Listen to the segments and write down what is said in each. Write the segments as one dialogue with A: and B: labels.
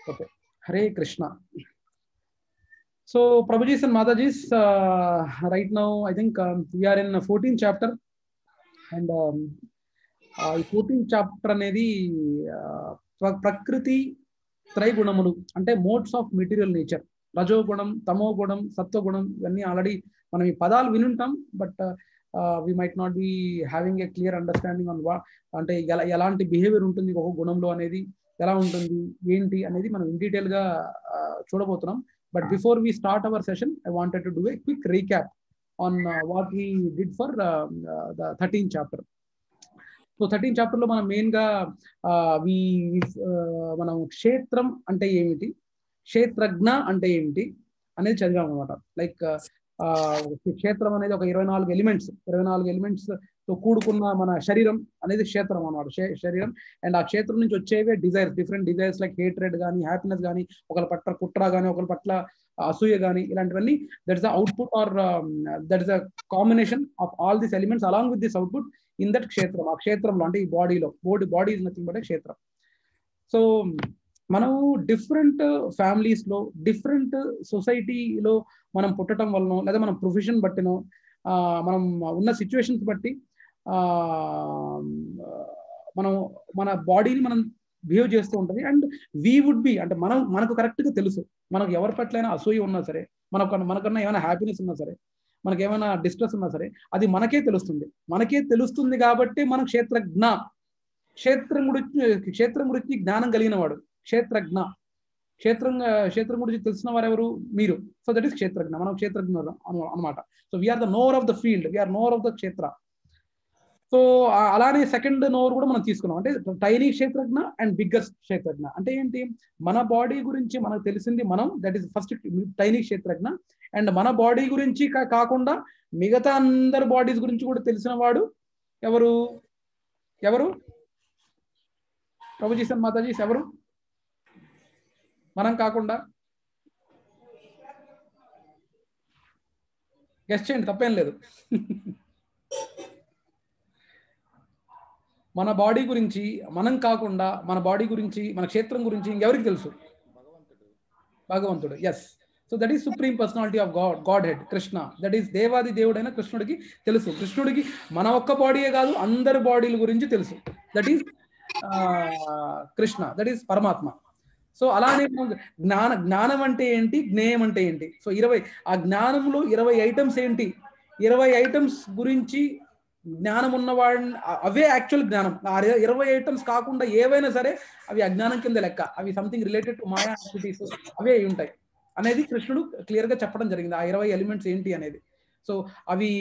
A: Okay. Hare Krishna. So, Prabhuji's and Mataji's, uh, right now, I think um, we are in a 14th chapter. And um, uh, ఈ fourteen chapter అనేది uh, ప్ర- ప్రకృతి త్రైగుణములు అంటే modes of material nature రజోగుణం తమో గుణం సత్వగుణం ఇవన్నీ ఆల్రెడీ మనం ఈ పదాలు వినుంటాం but we might not be having a clear understanding on వా అంటే ఎలా ఎలాంటి బిహేవియర్ ఉంటుంది ఒక గుణంలో అనేది ఎలా ఉంటుంది ఏంటి అనేది మనం ఇన్ డీటెయిల్ గా uh, చూడబోతున్నాం but before we start our session I wanted to do a quick recap on what we did for the thirteen chapter so thirteen chapter లో మనం మెయిన్ గా వి మనం క్షేత్రం అంటే ఏమిటి క్షేత్రజ్ఞ అంటే ఏమిటి అనేది చదివాం అనమాట లైక్ క్షేత్రం అనేది ఒక ఇరవై నాలుగు ఎలిమెంట్స్ ఇరవై నాలుగు ఎలిమెంట్స్ తో కూడుకున్న మన శరీరం అనేది క్షేత్రం అనమాట శరీరం అండ్ ఆ క్షేత్రం నుంచి వచ్చేవే desires different desires like hatred కానీ హ్యాపీనెస్ కానీ ఒకరి పట్ల కుట్ర కానీ ఒకరి పట్ల అసూయ కానీ ఇలాంటివన్నీ that is the output or that is the combination of all this elements along with this output in that క్షేత్రం ఆ క్షేత్రంలో అంటే ఈ బాడీలో body body is nothing but క్షేత్రం సో మనం డిఫరెంట్ ఫ్యామిలీస్ లో డిఫరెంట్ సొసైటీలో మనం పుట్టడం వలన లేదా మన ప్రొఫెషన్ బట్టినో మనం ఉన్న సిచ్యువేషన్స్ బట్టి మనం మన బాడీని మనం బిహేవ్ చేస్తూ ఉంటుంది అండ్ వీ వుడ్ బి అంటే మనం మనకు కరెక్ట్ గా తెలుసు మనకు ఎవరి పట్లైనా అసూయ ఉన్నా సరే మనకు మనకన్నా ఏమైనా హ్యాపీనెస్ ఉన్నా సరే మనకి ఏమైనా డిస్ట్రెస్ ఉన్నా సరే అది మనకే తెలుస్తుంది మనకే తెలుస్తుంది కాబట్టి మన క్షేత్రజ్ఞ క్షేత్రం గురించి క్షేత్రం గురించి జ్ఞానం కలిగిన వాడు క్షేత్రజ్ఞ క్షేత్రం క్షేత్రం గురించి తెలిసిన వారు ఎవరు మీరు సో దట్ ఈస్ క్షేత్రజ్ఞ మనం క్షేత్రజ్ఞ అనమాట so we're the knower of the field we're knower of the క్షేత్ర సో అలానే సెకండ్ నోర్ కూడా మనం తీసుకున్నాం అంటే టైనీ క్షేత్రజ్ఞ అండ్ బిగ్గెస్ట్ క్షేత్రజ్ఞ అంటే ఏంటి మన బాడీ గురించి మనకు తెలిసింది మనం దట్ ఈస్ ఫస్ట్ టైనీ క్షేత్రజ్ఞ అండ్ మన బాడీ గురించి కాకుండా మిగతా అందరి బాడీస్ గురించి కూడా తెలిసిన వాడు ఎవరు ఎవరు ప్రభుజీసన్ మాతాజీస్ ఎవరు మనం కాకుండా గెస్ట్ చేయండి తప్పేం లేదు మన బాడీ గురించి మనం కాకుండా మన బాడీ గురించి మన క్షేత్రం గురించి ఇంకెవరికి తెలుసు భగవంతుడు yes so that is supreme personality of God Godhead Krishna that is దేవాది దేవుడైన కృష్ణుడికి తెలుసు కృష్ణుడికి మన ఒక్క బాడీయే కాదు అందరి బాడీల గురించి తెలుసు that is Krishna that is పరమాత్మ సో అలానే జ్ఞాన జ్ఞానం అంటే ఏంటి జ్ఞేయం అంటే ఏంటి సో ఇరవై ఆ జ్ఞానంలో ఇరవై ఐటమ్స్ ఏంటి ఇరవై ఐటమ్స్ గురించి జ్ఞానం ఉన్నవాడిని అవే యాక్చువల్ జ్ఞానం ఆ ఇరవై ఐటమ్స్ కాకుండా ఏవైనా సరే అవి అజ్ఞానం కింద లెక్క అవి సంథింగ్ రిలేటెడ్ టు మాయా యాక్టివిటీస్ అవే ఉంటాయి అనేది కృష్ణుడు క్లియర్ గా చెప్పడం జరిగింది ఆ ఇరవై ఎలిమెంట్స్ ఏంటి అనేది సో అవి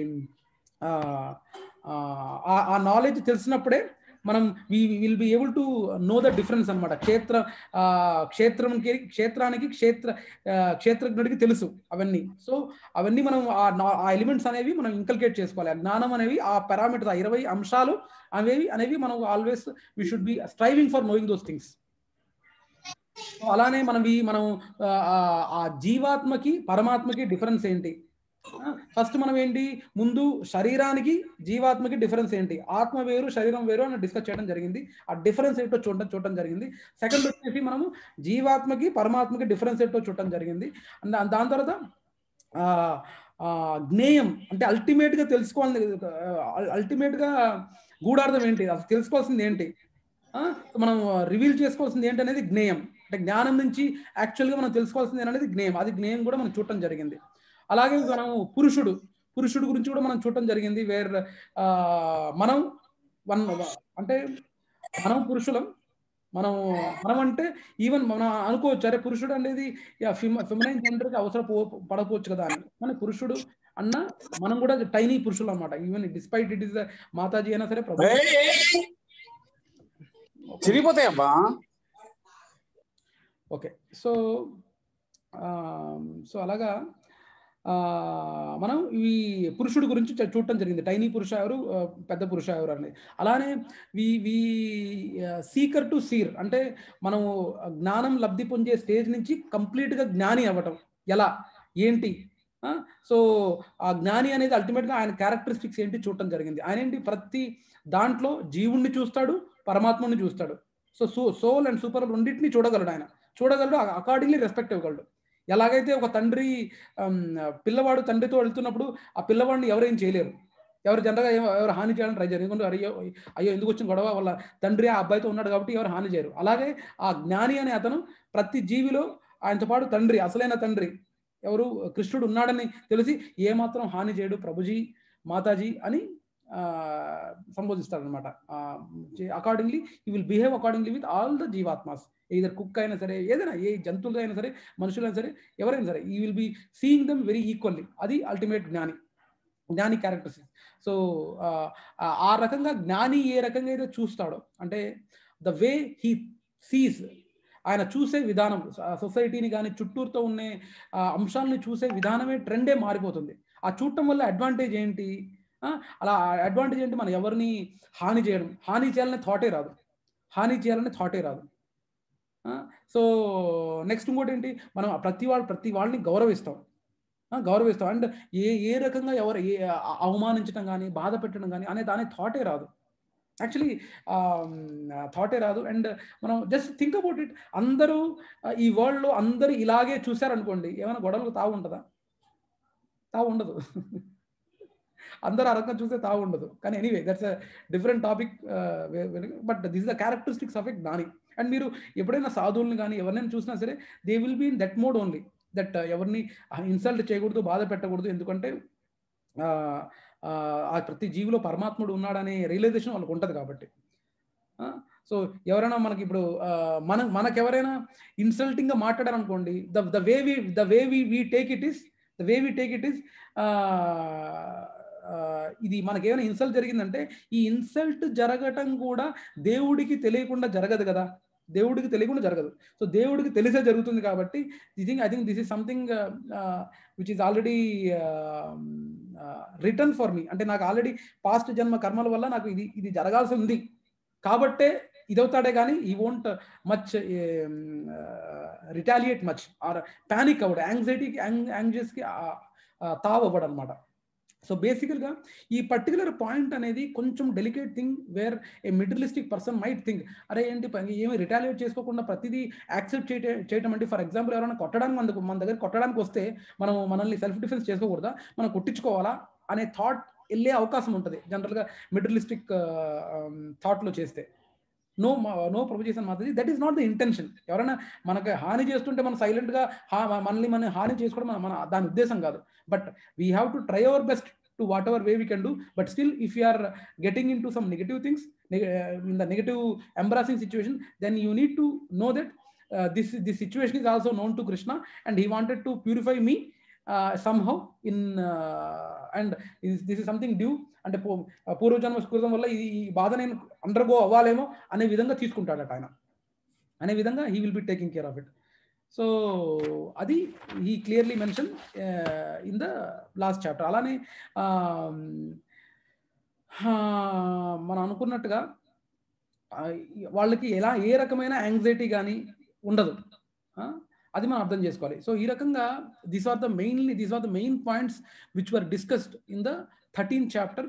A: ఆ నాలెడ్జ్ తెలిసినప్పుడే మనం we will be able to know the difference అనమాట క్షేత్ర క్షేత్రంకి క్షేత్రానికి క్షేత్ర క్షేత్రజ్ఞుడికి తెలుసు అవన్నీ సో అవన్నీ మనం ఆ ఎలిమెంట్స్ అనేవి మనం ఇంకల్కేట్ చేసుకోవాలి ఆ జ్ఞానం అనేవి ఆ పారామీటర్స్ ఆ ఇరవై అంశాలు అనేవి అనేవి మనం always we should be striving for knowing those things అలానే మనం మనం ఆ జీవాత్మకి పరమాత్మకి డిఫరెన్స్ ఏంటి ఫస్ట్ మనం ఏంటి ముందు శరీరానికి జీవాత్మకి డిఫరెన్స్ ఏంటి ఆత్మ వేరు శరీరం వేరు అని డిస్కస్ చేయడం జరిగింది ఆ డిఫరెన్స్ ఏంటో చూడటం చూడటం జరిగింది సెకండ్ వచ్చేసి మనము జీవాత్మకి పరమాత్మకి డిఫరెన్స్ ఏంటో చూడటం జరిగింది దాని తర్వాత జ్ఞేయం అంటే అల్టిమేట్ గా తెలుసుకోవాలి అల్టిమేట్ గా గూఢార్థం ఏంటి అసలు తెలుసుకోవాల్సింది ఏంటి మనం రివీల్ చేసుకోవాల్సింది ఏంటి అనేది జ్ఞేయం అంటే జ్ఞానం నుంచి యాక్చువల్గా మనం తెలుసుకోవాల్సింది అనేది జ్ఞేయం అది జ్ఞేయం కూడా మనం చూడటం జరిగింది అలాగే మనం పురుషుడు పురుషుడు గురించి కూడా మనం చూడటం జరిగింది వేర్ మనం వన్ అంటే మనం పురుషులం మనం మనం అంటే ఈవెన్ మనం అనుకోవచ్చు అరే పురుషుడు అనేది ఫిమనైన్ జెండర్కి అవసరం పడకపోవచ్చు కదా అని కానీ పురుషుడు అన్న మనం కూడా టైనీ పురుషులు అనమాట even despite it is Mataji అయినా సరే ప్రభు
B: చిరిగిపోతాయమ్మా
A: ఓకే సో సో అలాగా మనం ఈ పురుషుడు గురించి చూడటం జరిగింది టైనీ పురుష ఎవరు పెద్ద పురుష ఎవరు అనేది అలానే వి వి సీకర్ టు సీర్ అంటే మనం జ్ఞానం లబ్ధి పొందే స్టేజ్ నుంచి కంప్లీట్గా జ్ఞాని అవ్వటం ఎలా ఏంటి సో ఆ జ్ఞాని అనేది అల్టిమేట్గా ఆయన క్యారెక్టరిస్టిక్స్ ఏంటి చూడటం జరిగింది ఆయన ఏంటి ప్రతి దాంట్లో జీవుణ్ణి చూస్తాడు పరమాత్మని చూస్తాడు so so soul and super రెండింటిని చూడగలడు ఆయన చూడగలడు అకార్డింగ్లీ రెస్పెక్ట్ ఇవ్వగలడు ఎలాగైతే ఒక తండ్రి ఆమ్, పిల్లవాడు తండ్రితో వెళ్తున్నప్పుడు ఆ పిల్లవాడిని ఎవరేం చేయలేరు ఎవరు జనరల్గా ఏం- ఎవరు హాని చేయాలని ట్రై చేయరు ఎందుకంటే అయ్యో అయ్యో ఎందుకు వచ్చిన గొడవ వాళ్ళ తండ్రి ఆ అబ్బాయితో ఉన్నాడు కాబట్టి ఎవరు హాని చేయరు అలాగే ఆ జ్ఞాని అనే అతను ప్రతి జీవిలో ఆయనతో పాటు తండ్రి అసలైన తండ్రి ఎవరు కృష్ణుడు ఉన్నాడని తెలిసి ఏమాత్రం హాని చేయడు ప్రభుజీ మాతాజీ అని సంబోధిస్తాడనమాట accordingly you will behave accordingly with all the జీవాత్మాస్ ఏదర్ కుక్ అయినా సరే ఏదైనా ఏ జంతువులు అయినా సరే మనుషులైనా సరే ఎవరైనా సరే you will be seeing them very equally అది అల్టిమేట్ జ్ఞాని జ్ఞాని క్యారెక్టర్స్ సో ఆ రకంగా జ్ఞాని ఏ రకంగా అయితే చూస్తాడో అంటే ద వే హీ సీస్ ఆయన చూసే విధానం సొసైటీని కానీ చుట్టూరుతో ఉండే ఆ, అంశాలని చూసే విధానమే ట్రెండే మారిపోతుంది ఆ చూడటం వల్ల అడ్వాంటేజ్ ఏంటి ఆ, అలా అడ్వాంటేజ్ ఏంటి మనం ఎవరిని హాని చేయడం హాని చేయాలనే థాటే రాదు హాని చేయాలనే థాటే రాదు సో నెక్స్ట్ ఇంకోటి ఏంటి మనం ప్రతి వాళ్ళు ప్రతి వాళ్ళని గౌరవిస్తాం ఆ, గౌరవిస్తాం అండ్ ఏ ఏ రకంగా ఎవరు ఏ అ- అవమానించడం కానీ బాధ పెట్టడం కానీ అనే దాని థాటే రాదు యాక్చువల్లీ థాటే రాదు అండ్ మనం జస్ట్ థింక్ అబౌట్ ఇట్ అందరూ ఆ, ఈ వరల్డ్లో అందరూ ఇలాగే చూశారనుకోండి ఏమైనా గొడవలకు తావు ఉంటుందా తావు ఉండదు అందరూ ఆ రకంగా చూస్తే తావు ఉండదు కానీ anyway that's a different topic but this the characteristics of a జ్ఞాని అండ్ మీరు ఎప్పుడైనా సాధువుల్ని కానీ ఎవరినైనా చూసినా సరే they will be in that mode only that ఎవరిని ఇన్సల్ట్ చేయకూడదు బాధ పెట్టకూడదు ఎందుకంటే ఆ, ఆ, ఆ ప్రతి జీవిలో పరమాత్ముడు ఉన్నాడనే రియలైజేషన్ వాళ్ళకి ఉంటుంది కాబట్టి సో ఎవరైనా మనకి ఇప్పుడు ఆ, మన మనకు ఎవరైనా ఇన్సల్టింగ్గా మాట్లాడారు అనుకోండి the the way we the way we we take it is the way we take it is ఇది మనకి ఏమైనా ఇన్సల్ట్ జరిగిందంటే ఈ ఇన్సల్ట్ జరగటం కూడా దేవుడికి తెలియకుండా జరగదు కదా దేవుడికి తెలియకుండా జరగదు సో దేవుడికి తెలిసే జరుగుతుంది కాబట్టి the thing I think this is something which is already return for me అంటే నాకు ఆల్రెడీ పాస్ట్ జన్మ కర్మల వల్ల నాకు ఇది ఇది జరగాల్సి ఉంది కాబట్టే ఇదవుతాడే కానీ ఈ won't much retaliate much or panic అవ్వడు యాంగ్జైటీకి యాంగ్జియస్కి తావ్ అవ్వడు అనమాట సో బేసికల్గా ఈ పర్టికులర్ పాయింట్ అనేది కొంచెం delicate thing where a materialistic person might think అరే ఏంటి ప- ఏమి రిటాలియేట్ చేసుకోకుండా ప్రతిదీ యాక్సెప్ట్ చేయ చేయటం అంటే ఫర్ ఎగ్జాంపుల్ ఎవరైనా కొట్టడానికి మన దగ్గర- మన దగ్గర కొట్టడానికి వస్తే మనం మనల్ని సెల్ఫ్ డిఫెన్స్ చేసుకోకూడదా మనం కొట్టించుకోవాలా అనే థాట్ వెళ్ళే అవకాశం ఉంటుంది జనరల్గా మిడిలిస్టిక్ థాట్లో చేస్తే నో నో ప్రొపోజేషన్ మాత్రం that is not the intention ఎవరైనా మనకి హాని చేస్తుంటే మనం సైలెంట్గా హా మనల్ని మనం హాని చేసుకోవడం మన- మన దాని ఉద్దేశం కాదు but we have to try our best to whatever way we can do but still if you are getting in to some negative things in the negative embarrassing situation then you need to know that this this situation is also known to Krishna and he wanted to purify me somehow in and this is something due అంటే పూ- పూర్వజన్మ స్కృతం వల్ల ఈ ఈ బాధ నేను undergo అవ్వాలేమో అనే విధంగా తీసుకుంటాడట ఆయన అనే విధంగా he will be taking care of it so అది he clearly mention in the last chapter అలానే um, ఆ, మనం అనుకున్నట్టుగా ఆ, వాళ్ళకి ఎలా ఏ రకమైన యాంగ్జైటీ కానీ ఉండదు ఆ, అది మనం అర్థం చేసుకోవాలి సో ఈ రకంగా this are the mainly these are the main points which were discussed in the thirteen chapter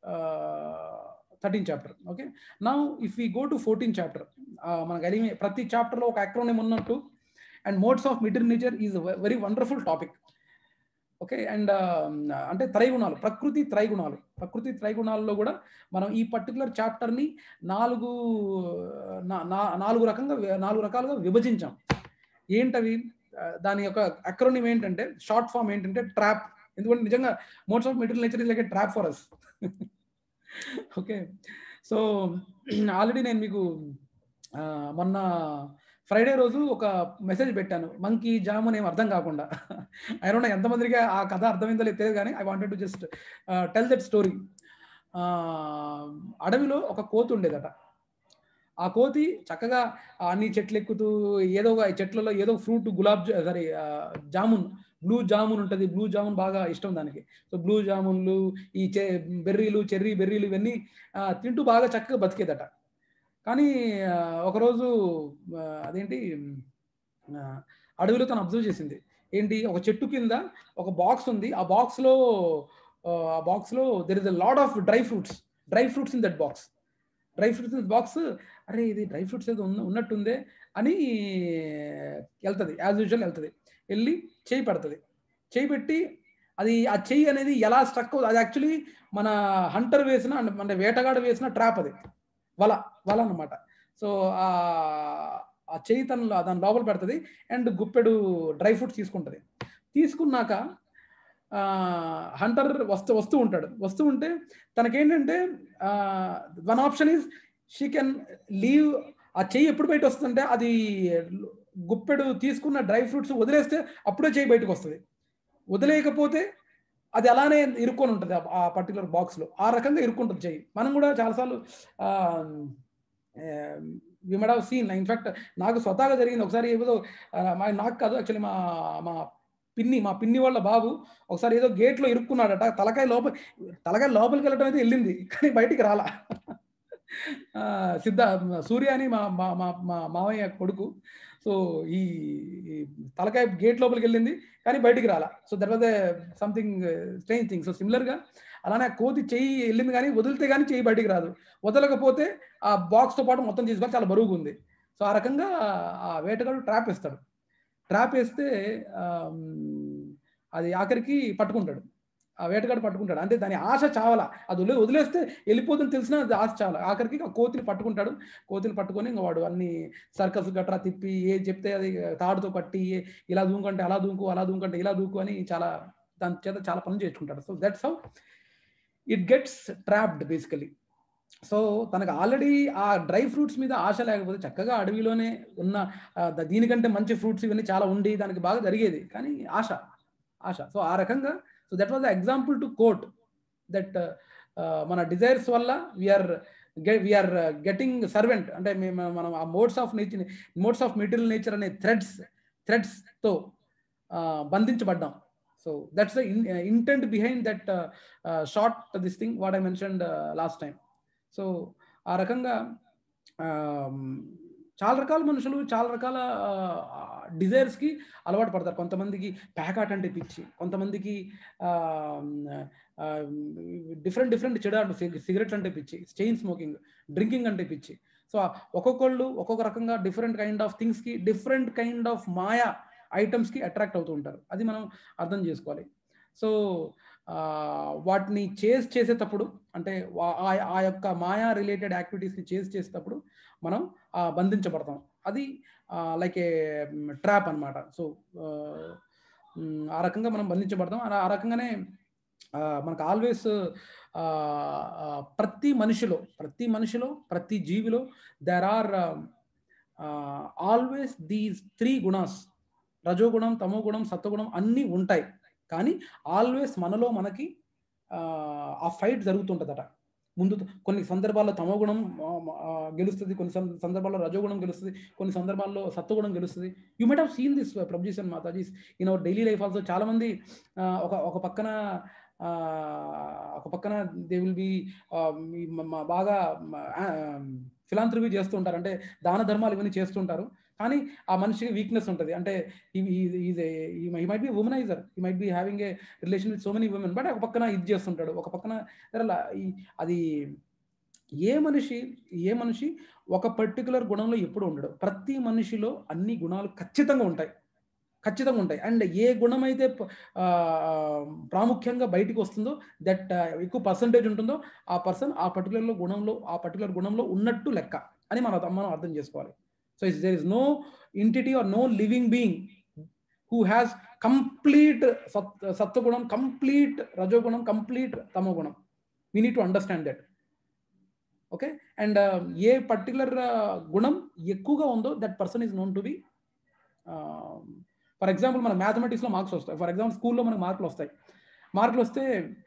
A: thirteen chapter okay now if we go to fourteen chapter మనకు ఎలిమి ప్రతి చాప్టర్లో ఒక అక్రోనేమ్ ఉన్నట్టు and modes of material nature is very wonderful topic okay and అంటే త్రైగుణాలు ప్రకృతి త్రైగుణాలు ప్రకృతి త్రైగుణాల్లో కూడా మనం ఈ పర్టికులర్ చాప్టర్ని నాలుగు నా- నా- నాలుగు రకంగా నాలుగు రకాలుగా విభజించాం ఏంటవి ఆ, దాని యొక్క అక్రోనిమ్ ఏంటంటే షార్ట్ ఫామ్ ఏంటంటే ట్రాప్ ఎందుకంటే నిజంగా modes of material nature is like trap for us okay so already నేను మీకు ఆ, మొన్న ఫ్రైడే రోజు ఒక మెసేజ్ పెట్టాను మంకీ జామ్ అని ఏం అర్థం కాకుండా ఐ డోంట్ నో ఎంతమందికి ఆ కథ అర్థమైందో లేదు తెలియదు కానీ I wanted to just tell that story అడవిలో ఒక కోతి ఉండేదట ఆ కోతి చక్కగా ఆ అన్ని చెట్లు ఎక్కుతూ ఏదో ఒక చెట్లలో ఏదో fruit gulab sorry jamun blue jamun ఉంటుంది బ్లూ జామున్ బాగా ఇష్టం దానికి సో బ్లూ జామున్లు ఈ చె బెర్రీలు చెర్రీ బెర్రీలు ఇవన్నీ ఆ, తింటూ బాగా చక్కగా బతికేదట కానీ ఆ, ఒకరోజు ఆ, అదేంటి ఆ, అడవిలో తను అబ్జర్వ్ చేసింది ఏంటి ఒక చెట్టు కింద ఒక బాక్స్ ఉంది ఆ బాక్స్లో ఆ బాక్స్లో there is a lord of dry fruits dry fruits in that box dry fruits box అరే ఇది డ్రై ఫ్రూట్స్ ఏదో ఉన్న ఉన్నట్టుందే అని వెళ్తుంది యాజ్ యూజువల్ వెళ్తుంది వెళ్ళి చేయి పెడుతుంది చేయి పెట్టి అది ఆ చెయ్యి అనేది ఎలా స్ట్రక్ అది యాక్చువల్లీ మన హంటర్ వేసిన అంటే వేటగాడు వేసిన ట్రాప్ అది వల వల అన్నమాట సో ఆ చెయ్యి తన దాని లోపల పెడుతుంది అండ్ గుప్పెడు డ్రై ఫ్రూట్స్ తీసుకుంటుంది తీసుకున్నాక హంటర్ వస్తూ వస్తూ ఉంటాడు వస్తూ ఉంటే తనకేంటంటే one option is she can leave ఆ చెయ్యి ఎప్పుడు బయట వస్తుందంటే అది గుప్పెడు తీసుకున్న డ్రై ఫ్రూట్స్ వదిలేస్తే అప్పుడే చెయ్యి బయటకు వస్తుంది వదిలేయకపోతే అది అలానే ఇరుక్కొని ఉంటుంది ఆ పర్టికులర్ బాక్స్లో ఆ రకంగా ఇరుక్కుంటుంది చెయ్యి మనం కూడా చాలాసార్లు we might have seen in fact నాకు స్వతహాగా జరిగింది ఒకసారి ఏదో నాకు కాదు యాక్చువల్లీ మా మా పిన్ని మా పిన్ని వాళ్ళ బాబు ఒకసారి ఏదో గేట్లో ఇరుక్కున్నాడట తలకాయ లోపల తలకాయ లోపలికి వెళ్ళడం అయితే వెళ్ళింది కానీ బయటికి రాలా సిద్ధ సూర్య అని మా మా మా మామయ్య కొడుకు సో ఈ తలకాయ గేట్ లోపలికి వెళ్ళింది కానీ బయటికి రాలా so that was something strange thing so సిమిలర్గా అలానే కోతి చెయ్యి వెళ్ళింది కానీ వదిలితే కానీ చెయ్యి బయటికి రాదు వదలకపోతే ఆ బాక్స్తో పాటు మొత్తం తీసుకొని చాలా బరువుగా ఉంది సో ఆ రకంగా ఆ వేటగాడు ట్రాప్ వేస్తాడు ట్రాప్ వేస్తే అది ఆఖరికి పట్టుకుంటాడు ఆ వేటగాడు పట్టుకుంటాడు అంటే దాని ఆశ చావాలా అది వదిలే వదిలేస్తే వెళ్ళిపోతుందని తెలిసినా అది ఆశ చావాలి ఆఖరికి ఆ కోతిని పట్టుకుంటాడు కోతిని పట్టుకొని ఇంకా వాడు అన్ని సర్కస్ గట్రా తిప్పి ఏ చెప్తే అది తాడుతో కట్టి ఇలా దూకుంటే అలా దూకు అలా దూకుంటే ఇలా దూకు అని చాలా దాని చేత చాలా పనులు చేసుకుంటాడు so that's how it gets trapped basically so తనకు ఆల్రెడీ ఆ డ్రై ఫ్రూట్స్ మీద ఆశ లేకపోతే చక్కగా అడవిలోనే ఉన్న దీనికంటే మంచి ఫ్రూట్స్ ఇవన్నీ చాలా ఉండి దానికి బాగా జరిగేది కానీ ఆశ ఆశ సో ఆ రకంగా so that was the example to quote that మన డిజైర్స్ వల్ల వీఆర్ వీఆర్ గెటింగ్ సర్వెంట్ అంటే మేము మనం ఆ modes of nature modes of material nature అనే థ్రెడ్స్ థ్రెడ్స్తో బంధించబడ్డాం so that's the intent behind that short this thing what I mentioned last time so ఆ రకంగా చాలా రకాల మనుషులు చాలా రకాల డిజైర్స్కి అలవాటు పడతారు కొంతమందికి ప్యాకాట్ అంటే పిచ్చి కొంతమందికి డిఫరెంట్ డిఫరెంట్ చెడు సిగరెట్ అంటే పిచ్చి చైన్ స్మోకింగ్ డ్రింకింగ్ అంటే పిచ్చి సో ఒక్కొక్కళ్ళు ఒక్కొక్క రకంగా డిఫరెంట్ కైండ్ ఆఫ్ థింగ్స్కి డిఫరెంట్ కైండ్ ఆఫ్ మాయా ఐటమ్స్కి అట్రాక్ట్ అవుతూ ఉంటారు అది మనం అర్థం చేసుకోవాలి సో వాటిని చేస్ చేసేటప్పుడు అంటే ఆ యొక్క మాయా రిలేటెడ్ యాక్టివిటీస్ని చేస్ చేసేటప్పుడు మనం బంధించబడతాం అది లైక్ ఏ ట్రాప్ అనమాట సో ఆ రకంగా మనం బంధించబడతాం ఆ రకంగానే మనకు ఆల్వేస్ ప్రతి మనిషిలో ప్రతి మనిషిలో ప్రతి జీవిలో there are always these three gunas రజోగుణం తమో గుణం సత్వగుణం అన్నీ ఉంటాయి కానీ ఆల్వేస్ మనలో మనకి ఆ ఫైట్ జరుగుతుంటుందట ముందు కొన్ని సందర్భాల్లో తమో గుణం గెలుస్తుంది కొన్ని సందర్భాల్లో రజోగుణం గెలుస్తుంది కొన్ని సందర్భాల్లో సత్వగుణం గెలుస్తుంది you might have seen this ప్రభుజీస్ అండ్ మాతాజీస్ in our daily life also చాలా మంది ఒక ఒక పక్కన ఒక పక్కన దే విల్ బి బాగా ఫిలాంథ్రపీ చేస్తూ ఉంటారు అంటే దాన ధర్మాలు ఇవన్నీ చేస్తుంటారు కానీ ఆ మనిషికి వీక్నెస్ ఉంటుంది అంటే he might be womaniser he might be having a relation with so many women but ఒక పక్కన ఇది చేస్తుంటాడు ఒక పక్కన అది ఏ మనిషి ఏ మనిషి ఒక పర్టికులర్ గుణంలో ఎప్పుడు ఉండడు ప్రతి మనిషిలో అన్ని గుణాలు ఖచ్చితంగా ఉంటాయి ఖచ్చితంగా ఉంటాయి అండ్ ఏ గుణం అయితే ప్రాముఖ్యంగా బయటికి వస్తుందో దట్ ఎక్కువ పర్సంటేజ్ ఉంటుందో ఆ పర్సన్ ఆ పర్టికులర్లో గుణంలో ఆ పర్టికులర్ గుణంలో ఉన్నట్టు లెక్క అని మనం మనం అర్థం చేసుకోవాలి so is there is no entity or no living being who has complete సత్ సత్వగుణం కంప్లీట్ రజోగుణం కంప్లీట్ తమోగుణం we need to understand that okay and a particular గుణం ఎక్కువగా ఉందో that person is known to be for example మన మ్యాథమెటిక్స్లో marks వస్తాయి ఫర్ ఎగ్జాంపుల్ స్కూల్లో మనకు మార్కులు వస్తాయి మార్కులు వస్తే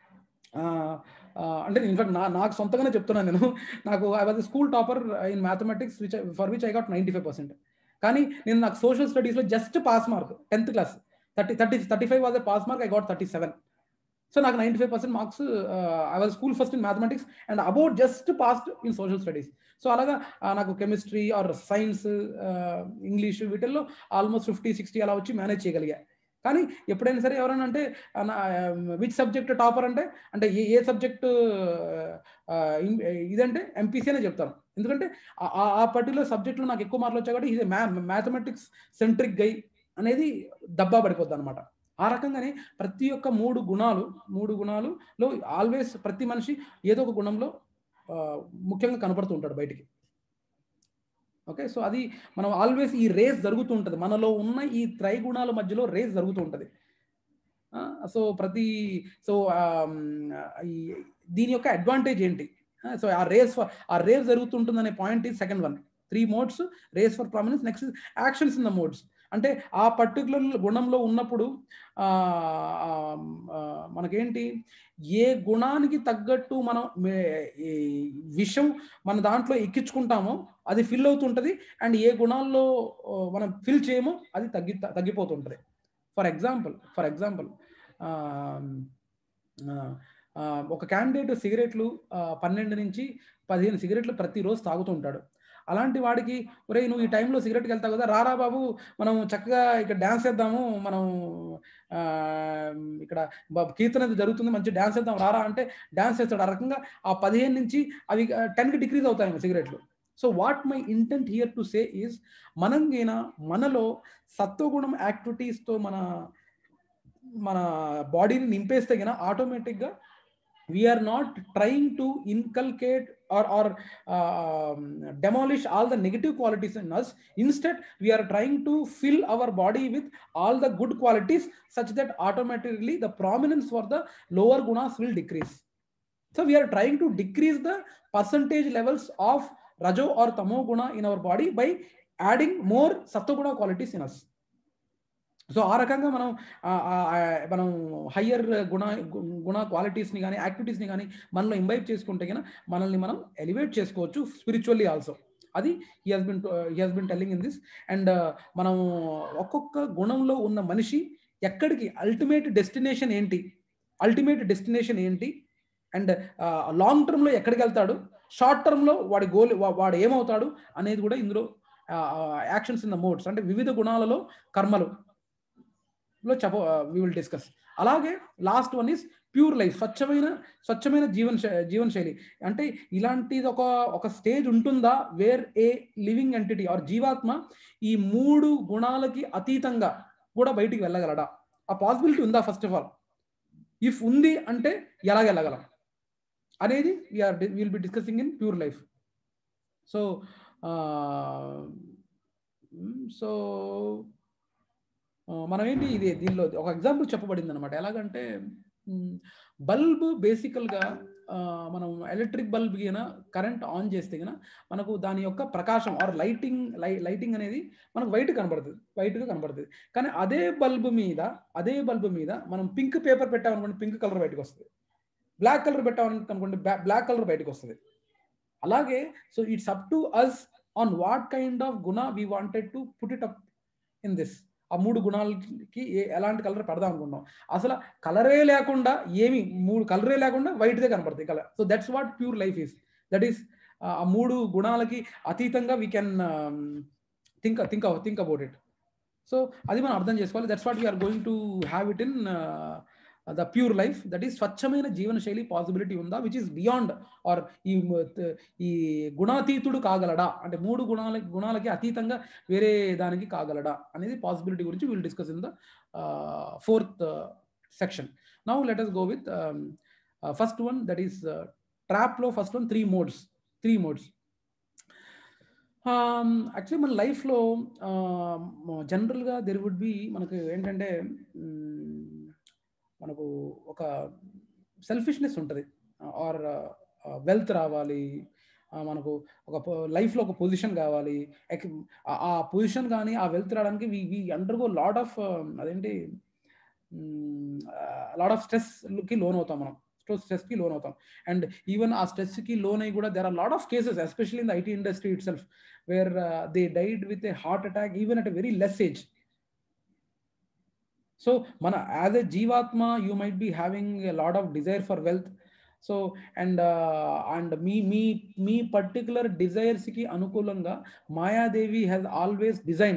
A: అంటే ఇన్ఫాక్ట్ నా నాకు సొంతంగానే చెప్తున్నాను నేను నాకు I was school topper in mathematics which for which I got ninety five percent కానీ నేను నాకు సోషల్ స్టడీస్లో just pass mark tenth class thirty thirty thirty five was pass mark I got thirty seven so నాకు ninety five percent marks I was school first in mathematics and about just passed in social studies so అలాగా నాకు chemistry or science English వీటిల్లో almost fifty sixty అలా వచ్చి manage చేయగలిగా కానీ ఎప్పుడైనా సరే ఎవరైనా అంటే విచ్ సబ్జెక్ట్ టాపర్ అంటే అంటే ఏ ఏ సబ్జెక్ట్ ఇదంటే ఎంపీసీ అనే చెప్తాను ఎందుకంటే ఆ- ఆ- ఆ పర్టికులర్ సబ్జెక్ట్లో నాకు ఎక్కువ మార్కులు వచ్చాయి కాబట్టి ఇది మ్యా మ్యాథమెటిక్స్ సెంట్రిక్ గై అనేది దబ్బా పడిపోద్ది అనమాట ఆ రకంగానే ప్రతి ఒక్క మూడు గుణాలు మూడు గుణాలులో ఆల్వేస్ ప్రతి మనిషి ఏదో ఒక గుణంలో ఆ, ముఖ్యంగా కనపడుతూ ఉంటాడు బయటికి ఓకే సో అది మనం ఆల్వేస్ ఈ రేస్ జరుగుతూ ఉంటుంది మనలో ఉన్న ఈ త్రైగుణాల మధ్యలో రేస్ జరుగుతూ ఉంటుంది సో ప్రతి సో ఈ దీని యొక్క అడ్వాంటేజ్ ఏంటి సో ఆ రేస్ ఆ రేస్ జరుగుతుంటుందనే పాయింట్ ఈ second one three modes race for prominence next actions in the modes అంటే ఆ పర్టికులర్ గుణంలో ఉన్నప్పుడు ఆ, ఆ, ఆ, మనకేంటి ఏ గుణానికి తగ్గట్టు మనం మే- ఈ విషం మన దాంట్లో ఎక్కించుకుంటామో అది ఫిల్ అవుతుంటది అండ్ ఏ గుణాల్లో ఆ, మనం ఫిల్ చేయమో అది తగ్గి తగ్గిపోతుంటది ఫర్ ఎగ్జాంపుల్ ఫర్ ఎగ్జాంపుల్ ఒక క్యాండిడేట్ సిగరెట్లు ఆ, పన్నెండు నుంచి పదిహేను సిగరెట్లు ప్రతిరోజు తాగుతూ ఉంటాడు అలాంటి వాడికి ఒరే నువ్వు ఈ టైంలో సిగరెట్కి వెళ్తావు కదా రారా బాబు మనం చక్కగా ఇక్కడ డ్యాన్స్ చేద్దాము మనం ఆ, ఇక్కడ బ- కీర్తన అది జరుగుతుంది మంచి డ్యాన్స్ చేద్దాం రారా అంటే డ్యాన్స్ చేస్తాడు ఆ రకంగా ఆ పదిహేను నుంచి అవి టెన్కి డిక్రీజ్ అవుతాయి సిగరెట్లు so what my intent here to say is మనం గిన మనలో సత్వగుణం యాక్టివిటీస్తో మన మన బాడీని నింపేస్తే గిన ఆటోమేటిక్గా we are not trying to inculcate or or demolish all the negative qualities in us instead we are trying to fill our body with all the good qualities such that automatically the prominence for the lower gunas will decrease so we are trying to decrease the percentage levels of rajo or tamo guna in our body by adding more సత్వగుణ qualities in us so ఆ రకంగా మనం ఆ, ఆ, ఆ, మనం higher గుణ గు- గుణ క్వాలిటీస్ని కానీ యాక్టివిటీస్ని కానీ మనలో ఇంబైబ్ చేసుకుంటే కనుక మనల్ని మనం ఎలివేట్ చేసుకోవచ్చు స్పిరిచువల్లీ ఆల్సో అది he has been he has been telling in this and మనం ఒక్కొక్క గుణంలో ఉన్న మనిషి ఎక్కడికి అల్టిమేట్ డెస్టినేషన్ ఏంటి అల్టిమేట్ డెస్టినేషన్ ఏంటి అండ్ లాంగ్ టర్మ్లో ఎక్కడికి వెళ్తాడు షార్ట్ టర్మ్లో వాడి గోల్ వాడు ఏమవుతాడు అనేది కూడా ఇందులో యాక్షన్స్ ఇన్ ద మోడ్స్ అంటే వివిధ గుణాలలో కర్మలు లో చెప్ప వి విల్ డిస్కస్ అలాగే last one is pure life స్వచ్ఛమైన స్వచ్ఛమైన జీవన శై- జీవన శైలి అంటే ఇలాంటిది ఒక ఒక స్టేజ్ ఉంటుందా where a living entity or జీవాత్మ ఈ మూడు గుణాలకి అతీతంగా కూడా బయటికి వెళ్ళగలడా ఆ పాసిబిలిటీ ఉందా ఫస్ట్ ఆఫ్ ఆల్ ఇఫ్ ఉంది అంటే ఎలా వెళ్ళగలం అనేది we are will be discussing in pure life so so మనం ఏంటి ఇది దీనిలో ఒక ఎగ్జాంపుల్ చెప్పబడింది అనమాట ఎలాగంటే బల్బ్ బేసికల్గా మనం ఎలక్ట్రిక్ బల్బ్ గిన కరెంట్ ఆన్ చేస్తే గిన మనకు దాని యొక్క ప్రకాశం ఆర్ లైటింగ్ లై లైటింగ్ అనేది మనకు వైట్ కనబడుతుంది వైట్గా కనబడుతుంది కానీ అదే బల్బ్ మీద అదే బల్బ్ మీద మనం పింక్ పేపర్ పెట్టామనుకోండి పింక్ కలర్ బయటకు వస్తుంది బ్లాక్ కలర్ పెట్టామనుకోండి బ్లాక్ కలర్ బయటకు వస్తుంది అలాగే so it's up to us on what kind of గుణ we wanted to put it up in this ఆ మూడు గుణాలకి ఏ- ఎలాంటి కలర్ పెడదాం అనుకున్నాం అసలు కలరే లేకుండా ఏమి మూడు కలరే లేకుండా వైట్దే కనపడుతుంది colour so that's what pure life is that is ఆ మూడు గుణాలకి అతీతంగా we can think think think about it so అది మనం అర్థం చేసుకోవాలి that's what we are going to have it in the pure life that is స్వచ్ఛమైన జీవన శైలి పాసిబిలిటీ ఉందా విచ్ ఇస్ బియాండ్ ఆర్ ఈ మ- త- ఈ గుణాతీతుడు కాగలడా అంటే మూడు గుణాల గుణాలకి అతీతంగా వేరే దానికి కాగలడా అనేది పాసిబిలిటీ గురించి will discuss in the fourth section now let us go with first one that is trap లో first one three modes three modes actually మన లైఫ్లో జనరల్గా దెర్ వుడ్ బి మనకు ఏంటంటే మ్, మనకు ఒక సెల్ఫిష్నెస్ ఉంటుంది ఆర్ వెల్త్ రావాలి ఆ, మనకు ఒక లైఫ్లో ఒక పొజిషన్ కావాలి ఎక్- ఆ- ఆ పొజిషన్ కానీ ఆ వెల్త్ రావడానికి we we undergo lot of అదేంటి లాట్ ఆఫ్ స్ట్రెస్కి లోన్ అవుతాం మనం స్ట్రెస్కి లోన్ అవుతాం అండ్ ఈవెన్ ఆ స్ట్రెస్కి లోన్ అయ్యి కూడా there are lot of cases especially in the IT industry itself where they died with a heart attack even at a very less age so మన యాజ్ ఎ జీవాత్మ you might be having a lot of desire for wealth so and and మీ మీ మీ particular డిజైర్స్కి అనుకూలంగా Mayadevi has always designed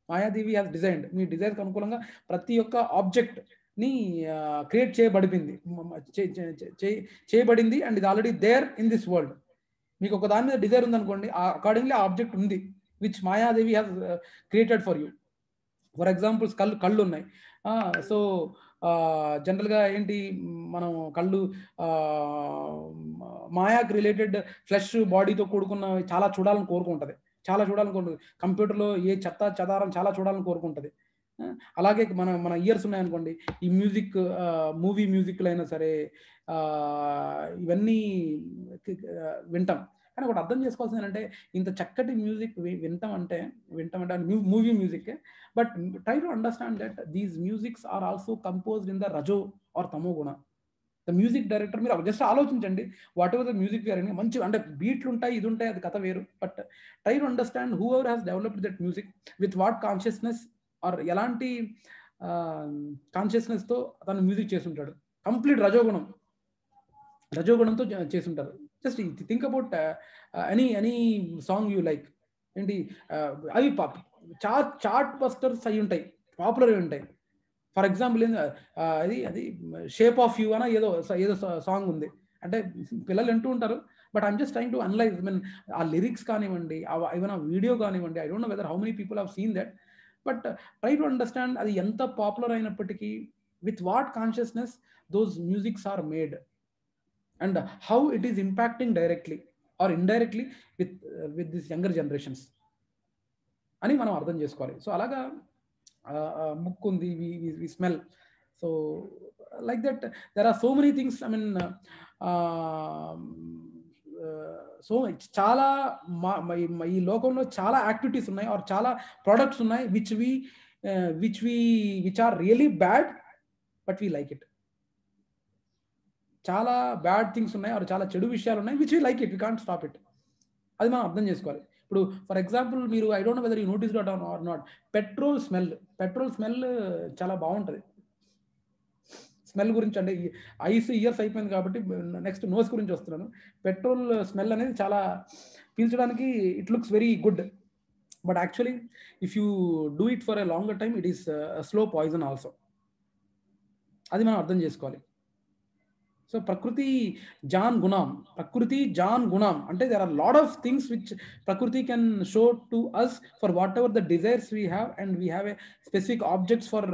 A: Mayadevi has designed మీ డిజైర్కి అనుకూలంగా ప్రతి ఒక్క ఆబ్జెక్ట్ ని క్రియేట్ చేయబడిపోయింది మ- మ- చే- చే- చే- చే- చేయబడింది అండ్ ఇది already there in this world మీకు ఒక దాని మీద డిజైర్ ఉందనుకోండి అకార్డింగ్లీ ఆబ్జెక్ట్ ఉంది which Mayadevi has created for you for examples కళ్ళు కళ్ళు ఉన్నాయి సో జనరల్గా ఏంటి మనం కళ్ళు ఆ, మాయాకి రిలేటెడ్ ఫ్లెష్ బాడీతో కూడుకున్న చాలా చూడాలని కోరుకుంటుంది చాలా చూడాలని కోరుకుంటుంది కంప్యూటర్లో ఏ చెత్త చెదారం చాలా చూడాలని కోరుకుంటుంది ఆ, అలాగే మన మన ఇయర్స్ ఉన్నాయనుకోండి ఈ మ్యూజిక్ మూవీ మ్యూజిక్లు అయినా సరే ఆ, ఇవన్నీ కి- ఆ, వింటాం కానీ ఒకటి అర్థం చేసుకోవాల్సింది ఏంటంటే ఇంత చక్కటి మ్యూజిక్ వింటాం అంటే వింటాం అంటే movie music but try to understand that these musics are also composed in the రజో ఆర్ తమో గుణ ద మ్యూజిక్ డైరెక్టర్ మీరు జస్ట్ ఆలోచించండి వాట్ ఎవర్ ద మ్యూజిక్ వేరే మంచి అంటే బీట్లు ఉంటాయి ఇది ఉంటాయి అది కథ వేరు but try to understand whoever has developed that music with what consciousness or ఎలాంటి కాన్షియస్నెస్తో అతను మ్యూజిక్ చేస్తుంటాడు కంప్లీట్ రజోగుణం రజోగుణంతో చే- చేసుంటారు just think about any any song you like ఏంటి uh, అవి చార్ట్ చార్ట్ బస్టర్స్ అయి ఉంటాయి పాపులర్ అయి ఉంటాయి ఫర్ ఎగ్జాంపుల్ అది అది షేప్ ఆఫ్ యూ అన ఏదో ఏదో సాంగ్ ఉంది అంటే పిల్లలు వింటూ ఉంటారు but I'm just trying to analyse mean ఆ లిరిక్స్ కానివ్వండి ఏమైనా వీడియో కానివ్వండి I don't know whether how many people have seen that but try to understand అది ఎంత పాపులర్ అయినప్పటికీ with what consciousness those musics are made and how it is impacting directly or indirectly with with this younger generations అని మనం అర్థం చేసుకోవాలి సో అలాగా ముక్కు ఉంది we smell so like that there are so many things I mean so చాలా మా మా- మా- ఈ లోకంలో చాలా యాక్టివిటీస్ ఉన్నాయి ఆర్ చాలా ప్రోడక్ట్స్ ఉన్నాయి which we which we which are really bad but we like it చాలా బ్యాడ్ థింగ్స్ ఉన్నాయి ఆర్ చాలా చెడు విషయాలు ఉన్నాయి which we like it we can't stop it అది మనం అర్థం చేసుకోవాలి ఇప్పుడు ఫర్ ఎగ్జాంపుల్ మీరు I don't know whether you notice that or not petrol smell petrol smell చాలా బాగుంటుంది స్మెల్ గురించి అంటే ఐస్ ఇయర్స్ అయిపోయింది కాబట్టి నెక్స్ట్ నోస్ గురించి వస్తున్నాను పెట్రోల్ స్మెల్ అనేది చాలా పీల్చడానికి it looks very good but actually if you do it for a longer time it is slow poison also అది మనం అర్థం చేసుకోవాలి సో ప్రకృతి జాన్ గుణం ప్రకృతి జాన్ గుణం అంటే there are lot of things which ప్రకృతి can show to us for whatever the desires we have and we have a specific objects for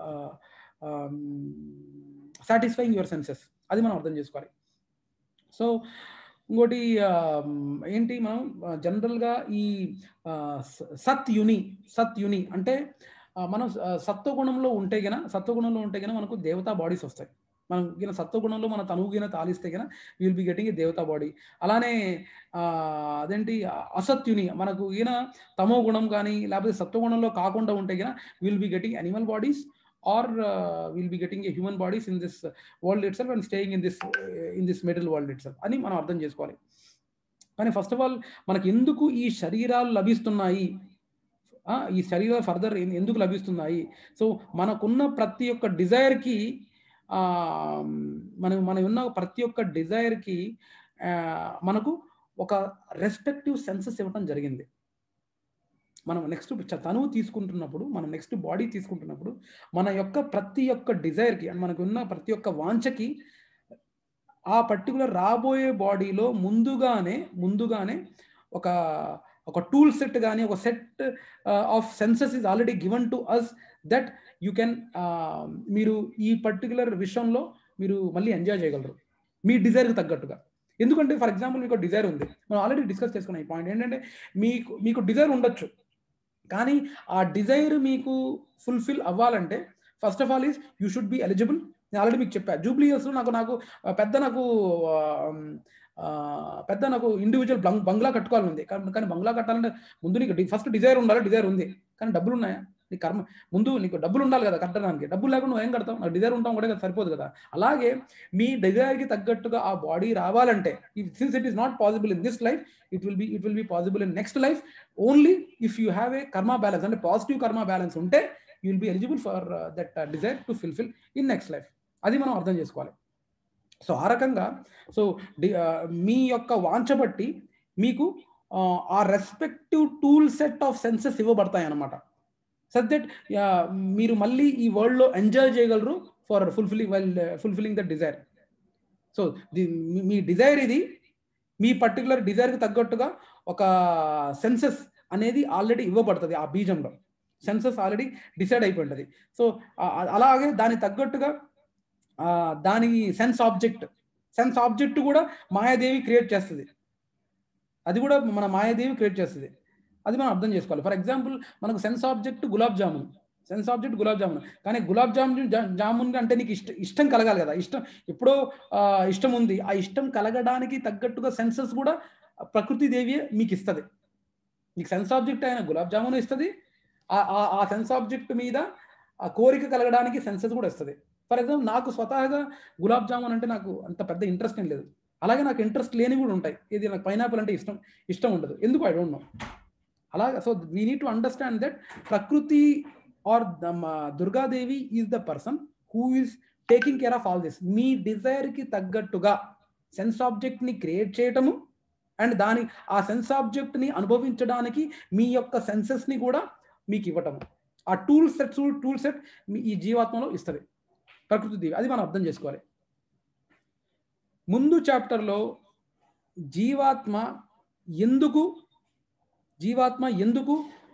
A: satisfying your senses అది మనం అర్థం చేసుకోవాలి సో ఇంకోటి ఏంటి మనం జనరల్గా ఈ సత్ యుని సత్ యుని అంటే మనం సత్వగుణంలో ఉంటే గన సత్వగుణంలో ఉంటే గన మనకు దేవతా బాడీస్ వస్తాయి మనం గిన సత్వగుణంలో మన తనువు గిన తాలిస్తే గన విల్ బి గెటింగ్ ఏ దేవతా బాడీ అలానే అదేంటి అసత్యుని మనకు ఈయన తమో గుణం కానీ లేకపోతే సత్వగుణంలో కాకుండా ఉంటే గన will be getting animal bodies or uh, we'll be getting a human bodies in this uh, world itself and staying in this uh, in this middle world itself అని మనం అర్థం చేసుకోవాలి కానీ ఫస్ట్ ఆఫ్ ఆల్ మనకి ఎందుకు ఈ శరీరాలు లభిస్తున్నాయి ఈ శరీరాలు ఫర్దర్ ఎందుకు లభిస్తున్నాయి సో మనకున్న ప్రతి ఒక్క డిజైర్కి మనం మనం ఉన్న ప్రతి ఒక్క డిజైర్కి మనకు ఒక రెస్పెక్టివ్ సెన్సెస్ ఇవ్వడం జరిగింది మనం నెక్స్ట్ తనువు తీసుకుంటున్నప్పుడు మనం నెక్స్ట్ బాడీ తీసుకుంటున్నప్పుడు మన యొక్క ప్రతి ఒక్క డిజైర్కి మనకు ఉన్న ప్రతి ఒక్క వాంఛకి ఆ పర్టికులర్ రాబోయే బాడీలో ముందుగానే ముందుగానే ఒక ఒక టూల్ సెట్ కానీ ఒక set of senses is already given to us that you can మీరు ఈ పర్టికులర్ విషయంలో మీరు మళ్ళీ ఎంజాయ్ చేయగలరు మీ డిజైర్కి తగ్గట్టుగా ఎందుకంటే ఫర్ ఎగ్జాంపుల్ మీకు డిజైర్ ఉంది మనం ఆల్రెడీ డిస్కస్ చేసుకున్నాం ఈ పాయింట్ ఏంటంటే మీకు మీకు డిజైర్ ఉండొచ్చు కానీ ఆ డిజైర్ మీకు ఫుల్ఫిల్ అవ్వాలంటే first of all is you should be eligible నేను ఆల్రెడీ మీకు చెప్పా జూబ్లీ ఇయర్స్లో నాకు నాకు పెద్ద నాకు పెద్ద నాకు ఇండివిజువల్ బంగ్లా కట్టుకోవాలని ఉంది కానీ బంగ్లా కట్టాలంటే ముందు నీకు ఫస్ట్ డిజైర్ ఉండాలి డిజైర్ ఉంది కానీ డబ్బులు ఉన్నాయా నీ కర్మ ముందు నీకు డబ్బులు ఉండాలి కదా కట్టడానికి డబ్బులు లేకుండా నువ్వు ఏం కడతావు నాకు డిజైర్ ఉంటాం కూడా సరిపోదు కదా అలాగే మీ డిజైర్కి తగ్గట్టుగా ఆ బాడీ రావాలంటే since it is not possible in this life it will be it will be possible in next life only if you have a karma balance అంటే పాజిటివ్ కర్మా బ్యాలెన్స్ ఉంటే you will be eligible for that desire to fulfil in next life అది మనం అర్థం చేసుకోవాలి so ఆ రకంగా so మీ యొక్క వాంఛ బట్టి మీకు ఆ respective tool set of senses ఇవ్వబడతాయి అన్నమాట సచ్ దట్ మీరు మళ్ళీ ఈ వరల్డ్లో ఎంజాయ్ చేయగలరు for fulfilling well fulfilling the desire so మీ డిజైర్ ఇది మీ పర్టికులర్ డిజైర్కి తగ్గట్టుగా ఒక సెన్సెస్ అనేది ఆల్రెడీ ఇవ్వబడుతుంది ఆ బీజంలో సెన్సెస్ ఆల్రెడీ డిసైడ్ అయిపోయి ఉంటుంది సో అలాగే దానికి తగ్గట్టుగా దాని సెన్స్ ఆబ్జెక్ట్ సెన్స్ ఆబ్జెక్ట్ కూడా మాయాదేవి క్రియేట్ చేస్తుంది అది కూడా మన మాయాదేవి క్రియేట్ చేస్తుంది అది మనం అర్థం చేసుకోవాలి ఫర్ ఎగ్జాంపుల్ మనకు sense object gulab jamun sense object gulab jamun కానీ గులాబ్ జామున్ జామున్ అంటే నీకు ఇష్టం ఇష్టం కలగాలి కదా ఇష్టం ఎప్పుడో ఇష్టం ఉంది ఆ ఇష్టం కలగడానికి తగ్గట్టుగా సెన్సెస్ కూడా ప్రకృతి దేవియే మీకు ఇస్తుంది మీకు సెన్స్ ఆబ్జెక్ట్ అయిన గులాబ్ జామున్ ఇస్తుంది ఆ సెన్స్ ఆబ్జెక్ట్ మీద ఆ కోరిక కలగడానికి సెన్సెస్ కూడా ఇస్తుంది ఫర్ ఎగ్జాంపుల్ నాకు స్వతహాగా గులాబ్ జామున్ అంటే నాకు అంత పెద్ద ఇంట్రెస్ట్ ఏం లేదు అలాగే నాకు ఇంట్రెస్ట్ లేని కూడా ఉంటాయి ఇది నాకు పైనాపిల్ అంటే ఇష్టం ఇష్టం ఉండదు ఎందుకు ఐ డోంట్ నో అలాగే so we need to understand that Prakriti or Durgadevi is the person who is taking care of all this మీ డిజైర్కి తగ్గట్టుగా సెన్స్ ఆబ్జెక్ట్ని క్రియేట్ చేయటము అండ్ దాని ఆ సెన్స్ ఆబ్జెక్ట్ని అనుభవించడానికి మీ యొక్క సెన్సెస్ని కూడా మీకు ఇవ్వటము ఆ టూల్ సెట్ టూల్ సెట్ మీ ఈ జీవాత్మలో ఇస్తుంది ప్రకృతి దేవి అది మనం అర్థం చేసుకోవాలి ముందు చాప్టర్లో జీవాత్మ ఎందుకు జీవాత్మ ఎందుకు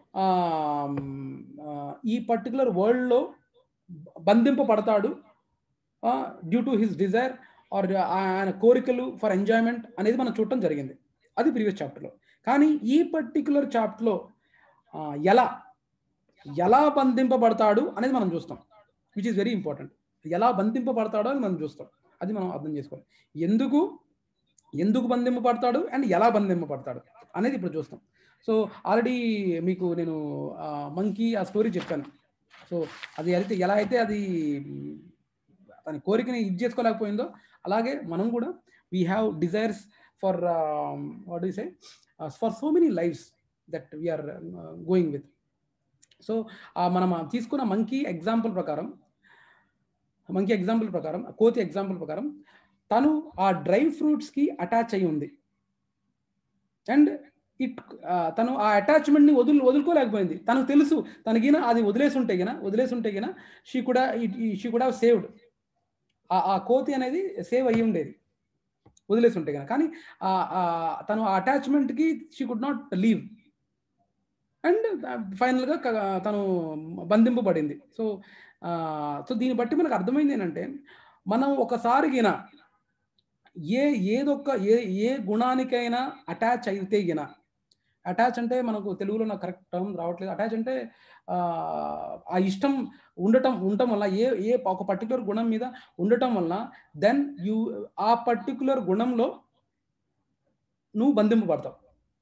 A: ఈ పర్టికులర్ వరల్డ్లో బంధింపబడతాడు due to his desire or ఆయన కోరికలు ఫర్ ఎంజాయ్మెంట్ అనేది మనం చూడటం జరిగింది అది ప్రీవియస్ చాప్టర్లో కానీ ఈ పర్టికులర్ చాప్టర్లో ఎలా ఎలా బంధింపబడతాడు అనేది మనం చూస్తాం విచ్ ఈస్ వెరీ ఇంపార్టెంట్ ఎలా బంధింపబడతాడో అని మనం చూస్తాం అది మనం అర్థం చేసుకోవాలి ఎందుకు ఎందుకు బంధింపబడతాడు అండ్ ఎలా బంధింపబడతాడు అనేది ఇప్పుడు చూస్తాం సో ఆల్రెడీ మీకు నేను మంకీ ఆ స్టోరీ చెప్పాను సో అది అయితే ఎలా అయితే అది తన కోరికని ఇది చేసుకోలేకపోయిందో అలాగే మనం కూడా we have desires for what you say for so many lifes that we are going with so మనం తీసుకున్న మంకీ ఎగ్జాంపుల్ ప్రకారం మంకీ ఎగ్జాంపుల్ ప్రకారం కోతి ఎగ్జాంపుల్ ప్రకారం తను ఆ డ్రై ఫ్రూట్స్కి అటాచ్ అయి ఉంది అండ్ ఇట్ తను ఆ అటాచ్మెంట్ని వదులు వదులుకోలేకపోయింది తనకు తెలుసు తనకిన అది వదిలేసి ఉంటే గిన వదిలేసి ఉంటే గిన షీ కూడా షీ కూడా సేవ్డ్ ఆ కోతి అనేది సేవ్ అయ్యి ఉండేది వదిలేసి ఉంటే కనుక కానీ తను ఆ అటాచ్మెంట్కి she could not leave and ఫైనల్గా తను బంధింపబడింది సో సో దీన్ని బట్టి మనకు అర్థమైంది ఏంటంటే మనం ఒకసారి గిన ఏ ఏదొక్క ఏ ఏ గుణానికైనా అటాచ్ అయితే గిన అటాచ్ అంటే మనకు తెలుగులో నాకు కరెక్ట్ టర్మ్ రావట్లేదు అటాచ్ అంటే ఆ ఇష్టం ఉండటం ఉండటం వల్ల ఏ ఏ ఒక పర్టికులర్ గుణం మీద ఉండటం వలన దెన్ యూ ఆ పర్టికులర్ గుణంలో నువ్వు బంధింపబడతావు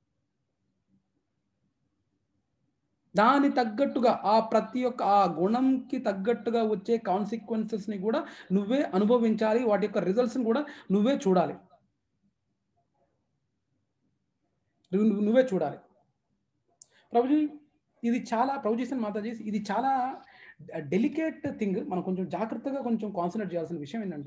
A: దాని తగ్గట్టుగా ఆ ప్రతి ఒక్క ఆ గుణంకి తగ్గట్టుగా వచ్చే కాన్సిక్వెన్సెస్ని కూడా నువ్వే అనుభవించాలి వాటి యొక్క రిజల్ట్స్ని కూడా నువ్వే చూడాలి నువ్వే చూడాలి ప్రభుజీ ఇది చాలా ప్రభుజీసన్ మాతాజీ ఇది చాలా డెలికేట్ థింగ్ మనం కొంచెం జాగ్రత్తగా కొంచెం కాన్సన్ట్రేట్ చేయాల్సిన విషయం ఏంటంటే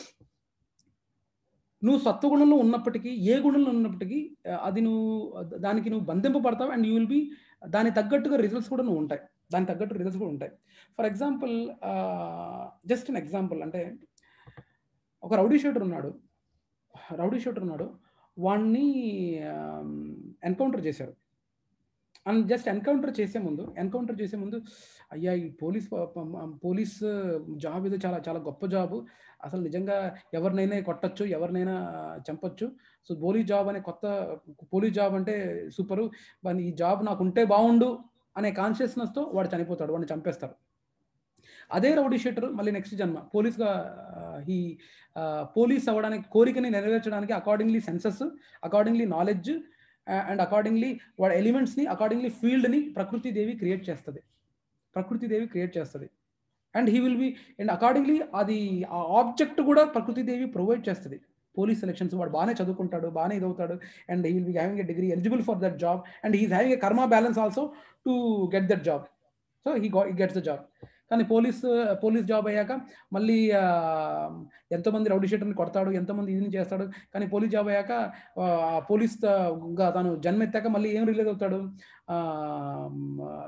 A: నువ్వు సత్వగుణంలో ఉన్నప్పటికీ ఏ గుణంలో ఉన్నప్పటికీ అది నువ్వు దానికి నువ్వు బంధింపబడతావు అండ్ యూ విల్ బి దాని తగ్గట్టుగా రిజల్ట్స్ కూడా నువ్వు ఉంటాయి దాని తగ్గట్టు రిజల్ట్స్ కూడా ఉంటాయి for example just an example అంటే ఒక రౌడీ షూటర్ ఉన్నాడు రౌడీ షూటర్ ఉన్నాడు వాడిని ఎన్కౌంటర్ చేశారు అండ్ జస్ట్ ఎన్కౌంటర్ చేసే ముందు ఎన్కౌంటర్ చేసే ముందు అయ్యా ఈ పోలీస్ పోలీస్ జాబ్ ఇది చాలా చాలా గొప్ప జాబ్ అసలు నిజంగా ఎవరినైనా కొట్టచ్చు ఎవరినైనా చంపొచ్చు సో పోలీస్ జాబ్ అనే కొత్త పోలీస్ జాబ్ అంటే సూపరు ఈ జాబ్ నాకు ఉంటే బాగుండు అనే కాన్షియస్నెస్తో వాడు చనిపోతాడు వాడిని చంపేస్తారు అదే రౌడీ షీటర్ మళ్ళీ నెక్స్ట్ జన్మ పోలీస్గా ఈ పోలీస్ అవ్వడానికి కోరికని నెరవేర్చడానికి accordingly senses accordingly knowledge and accordingly వాడి ఎలిమెంట్స్ని అకార్డింగ్లీ ఫీల్డ్ని ప్రకృతి దేవి క్రియేట్ చేస్తుంది ప్రకృతి దేవి క్రియేట్ చేస్తుంది and he will be and accordingly అది ఆ ఆబ్జెక్ట్ కూడా ప్రకృతి దేవి ప్రొవైడ్ చేస్తుంది పోలీస్ సెలక్షన్స్ వాడు బాగానే చదువుకుంటాడు బాగానే ఇదవుతాడు and he will be having a degree eligible for that job and he's having a karma balance also to get that job so he గా గెట్స్ ద జాబ్ కానీ police police job అయ్యాక మళ్ళీ ఎంతోమంది రౌడీ షీటర్ని కొడతాడు ఎంతోమంది ఇది చేస్తాడు కానీ పోలీస్ జాబ్ అయ్యాక పోలీస్గా తను జన్మెత్తాక మళ్ళీ ఏం రిలీజ్ అవుతాడు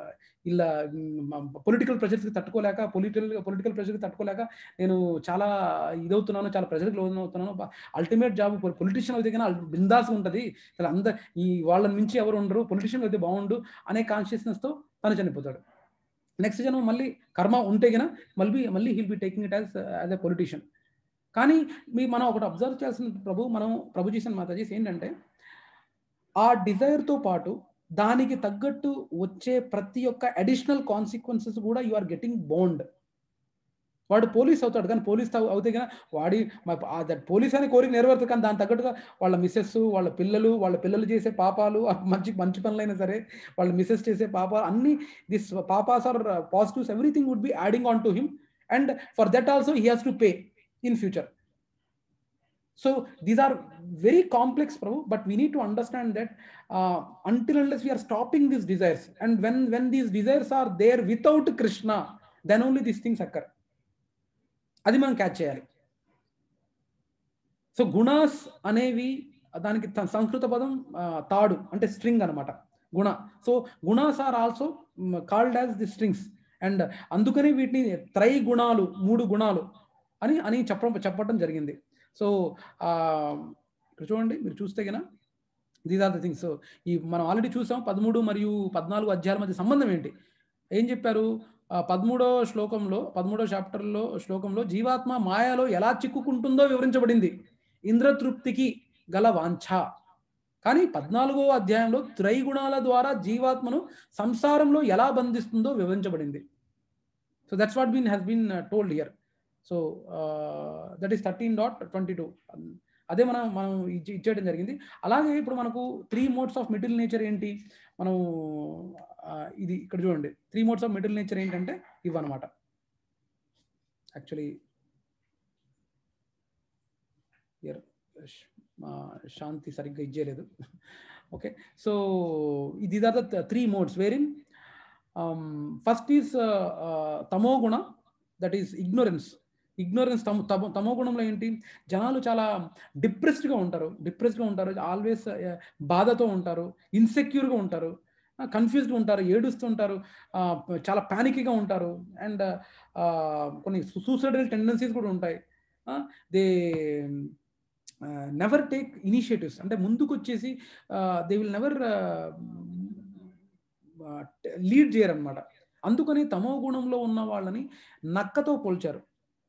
A: ఇలా పొలిటికల్ ప్రెషర్స్కి తట్టుకోలేక పొలిటికల్ పొలిటికల్ ప్రెషర్కి తట్టుకోలేక నేను చాలా ఇదవుతున్నాను చాలా ప్రెషర్కి లోన్ అవుతున్నాను అల్టిమేట్ జాబ్ పొలిటీషియన్ అయితే కానీ బిందాస్ ఉంటుంది అసలు అంద ఈ వాళ్ళని మించి ఎవరు ఉండరు పొలిటీషియన్ అయితే బాగుండు అనే కాన్షియస్నెస్తో తను చనిపోతాడు నెక్స్ట్ జనం మళ్ళీ కర్మ ఉంటే గన మళ్ళీ మళ్ళీ he'll be taking it as as a politician కానీ మీ మనం ఒకటి అబ్జర్వ్ చేయాల్సిన ప్రభు మనం ప్రభు చేసిన మాతాజీస్ ఏంటంటే ఆ డిజైర్తో పాటు దానికి తగ్గట్టు వచ్చే ప్రతి ఒక్క అడిషనల్ కాన్సిక్వెన్సెస్ కూడా యు ఆర్ గెటింగ్ బౌండ్ వాడు పోలీస్ అవుతాడు కానీ పోలీస్ అవుతే కానీ వాడి పోలీస్ అని కోరిక నెరవేరుతుంది కానీ దాని తగ్గట్టుగా వాళ్ళ మిస్సెస్ వాళ్ళ పిల్లలు వాళ్ళ పిల్లలు చేసే పాపాలు మంచి మంచి పనులైనా సరే వాళ్ళ మిస్సెస్ చేసే పాపాలు అన్ని దిస్ పాపాస్ are positives everything would be adding on to him and for that also he has to pay in future so these are very complex prabhu but we need to understand that uh, until unless we are stopping these desires and when when these desires are there without krishna then only these things occur అది మనం catch చేయాలి so gunas అనేవి దానికి సంస్కృత పదం తాడు అంటే string అనమాట గుణ సో గుణాస్ are also called as the strings and అందుకనే వీటిని త్రై గుణాలు మూడు గుణాలు అని అని చెప్పడం చెప్పడం జరిగింది సో ఇక్కడ చూడండి మీరు చూస్తే కన్నా these are the things so ఈ మనం ఆల్రెడీ చూసాం పదమూడు మరియు పద్నాలుగు అధ్యాయాల మధ్య సంబంధం ఏంటి ఏం చెప్పారు పదమూడో శ్లోకంలో పదమూడో చాప్టర్లో శ్లోకంలో జీవాత్మ మాయలో ఎలా చిక్కుకుంటుందో వివరించబడింది ఇంద్రతృప్తికి గల వాంఛ కానీ పద్నాలుగో అధ్యాయంలో త్రైగుణాల ద్వారా జీవాత్మను సంసారంలో ఎలా బంధిస్తుందో వివరించబడింది so that's what been has been told here so that is thirteen dot twenty two అదే మనం మనం ఇచ్చేయడం జరిగింది అలాగే ఇప్పుడు మనకు three modes of middle nature ఏంటి మనం ఇది ఇక్కడ చూడండి three modes of middle nature ఏంటంటే ఇవన్నమాట యాక్చువల్లీ ఇయర్ శాంతి సరిగ్గా ఇచ్చేయలేదు okay so these are the three modes where in first is తమో గుణ దట్ ఈస్ ఇగ్నోరెన్స్ ఇగ్నోరెన్స్ తమ తమ తమో గుణంలో ఏంటి జనాలు చాలా డిప్రెస్డ్గా ఉంటారు డిప్రెస్డ్గా ఉంటారు ఆల్వేస్ బాధతో ఉంటారు ఇన్సెక్యూర్గా ఉంటారు కన్ఫ్యూజ్డ్గా ఉంటారు ఏడుస్తుంటారు చాలా ప్యానిక్గా ఉంటారు అండ్ కొన్ని సూసైడల్ టెండెన్సీస్ కూడా ఉంటాయి దే నెవర్ టేక్ ఇనిషియేటివ్స్ అంటే ముందుకు వచ్చేసి దే విల్ నెవర్ లీడ్ చేయరనమాట అందుకని తమో గుణంలో ఉన్న వాళ్ళని నక్కతో పోల్చారు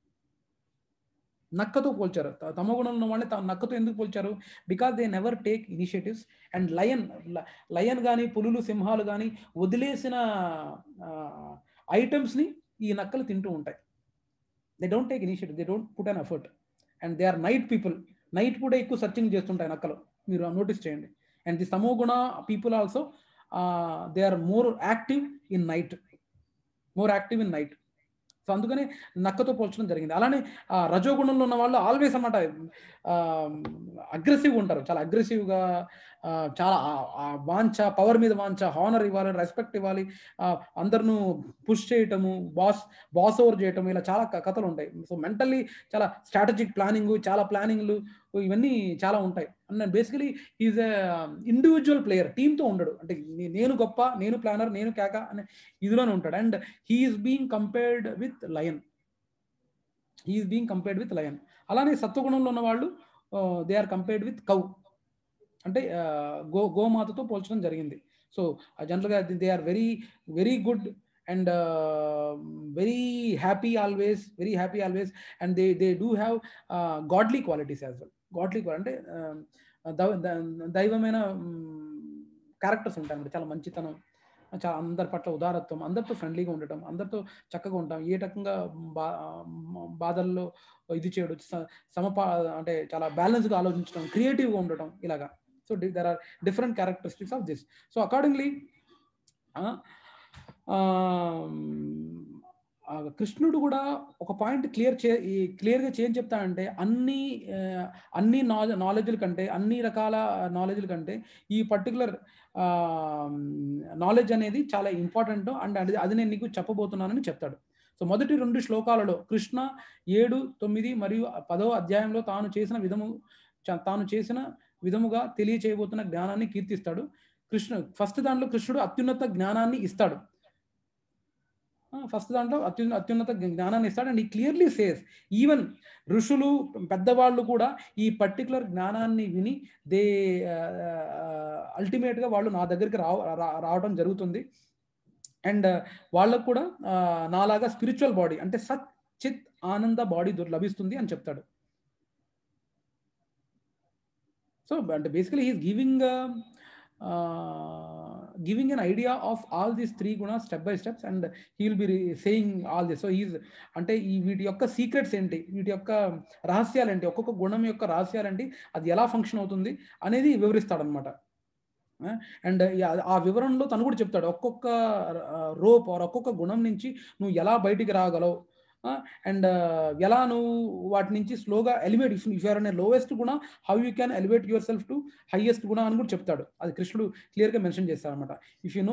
A: నక్కతో పోల్చారు తమ గుణంలో ఉన్న వాళ్ళని నక్కతో ఎందుకు పోల్చారు because they never take initiatives and lion lion కానీ పులులు సింహాలు కానీ వదిలేసిన ఐటమ్స్ని ఈ నక్కలు తింటూ ఉంటాయి they don't take initiative they don't put an effort and they are night people night కూడా ఎక్కువ సర్చింగ్ చేస్తుంటాయి నక్కలు మీరు నోటీస్ చేయండి అండ్ ది సమో గుణ people also they are more active in night more active in night so అందుకనే నక్కతో పోల్చడం జరిగింది అలానే రజోగుణంలో ఉన్న వాళ్ళు ఆల్వేస్ అన్నమాట అగ్రెసివ్గా ఉంటారు చాలా అగ్రెసివ్గా చాలా వాంఛ పవర్ మీద వాంఛ హానర్ ఇవ్వాలి రెస్పెక్ట్ ఇవ్వాలి అందరిను పుష్ చేయటము బాస్ బాస్ ఓవర్ చేయటం ఇలా చాలా కథలు ఉంటాయి సో మెంటల్లీ చాలా స్ట్రాటజిక్ ప్లానింగ్ చాలా ప్లానింగ్లు ఇవన్నీ చాలా ఉంటాయి and basically is a individual player టీంతో ఉండడు అంటే నేను గొప్ప నేను ప్లానర్ నేను కేక అనే ఇదిలోనే ఉంటాడు and he is being compared with lion he is being compared with lion అలానే సత్వగుణంలో ఉన్న వాళ్ళు they are compared with cow అంటే గో గోమాతతో పోల్చడం జరిగింది సో జనరల్గా they are very very good and very happy always very happy always and they they do have godly qualities as well godly అంటే దైవమైన క్యారెక్టర్స్ ఉంటాయి అన్నమాట చాలా మంచితనం చాలా అందరి పట్ల ఉదారత్వం అందరితో ఫ్రెండ్లీగా ఉండటం అందరితో చక్కగా ఉంటాం ఏ రకంగా బా బాధల్లో ఇది చేయడం సమపా అంటే చాలా బ్యాలెన్స్గా ఆలోచించడం క్రియేటివ్గా ఉండటం ఇలాగా so there are different characteristics of this so accordingly కృష్ణుడు కూడా ఒక పాయింట్ క్లియర్ చే క్లియర్గా చేయని చెప్తానంటే అన్ని అన్ని నాలెడ్జ్ల కంటే అన్ని రకాల నాలెడ్జ్ల కంటే ఈ పర్టికులర్ నాలెడ్జ్ అనేది చాలా ఇంపార్టెంట్ అండ్ అది అది నేను నీకు చెప్పబోతున్నానని చెప్తాడు సో మొదటి రెండు శ్లోకాలలో కృష్ణ ఏడు తొమ్మిది మరియు పదో అధ్యాయంలో తాను చేసిన విధము తాను చేసిన విధముగా తెలియచేయబోతున్న జ్ఞానాన్ని కీర్తిస్తాడు కృష్ణ ఫస్ట్ దాంట్లో కృష్ణుడు అత్యున్నత జ్ఞానాన్ని ఇస్తాడు ఫస్ట్ దాంట్లో అత్యు అత్యున్నత జ్ఞానాన్ని ఇస్తాడు అండ్ ఈ క్లియర్లీ సేస్ ఈవెన్ ఋషులు పెద్దవాళ్ళు కూడా ఈ పర్టికులర్ జ్ఞానాన్ని విని దే అల్టిమేట్గా వాళ్ళు నా దగ్గరికి రావ రా- రావడం జరుగుతుంది అండ్ వాళ్ళకు కూడా ఆ, నాలాగా స్పిరిచువల్ బాడీ అంటే సత్ చిత్ ఆనంద బాడీ లభిస్తుంది అని చెప్తాడు సో అంటే basically he's giving giving an idea of all these three గుణ step by steps and he will be saying all this so he's అంటే ఈ వీటి యొక్క సీక్రెట్స్ ఏంటి వీటి యొక్క రహస్యాలు ఏంటి ఒక్కొక్క గుణం యొక్క రహస్యాలు ఏంటి అది ఎలా ఫంక్షన్ అవుతుంది అనేది వివరిస్తాడనమాట అండ్ ఆ వివరణలో తను కూడా చెప్తాడు ఒక్కొక్క రోప్ ఆర్ ఒక్కొక్క గుణం నుంచి నువ్వు ఎలా బయటికి రాగలవు అండ్ ఎలా నువ్వు వాటి నుంచి స్లోగా ఎలివేట్ ఇఫ్ ఇఫ్ యూఆర్ అనే లోయెస్ట్ గుణ how you can elevate your self to highest గుణ అని కూడా చెప్తాడు అది కృష్ణుడు క్లియర్గా మెన్షన్ చేస్తాడు అనమాట ఇఫ్ యు నో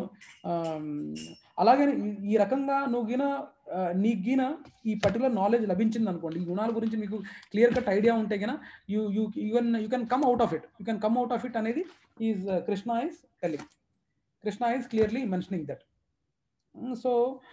A: అలాగే ఈ- ఈ రకంగా నువ్వు గిన ఆ, నీకు గిన ఈ పర్టికులర్ నాలెడ్జ్ లభించింది అనుకోండి ఈ గుణాల గురించి మీకు క్లియర్ కట్ ఐడియా ఉంటే గిన you you you can you can come out of it you can come out of it అనేది is Krishna is telling Krishna is clearly mentioning that so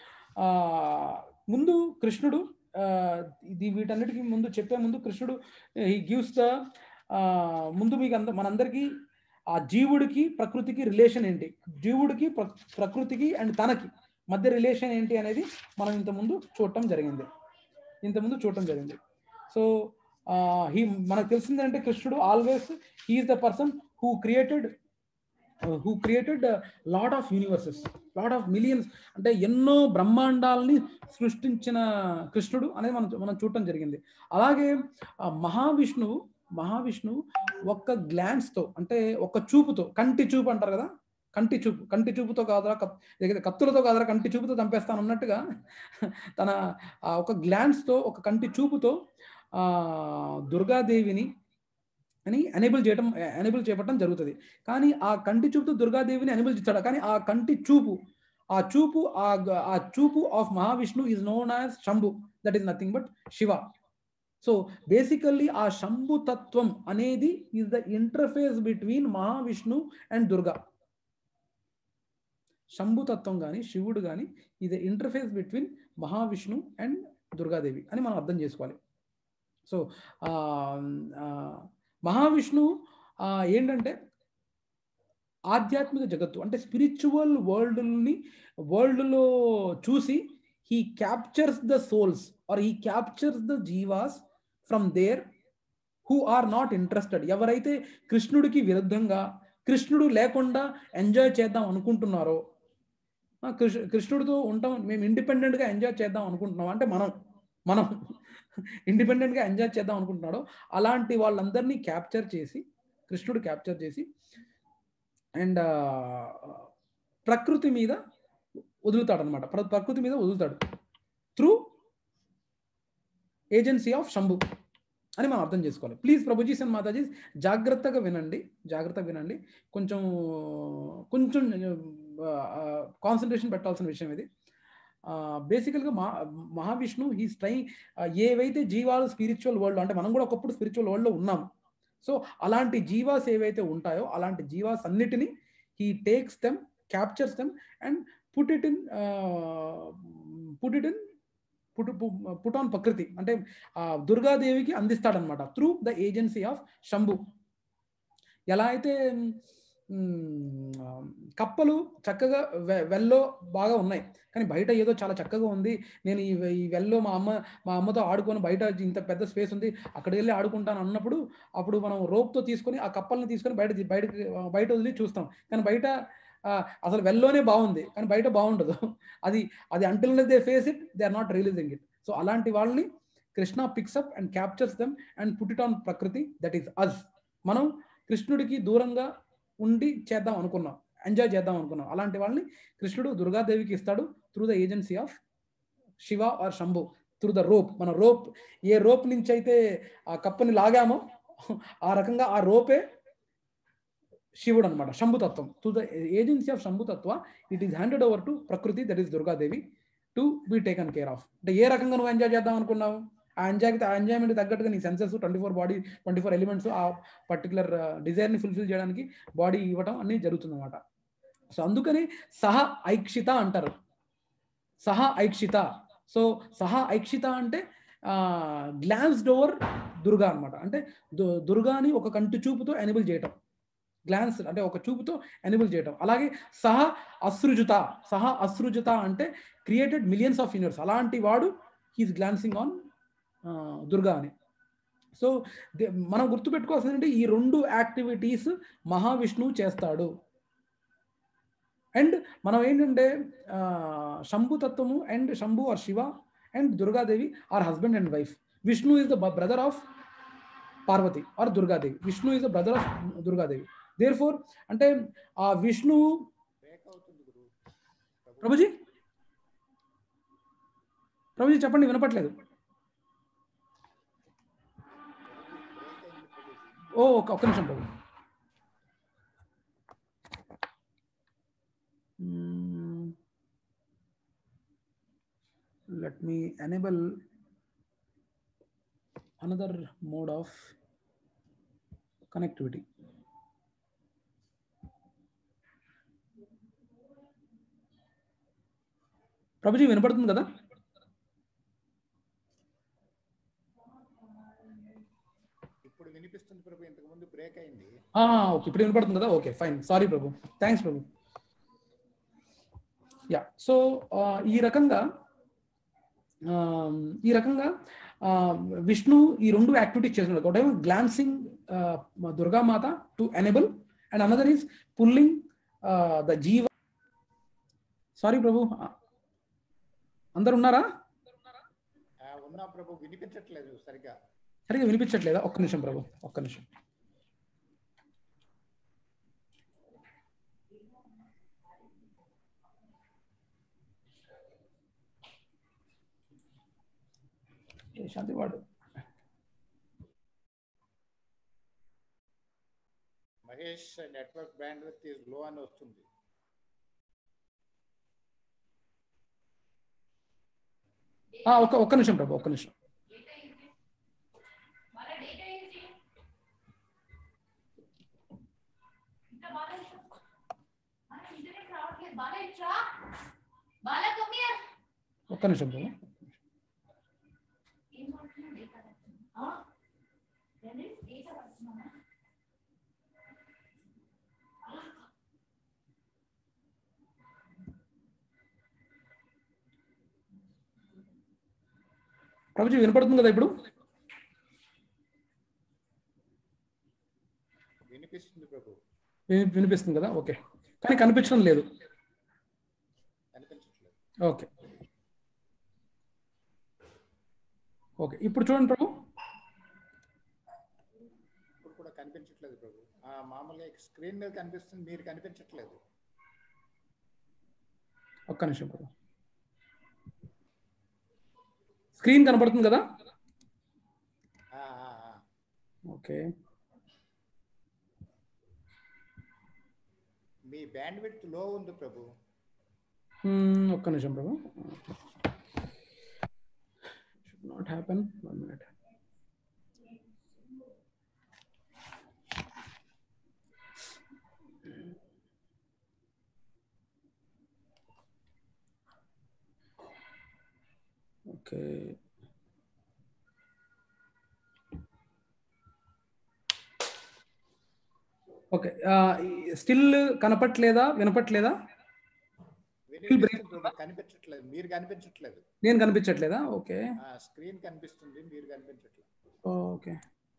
A: ముందు కృష్ణుడు ఆ, ఇది వీటన్నిటికీ ముందు చెప్పే ముందు కృష్ణుడు హీ గివ్స్ ద ముందు మీకు అంద మనందరికీ ఆ జీవుడికి ప్రకృతికి రిలేషన్ ఏంటి జీవుడికి ప్ర- ప్రకృతికి అండ్ తనకి మధ్య రిలేషన్ ఏంటి అనేది మనం ఇంతకుముందు చూడటం జరిగింది ఇంతకుముందు చూడటం జరిగింది సో హీ మనకు తెలిసిందంటే కృష్ణుడు always he is the person who created who created lot of universes lot of millions అంటే ఎన్నో బ్రహ్మాండాలని సృష్టించిన కృష్ణుడు అనేది మనం మనం చూడటం జరిగింది అలాగే ఆ మహావిష్ణువు మహావిష్ణువు ఒక్క glance తో అంటే ఒక్క చూపుతో కంటి చూపు అంటారు కదా కంటి చూపు కంటి చూపుతో కాదురా కత్- ఏదైతే కత్తులతో కాదురా కంటి చూపుతో చంపేస్తాను అన్నట్టుగా తన ఆ ఒక glance తో ఒక కంటి చూపుతో ఆ దుర్గాదేవిని అని ఎనేబుల్ చేయడం ఎనేబుల్ చేయడం జరుగుతుంది కానీ ఆ కంటి చూపుతో దుర్గాదేవిని ఎనేబుల్ చేస్తాడు కానీ ఆ కంటి చూపు ఆ చూపు ఆ గ- ఆ చూపు of Mahavishnu is known as Shambhu that is nothing but Shiva so basically ఆ శంభు తత్వం అనేది is the interface between Mahavishnu and Durga Shambhu తత్వం కానీ శివుడు కానీ ఇది interface between Mahavishnu and Durgadevi అని మనం అర్థం చేసుకోవాలి సో మహావిష్ణు ఆ, ఏంటంటే ఆధ్యాత్మిక జగత్తు అంటే స్పిరిచువల్ వరల్డ్ని వరల్డ్లో చూసి he captures the souls or he captures the జీవాస్ from there who are not interested ఎవరైతే కృష్ణుడికి విరుద్ధంగా కృష్ణుడు లేకుండా ఎంజాయ్ చేద్దాం అనుకుంటున్నారో ఆ, కృష్ణ కృష్ణుడితో ఉంటాం మేము ఇండిపెండెంట్గా ఎంజాయ్ చేద్దాం అనుకుంటున్నాం అంటే మనం మనం ఇండిపెండెంట్గా ఎంజాయ్ చేద్దాం అనుకుంటున్నాడో అలాంటి వాళ్ళందరినీ క్యాప్చర్ చేసి కృష్ణుడు క్యాప్చర్ చేసి అండ్ ప్రకృతి మీద వదులుతాడు అనమాట ప్రకృతి మీద వదులుతాడు త్రూ ఏజెన్సీ ఆఫ్ శంభు అని మనం అర్థం చేసుకోవాలి ప్లీజ్ ప్రభుజీ అండ్ మాతాజీ జాగ్రత్తగా వినండి జాగ్రత్తగా వినండి కొంచెం కొంచెం కాన్సన్ట్రేషన్ పెట్టాల్సిన విషయం ఇది బేసికల్గా మహా మహావిష్ణు హీస్ ట్రై ఏవైతే జీవాలు స్పిరిచువల్ వరల్డ్ అంటే మనం కూడా ఒకప్పుడు స్పిరిచువల్ వరల్డ్లో ఉన్నాం సో అలాంటి జీవాస్ ఏవైతే ఉంటాయో అలాంటి జీవాస్ అన్నిటినీ he takes them captures them and put it in put it in put put on Prakriti అంటే ఆ దుర్గాదేవికి అందిస్తాడనమాట through the agency of Shambhu ఎలా అయితే మ్, ఆ, కప్పలు చక్కగా వె- వెల్లో బాగా ఉన్నాయి కానీ బయట ఏదో చాలా చక్కగా ఉంది నేను ఈ వె- ఈ వెల్లో మా అమ్మ మా అమ్మతో ఆడుకొని బయట ఇంత పెద్ద స్పేస్ ఉంది అక్కడికి వెళ్ళి ఆడుకుంటాను అన్నప్పుడు అప్పుడు మనం రోప్తో తీసుకొని ఆ కప్పల్ని తీసుకొని బయట బయటకి బయట వదిలి చూస్తాం కానీ బయట ఆ, అసలు వెల్లోనే బాగుంది కానీ బయట బాగుండదు అది అది until they face it they are not releasing it so అలాంటి వాళ్ళని Krishna picks up and captures them and put it on Prakriti that is as మనం కృష్ణుడికి దూరంగా ఉండి చేద్దాం అనుకున్నాం ఎంజాయ్ చేద్దాం అనుకున్నాం అలాంటి వాళ్ళని కృష్ణుడు దుర్గాదేవికి ఇస్తాడు through the agency of Shiva or Shambhu through the rope మన రోప్ ఏ రోప్ నుంచి అయితే ఆ కప్పని లాగామో ఆ రకంగా ఆ రోపే శివుడు అనమాట శంభుతత్వం టు ద ఏజెన్సీ ఆఫ్ శంభుతత్వ it is handed over to Prakriti that is Durgadevi to be taken care of అంటే ఏ రకంగా నువ్వు ఎంజాయ్ చేద్దాం అనుకున్నావు ఆ ఎంజాయ్ ఆ ఎంజాయ్మెంట్ తగ్గట్టుగా నీ senses twenty four body twenty four elements ఆ పర్టికులర్ డిజైర్ని ఫుల్ఫిల్ చేయడానికి బాడీ ఇవ్వడం అన్ని జరుగుతుంది అనమాట సో అందుకని సహ ఐక్షిత అంటారు సహా ఐక్షిత సో సహా ఐక్షిత అంటే గ్లాన్స్డ్ ఓవర్ దుర్గా అన్నమాట అంటే దు- దుర్గాని ఒక కంటి చూపుతో ఎనిబుల్ చేయటం గ్లాన్స్ అంటే ఒక చూపుతో ఎనిబుల్ చేయటం అలాగే సహ అసృజుత సహ అసృజుత అంటే క్రియేటెడ్ మిలియన్స్ ఆఫ్ యూనివర్స్ అలాంటి వాడు హీస్ గ్లాన్సింగ్ ఆన్ దుర్గా అని సో దే- మనం గుర్తుపెట్టుకోవాల్సింది ఏంటంటే ఈ రెండు యాక్టివిటీస్ మహావిష్ణువు చేస్తాడు అండ్ మనం ఏంటంటే ఆ, శంభు తత్వము and Shambhu or Shiva and Durgadevi or husband and wife Vishnu is the brother of Parvati or Durgadevi Vishnu is the brother of Durgadevi therefore అంటే ఆ విష్ణువు
B: బ్రేక్ అవుతుంది గురు ప్రభు.
A: ప్రభుజీ ప్రభుజీ చెప్పండి వినపట్లేదు
B: బ్రేక్ అయింది ప్రభుజీ.
A: ఓ ఒక ఒక్క నిమిషం Prabhu let me enable another mode of connectivity Prabhuji వినపడుతుంది కదా
B: ఇప్పుడు వినిపిస్తుంది ప్రభు ఇంతకు ముందు బ్రేక్ అయింది
A: ఆ, ఓకే ఇప్పుడు వినపడుతుంది కదా okay fine sorry Prabhu thanks Prabhu yeah so ఈ రకంగా ఆ, ఈ రకంగా ఆ, విష్ణు ఈ రెండు యాక్టివిటీస్ చేస్తున్నాడు ఒకటేమో glancing Durgamata to enable and another is pulling the జీవ సారీ ప్రభు అందరు ఉన్నారా
B: ఆ, ఉన్నా ప్రభు వినిపించట్లేదు సరిగా
A: సరిగా వినిపించట్లేదా ఒక్క నిమిషం ప్రభు ఒక్క నిమిషం ఏ శాంతి వాడు
B: Mahesh network bandwidth is low అని వస్తుంది
A: ఆ, ఒక్క ఒక్క నిమిషం ప్రభు ఒక్క నిమిషం
C: బాలా కమ్ హియర్
A: ఒక్క నిమిషం ప్రభు
C: ఏం మాట్లాడుతున్నాడు ఏ కథ ఆ ఏంటి ఏ కథ వస్తున్నానా
A: ప్రభుజీ వినపడుతుంది కదా ఇప్పుడు
B: వినిపిస్తుంది ప్రభు
A: విని- వినిపిస్తుంది కదా ఓకే కానీ కనిపించడం లేదు
B: కనిపించట్లేదు
A: ఓకే ఓకే ఇప్పుడు చూడండి ప్రభు
B: ఇప్పుడు కూడా కనిపించట్లేదు ప్రభు ఆ, మామూలుగా స్క్రీన్ మీద కనిపిస్తుంది మీరు కనిపించట్లేదు
A: ఒక్క నిమిషం ప్రభు స్క్రీన్ కనపడుతుంది కదా
B: ఆ, ఆ, ఆ.
A: ఓకే
B: మీ బ్యాండ్ విత్ లో ఉంది ప్రభు
A: మ్మ్, ఒక్క నిమిషం Prabhu should not happen one minute okay okay still కనపట్లేదా వినపట్లేదా
B: వినిపిస్తుంది ప్రభు కనిపించట్లేదు మీరు కనిపించట్లేదు
A: నేను కనిపించట్లేదా ఓకే
B: ఆ స్క్రీన్ కనిపిస్తుంది మీరు కనిపించట్లేదు
A: ఓకే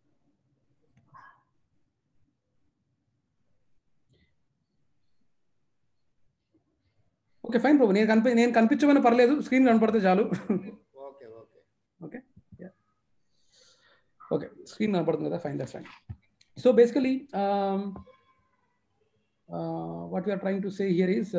A: ఓకే ఫైన్ ప్రభు నేను కనిపి నేను కనిపించమని పర్లేదు స్క్రీన్ కనపడితే చాలు
B: okay okay
A: okay okay screen కనపడుతుంది కదా fine that's fine so basically what you are trying to say here is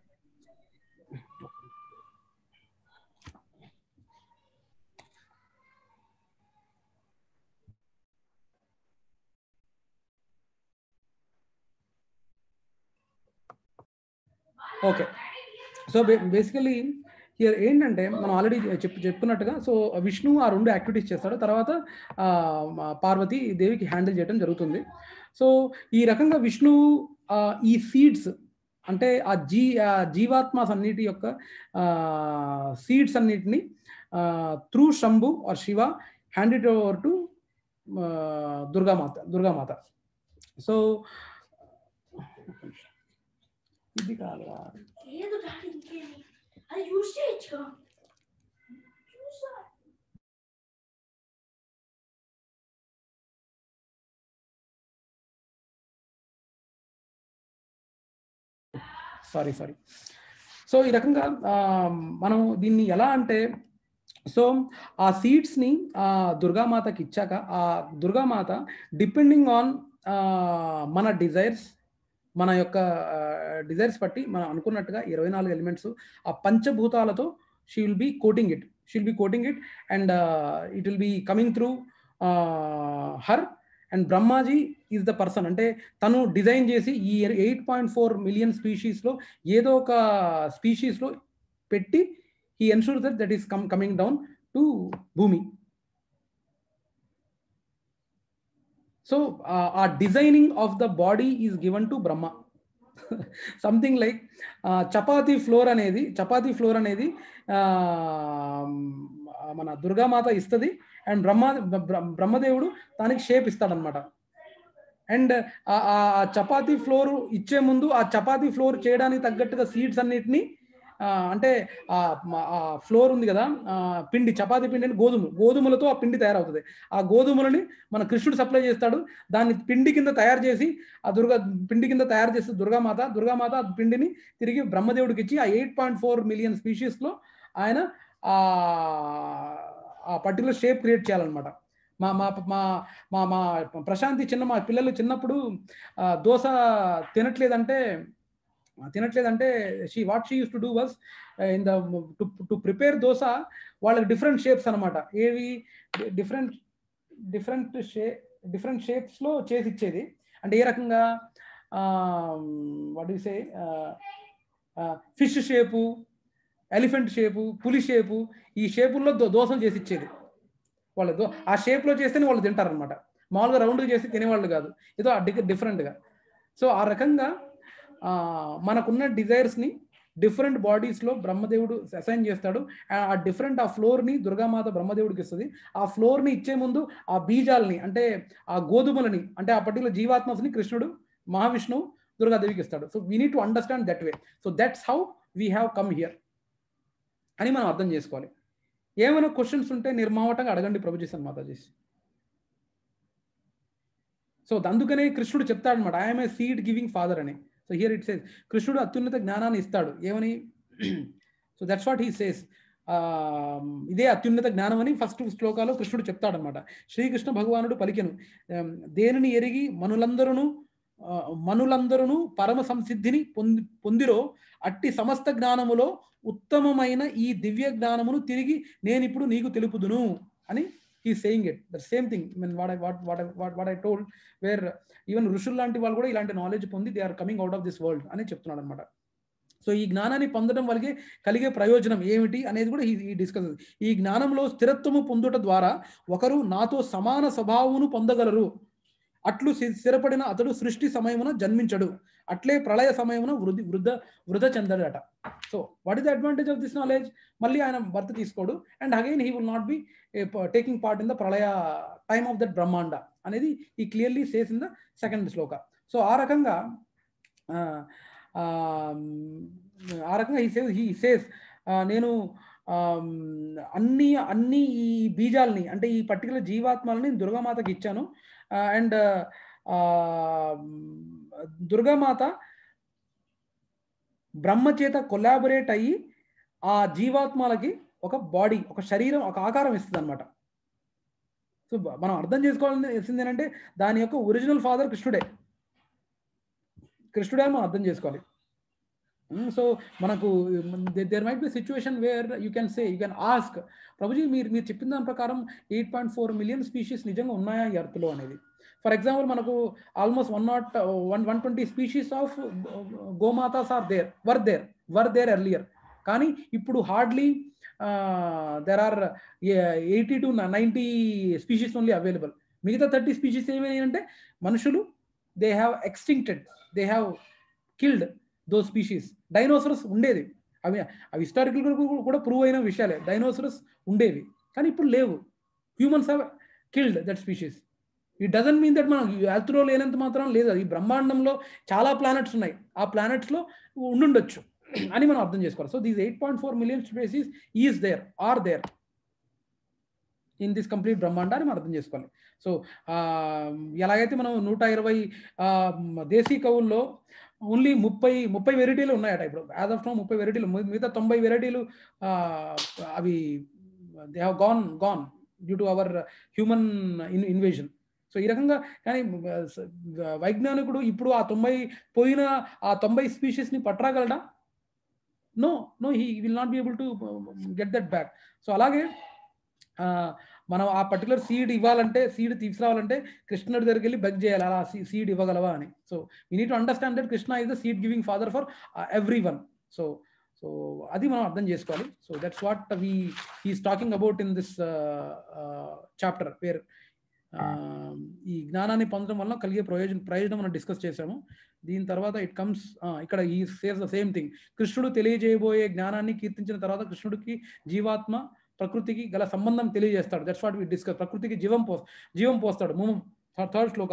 A: okay so basically here ఏంటంటే మనం ఆల్రెడీ చెప్పు చెప్పుకున్నట్టుగా సో విష్ణు ఆ రెండు యాక్టివిటీస్ చేస్తాడు తర్వాత ఆ, మా పార్వతి దేవికి హ్యాండిల్ చేయడం జరుగుతుంది సో ఈ రకంగా విష్ణు ఆ, ఈ సీడ్స్ అంటే ఆ జీ ఆ జీవాత్మాస్ అన్నిటి యొక్క సీడ్స్ అన్నిటిని through Shambhu or Shiva hand it over to Durgamata Durgamata so ఇది కాదురా
C: లేదు డాడీ ఇంకేమి అది యూస్ చేయొచ్చు చూసా
A: సారీ సారీ సో ఈ రకంగా ఆ, మనం దీన్ని ఎలా అంటే సో ఆ సీడ్స్ని ఆ దుర్గామాతకి ఇచ్చాక ఆ దుర్గామాత డిపెండింగ్ ఆన్ మన డిజైర్స్ మన యొక్క డిజైర్స్ బట్టి మనం అనుకున్నట్టుగా ఇరవై నాలుగు ఎలిమెంట్స్ ఆ పంచభూతాలతో she will be coating it she will be coating it and it will be coming through her and Brahmaji is the person అంటే తను డిజైన్ చేసి ఈ ఎయిట్ పాయింట్ ఫోర్ మిలియన్ స్పీషీస్లో ఏదో ఒక స్పీషీస్లో పెట్టి he ensure that that is come coming down to భూమి సో ఆ designing of the body is given to Brahma something like chapati flour అనేది చపాతీ ఫ్లోర్ అనేది ఆ, మన దుర్గామాత ఇస్తుంది అండ్ బ్రహ్మ బ్ర- బ్రహ్మదేవుడు దానికి షేప్ ఇస్తాడనమాట అండ్ ఆ ఆ చపాతీ ఫ్లోర్ ఇచ్చే ముందు ఆ చపాతీ ఫ్లోర్ చేయడానికి తగ్గట్టుగా సీడ్స్ అన్నిటిని ఆ, అంటే ఆ మ- ఆ ఫ్లోర్ ఉంది కదా ఆ, పిండి చపాతీ పిండి అంటే గోధుమ గోధుమలతో ఆ పిండి తయారవుతుంది ఆ గోధుమలని మన కృష్ణుడు సప్లై చేస్తాడు దాన్ని పిండి కింద తయారు చేసి ఆ దుర్గా పిండి కింద తయారు చేస్తే దుర్గామాత దుర్గామాత ఆ పిండిని తిరిగి బ్రహ్మదేవుడికి ఇచ్చి ఆ ఎయిట్ పాయింట్ ఫోర్ మిలియన్ స్పీషీస్లో ఆయన ఆ ఆ పర్టికులర్ షేప్ క్రియేట్ చేయాలన్నమాట మా మా మా మా మా ప్రశాంతి చిన్న మా పిల్లలు చిన్నప్పుడు ఆ, దోశ తినట్లేదంటే తినట్లేదంటే she what she use to do was in the to prepare dosa వాళ్ళకి డిఫరెంట్ షేప్స్ అనమాట ఏవి డిఫరెంట్ డిఫరెంట్ షే డిఫరెంట్ షేప్స్లో చేసి ఇచ్చేది అంటే ఏ రకంగా what you say fish shape elephant shape పులి షేపు ఈ షేపుల్లో దో దోశలు చేసి ఇచ్చేది వాళ్ళు దో ఆ షేప్లో చేస్తేనే వాళ్ళు తింటారనమాట మామూలుగా రౌండ్గా చేసి తినేవాళ్ళు కాదు ఏదో డిఫరెంట్గా సో ఆ రకంగా ఆ, మనకున్న డిజైర్స్ని డిఫరెంట్ బాడీస్లో బ్రహ్మదేవుడు అసైన్ చేస్తాడు ఆ డిఫరెంట్ ఆ ఫ్లోర్ని దుర్గామాత బ్రహ్మదేవుడికి ఇస్తుంది ఆ ఫ్లోర్ని ఇచ్చే ముందు ఆ బీజాలని అంటే ఆ గోధుమలని అంటే ఆ పర్టికులర్ జీవాత్మస్ని కృష్ణుడు మహావిష్ణువు దుర్గాదేవికి ఇస్తాడు so we need to understand that way so that's how we have come here అని మనం అర్థం చేసుకోవాలి ఏమైనా క్వశ్చన్స్ ఉంటే నిర్మావటంగా అడగండి ప్రభుజీసన్ మాతాజీస్ సో అందుకనే కృష్ణుడు చెప్తాడనమాట I'm a seed giving father అని సో హియర్ ఇట్ సేస్ కృష్ణుడు అత్యున్నత జ్ఞానాన్ని ఇస్తాడు ఏమని so that's what he says ఇదే అత్యున్నత జ్ఞానం అని ఫస్ట్ శ్లోకాలో కృష్ణుడు చెప్తాడనమాట శ్రీకృష్ణ భగవానుడు పలికెను um, దేనిని ఎరిగి మనులందరూ మనులందరూ పరమ సంసిద్ధిని పొంది పొందిరో అట్టి సమస్త జ్ఞానములో ఉత్తమమైన ఈ దివ్య జ్ఞానమును తిరిగి నేను ఇప్పుడు నీకు తెలుపుదును అని he saying it the same thing mean what I what what what what I told where even ఋషులు లాంటి వాళ్ళు కూడా ఇలాంటి నాలెడ్జ్ పొంది they are coming out of this world అని చెప్తున్నాడు అనమాట సో ఈ జ్ఞానాన్ని పొందడం వల్లకే కలిగే ప్రయోజనం ఏమిటి అనేది కూడా ఈ డిస్కస్ ఈ జ్ఞానంలో స్థిరత్వము పొందుట ద్వారా ఒకరు నాతో సమాన స్వభావమును పొందగలరు అట్లు స్థి- స్థిరపడిన అతడు సృష్టి సమయమున జన్మించడు అట్లే ప్రళయ సమయమున వృద్ధి వృద్ధ వృధ చెందడట so what is the advantage of this knowledge మళ్ళీ ఆయన భర్త తీసుకోడు and again he will not be taking part in the pralaya time of that brahmanda అనేది ఈ clearly says in the second shloka so ఆ రకంగా ఆ, ఆ, ఆ రకంగా ఈ సేస్ ఈ సేస్ నేను ఆమ్, అన్ని అన్ని ఈ బీజాలని అంటే ఈ పర్టికులర్ జీవాత్మలని దుర్గామాతకి ఇచ్చాను అండ్ దుర్గామాత బ్రహ్మ చేత కొలాబరేట్ అయ్యి ఆ జీవాత్మలకి ఒక బాడీ ఒక శరీరం ఒక ఆకారం ఇస్తుంది అనమాట సో బ- మనం అర్థం చేసుకోవాల్సింది ఏంటంటే దాని యొక్క ఒరిజినల్ ఫాదర్ కృష్ణుడే కృష్ణుడే అని మనం అర్థం చేసుకోవాలి సో మనకు there might be situation where you can say you can ask Prabhuji మీరు మీరు చెప్పిన దాని ప్రకారం eight point four million species నిజంగా ఉన్నాయా ఈ అర్త్లో అనేది ఫర్ ఎగ్జాంపుల్ మనకు almost one not one one twenty species of gomatas are there were there were there earlier కానీ ఇప్పుడు hardly there are eighty to ninety species only available మిగతా thirty species ఏమైనాయి అంటే మనుషులు they have ఎక్స్టింక్టెడ్ they have killed those species dinosaurs ఉండేది అవి అవి historical కూడా ప్రూవ్ అయిన విషయాలే డైనోసరస్ ఉండేవి కానీ ఇప్పుడు లేవు humans have killed that species it doesn't mean that మనం ఎర్త్లో లేనంత మాత్రం లేదు అది బ్రహ్మాండంలో చాలా ప్లానెట్స్ ఉన్నాయి ఆ ప్లానెట్స్లో ఉండుండొచ్చు అని మనం అర్థం చేసుకోవాలి so these eight point four million species is there are there in this complete brahmanda అని మనం అర్థం చేసుకోవాలి సో ఎలాగైతే మనం నూట ఇరవై దేశీ కవుల్లో ఓన్లీ ముప్పై ముప్పై వెరైటీలు ఉన్నాయట ఇప్పుడు యాజ్ ఆఫ్ నో ముప్పై వెరైటీలు మిగతా తొంభై వెరైటీలు అవి they have gone gone due to our human in invasion so ఈ రకంగా కానీ వైజ్ఞానికుడు ఇప్పుడు ఆ తొంభై పోయిన ఆ తొంభై స్పీషీస్ని పట్టరాగలడా no no he will not be able to get that back so అలాగే మనం ఆ పర్టికులర్ సీడ్ ఇవ్వాలంటే సీడ్ తీసుకురావాలంటే కృష్ణుడి దగ్గరికి వెళ్ళి బెగ్ చేయాలి అలా సీడ్ ఇవ్వగలవా అని so we need to understand that Krishna is the seed giving father for every one so so అది మనం అర్థం చేసుకోవాలి so that's what we he's talking about in this chapter where ఈ జ్ఞానాన్ని పొందడం వల్ల కలిగే ప్రయోజనం ప్రయోజనం మనం డిస్కస్ చేసాము దీని తర్వాత ఇట్ కమ్స్ ఇక్కడ ఈ సేస్ ద సేమ్ థింగ్ కృష్ణుడు తెలియజేయబోయే జ్ఞానాన్ని కీర్తించిన తర్వాత కృష్ణుడికి జీవాత్మ ప్రకృతికి గల సంబంధం తెలియజేస్తాడు దట్స్ వాట్ వి డిస్కస్ ప్రకృతికి జీవం పో జీవం పోస్తాడు థర్డ్ శ్లోక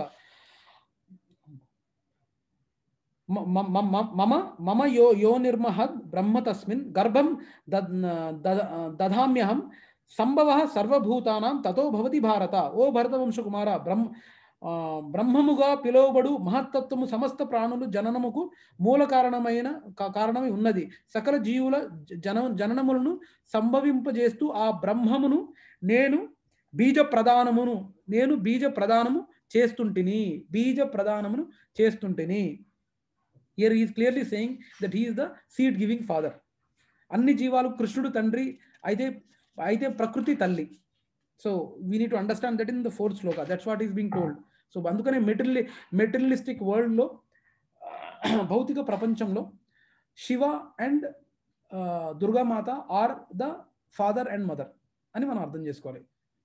A: మమ మమ యో యో నిర్మహద్ బ్రహ్మ తస్మిన్ గర్భం దధామ్యహం సంభవ సర్వభూతానాం తతో భవతి భారత ఓ భరతవంశకుమార బ్రహ్మ బ్రహ్మముగా పిలువబడు మహత్తత్వము సమస్త ప్రాణులు జననముకు మూల కారణమైన కారణమై ఉన్నది సకల జీవుల జన జననములను సంభవింపజేస్తూ ఆ బ్రహ్మమును నేను బీజ ప్రధానమును నేను బీజ ప్రధానము చేస్తుంటిని బీజ ప్రధానమును చేస్తుంటిని here is clearly saying that he's the seed giving father అన్ని జీవాలు కృష్ణుడు తండ్రి అయితే అయితే ప్రకృతి తల్లి so we need to understand that in the fourth shloka that's what is being told so అందుకనే మెటీరియలి మెటీరియలిస్టిక్ వరల్డ్లో భౌతిక ప్రపంచంలో Shiva and Durgamata are the father and mother అని మనం అర్థం చేసుకోవాలి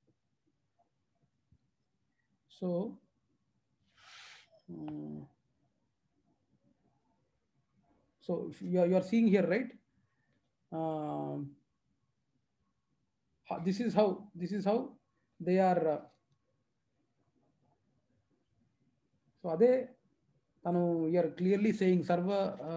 A: so so you are seeing here right this is how this is how they are uh, so అదే తను యూఆర్ క్లియర్లీ సేయింగ్ సర్వ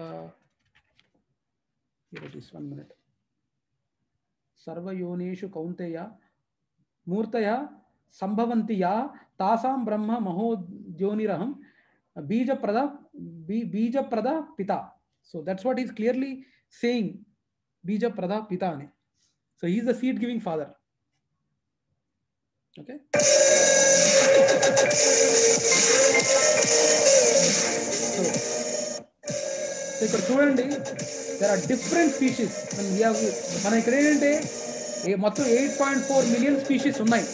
A: ఇట్ ఈస్ వన్ మినిట్ సర్వయోనేషు కౌంతేయ మూర్తయ సంభవంతి యా తాసాం బ్రహ్మ మహోద్యోనిరహం బీజప్రద బీ బీజప్రద పిత so that's what is clearly saying బీజప్రద పిత అని So he is the seed giving father. Okay. So, so ఇక్కడ చూడండి దర్ ఆర్ డిఫరెంట్ స్పీషీస్ మన ఇక్కడ ఏంటంటే మొత్తం eight point four million species ఉన్నాయి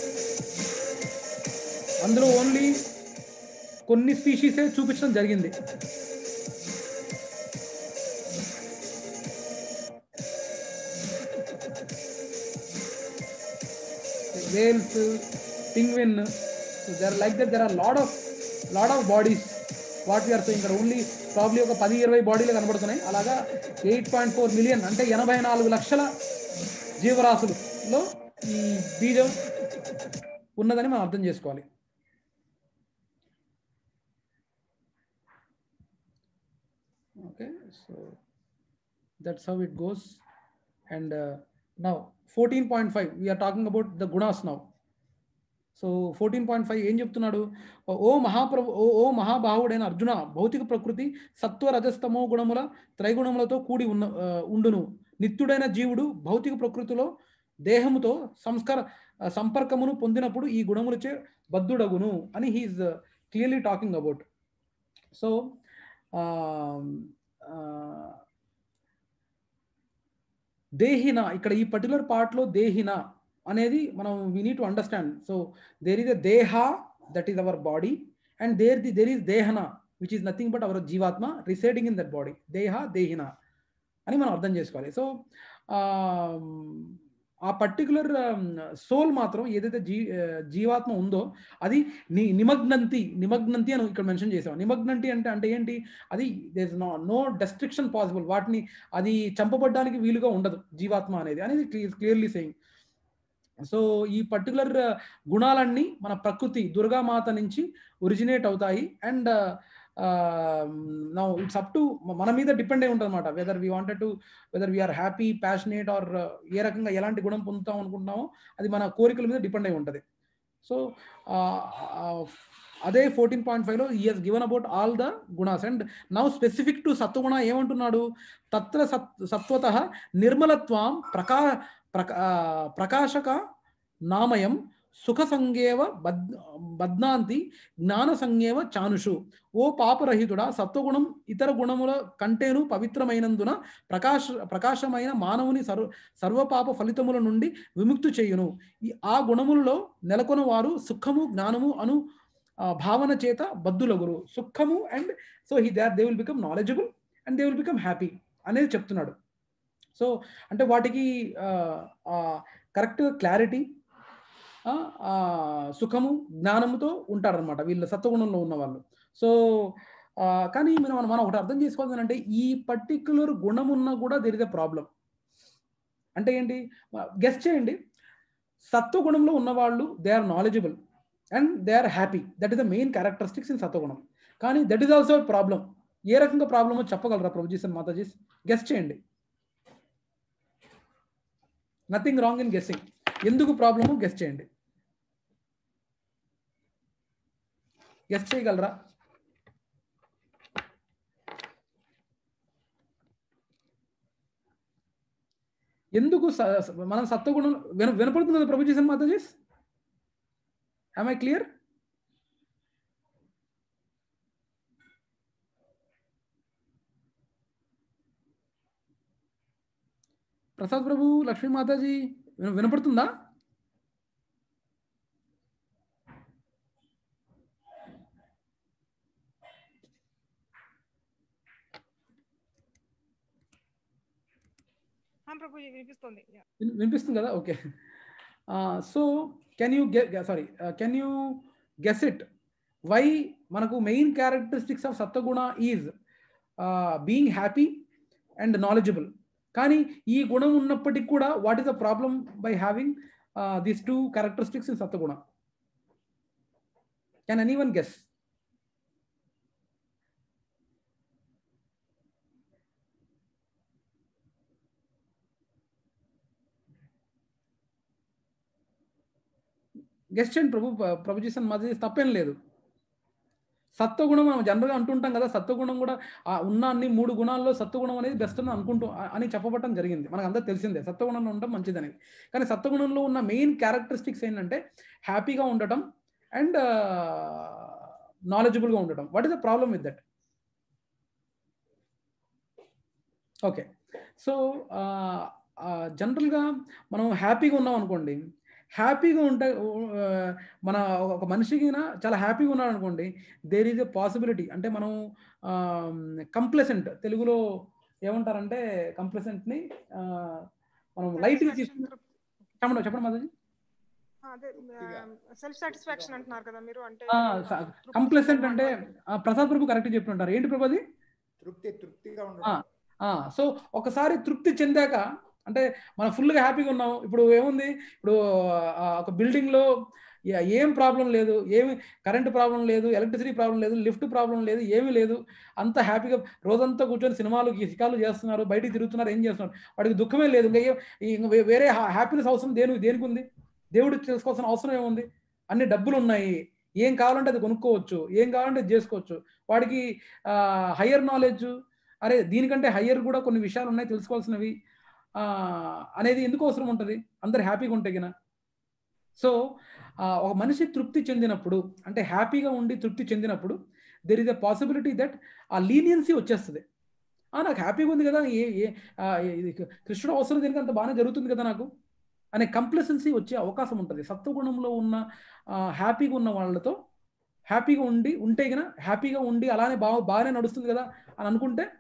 A: అందులో ఓన్లీ కొన్ని స్పీషీసే చూపించడం జరిగింది whales, penguin. So they are like that. There are lot of lot of bodies. What we're so ఇక్కడ ఓన్లీ ప్రాబ్లీ ఒక పది ఇరవై బాడీలు కనబడుతున్నాయి అలాగా ఎయిట్ పాయింట్ ఫోర్ మిలియన్ అంటే ఎనభై నాలుగు లక్షల జీవరాశులలో ఈ బీజం ఉన్నదని మనం అర్థం చేసుకోవాలి okay so that's how it goes and now fourteen point five we're talking about the gunas now so fourteen point five ఏం చెప్తున్నాడు ఓ మహాప్రభు ఓ ఓ మహాబాహుడైన అర్జున భౌతిక ప్రకృతి సత్వ రజస్తమో గుణముల త్రైగుణములతో కూడి ఉన్న ఉండును నిత్యుడైన జీవుడు భౌతిక ప్రకృతిలో దేహముతో సంస్కార సంపర్కమును పొందినప్పుడు ఈ గుణములచే బద్ధుడగును అని he's clearly talking about so దేహిన ఇక్కడ ఈ పర్టికులర్ పార్ట్లో దేహిన అనేది మనం we need to understand so there is a deha that is our body and there the there is dehina which is nothing but our jivatma residing in that body deha dehina అని మనం అర్థం చేసుకోవాలి సో ఆ పర్టికులర్ సోల్ మాత్రం ఏదైతే జీ ఆ, జీవాత్మ ఉందో అది ని నిమగ్నంతి నిమగ్నంతి అని ఇక్కడ మెన్షన్ చేసాం నిమగ్నంతి అంటే అంటే ఏంటి అది there no no destruction possible వాటిని అది చంపబడ్డానికి వీలుగా ఉండదు జీవాత్మ అనేది అనేది క్లియర్లీ సేయింగ్ సో ఈ పర్టికులర్ గుణాలన్నీ మన ప్రకృతి దుర్గామాత నుంచి ఒరిజినేట్ అవుతాయి and now it's up to మన మీద డిపెండ్ అయి ఉంటుంది అనమాట whether we wanted to whether we're happy passionate or ఏ రకంగా ఎలాంటి గుణం పొందుతాం అనుకుంటున్నామో అది మన కోరికల మీద డిపెండ్ అయి ఉంటుంది సో అదే ఫోర్టీన్ పాయింట్ ఫైవ్లో is given about all the gunas and now specific to sattvaguna ఏమంటున్నాడు తత్ర సత్ సత్వత నిర్మలత్వం ప్రకా ప్రకా ఆ, ప్రకాశక నామయం సుఖ సంగేవ బద్ బద్నాంతి జ్ఞాన సంగేవ చానుషు ఓ పాపరహితుడా సత్వగుణం ఇతర గుణముల కంటేను పవిత్రమైనందున ప్రకాశ ప్రకాశమైన మానవుని సర్వ సర్వపాప ఫలితముల నుండి విముక్తి చేయును ఈ ఆ గుణములలో నెలకొన వారు సుఖము జ్ఞానము అను ఆ, భావన చేత బద్దులగురు సుఖము and so he they they will become knowledgeable and they will become happy అనేది చెప్తున్నాడు సో అంటే వాటికి కరెక్ట్ క్లారిటీ సుఖము జ్ఞానముతో ఉంటారనమాట వీళ్ళు సత్వగుణంలో ఉన్న వాళ్ళు సో ఆ, కానీ మనం మనం ఒకటి అర్థం చేసుకోవాలి అంటే ఈ పర్టిక్యులర్ గుణం ఉన్నా కూడా దెర్ ఇస్ ఎ ప్రాబ్లం అంటే ఏంటి గెస్ట్ చేయండి సత్వగుణంలో ఉన్నవాళ్ళు they are knowledgeable and they are happy that is the main characteristics in సత్వగుణం కానీ దట్ ఈస్ ఆల్సో ప్రాబ్లం ఏ రకంగా ప్రాబ్లమో చెప్పగలరా ప్రభుజీస్ అండ్ మాతాజీస్ గెస్ట్ చేయండి నథింగ్ రాంగ్ ఇన్ గెస్సింగ్ ఎందుకు ప్రాబ్లము గెస్ట్ చేయండి గెస్ట్ చేయగలరా ఎందుకు స- స- మనం సత్వగుణం విన వినపడుతున్నది ప్రభు చేసిన మాతాజీస్ ఐ క్లియర్ ప్రసాద్ ప్రభు లక్ష్మీ మాతాజీ విన- వినపడుతుందా
D: ఆ, ప్రభుజీ వినిపిస్తుంది యా.
A: విన్- వినిపిస్తుంది కదా ఓకే సో కెన్ యూ గె sorry can you guess it why మనకు main characteristics of sattvaguna is being happy and knowledgeable కానీ ఈ గుణం ఉన్నప్పటికీ కూడా what is the problem by having these two characteristics in sattvaguna can any one guess guess చేయండి ప్రభు ప్రభు చేసిన మధ్య తప్పేం లేదు సత్వగుణం మనం జనరల్గా అంటుంటాం కదా సత్వగుణం కూడా ఆ ఉన్న అన్ని మూడు గుణాల్లో సత్వగుణం అనేది బెస్ట్ అని అనుకుంటూ ఆ- అని చెప్పబట్టం జరిగింది మనకు అందరూ తెలిసిందే సత్వగుణంలో ఉండడం మంచిదని కానీ సత్వగుణంలో ఉన్న మెయిన్ క్యారెక్టరిస్టిక్స్ ఏంటంటే హ్యాపీగా ఉండటం అండ్ నాలెడ్జబుల్గా ఉండటం what is the problem with that okay so జనరల్గా మనం హ్యాపీగా ఉన్నాం అనుకోండి హ్యాపీగా ఉంటే ఆ, మన ఒక మనిషికి చాలా హ్యాపీగా ఉన్నాడు అనుకోండి దేర్ ఈజ్ ఎ పాసిబిలిటీ అంటే మనం కంప్లెసెంట్ తెలుగులో ఏమంటారంటే కంప్లెసెంట్ని మనం లైట్గా తీసుకుని చెప్పండి చెప్పండి మాధవి
D: ఆ, అదే సెల్ఫ్ సాటిస్ఫాక్షన్ అంటున్నారు కదా మీరు అంటే
A: కంప్లెసెంట్ అంటే ఆ, ప్రసాద్ ప్రభు కరెక్ట్ చెప్తుంటారు ఏంటి ప్రభు అది
B: తృప్తి తృప్తిగా
A: ఆ,
B: ఉండడం
A: ఆ, సో ఒకసారి తృప్తి చెందాక అంటే మనం ఫుల్గా హ్యాపీగా ఉన్నాం ఇప్పుడు ఏముంది ఇప్పుడు ఆ, ఒక బిల్డింగ్లో ఏం ప్రాబ్లం లేదు ఏమి కరెంట్ ప్రాబ్లం లేదు ఎలక్ట్రిసిటీ ప్రాబ్లం లేదు లిఫ్ట్ ప్రాబ్లం లేదు ఏమీ లేదు అంత హ్యాపీగా రోజంతా కూర్చొని సినిమాలు సికాలు చేస్తున్నారు బయటికి తిరుగుతున్నారు ఏం చేస్తున్నారు వాడికి దుఃఖమే లేదు ఇంకా ఏ- ఇంకా వే- వేరే హ్యాపీనెస్ అవసరం దేని దేనికి ఉంది దేవుడు తెలుసుకోవాల్సిన అవసరం ఏముంది అన్ని డబ్బులు ఉన్నాయి ఏం కావాలంటే అది కొనుక్కోవచ్చు ఏం కావాలంటే అది చేసుకోవచ్చు వాడికి హయ్యర్ నాలెడ్జ్ అరే దీనికంటే హయ్యర్ కూడా కొన్ని విషయాలు ఉన్నాయి తెలుసుకోవాల్సినవి ఆ, అనేది ఎందుకు అవసరం ఉంటుంది అందరు హ్యాపీగా ఉంటే గిన సో ఒక మనిషి తృప్తి చెందినప్పుడు అంటే హ్యాపీగా ఉండి తృప్తి చెందినప్పుడు there is a possibility that ఆ లీనియన్సీ వచ్చేస్తుంది ఆ, నాకు హ్యాపీగా ఉంది కదా ఏ ఏ ఆ, ఇది కృష్ణుడు అవసరం దీనికి అంత బాగానే జరుగుతుంది కదా నాకు అనే కంప్లసెన్సీ వచ్చే అవకాశం ఉంటుంది సత్వగుణంలో ఉన్న ఆ, హ్యాపీగా ఉన్న వాళ్ళతో హ్యాపీగా ఉండి ఉంటే గన హ్యాపీగా ఉండి అలానే బాగా బాగానే నడుస్తుంది కదా అని అనుకుంటే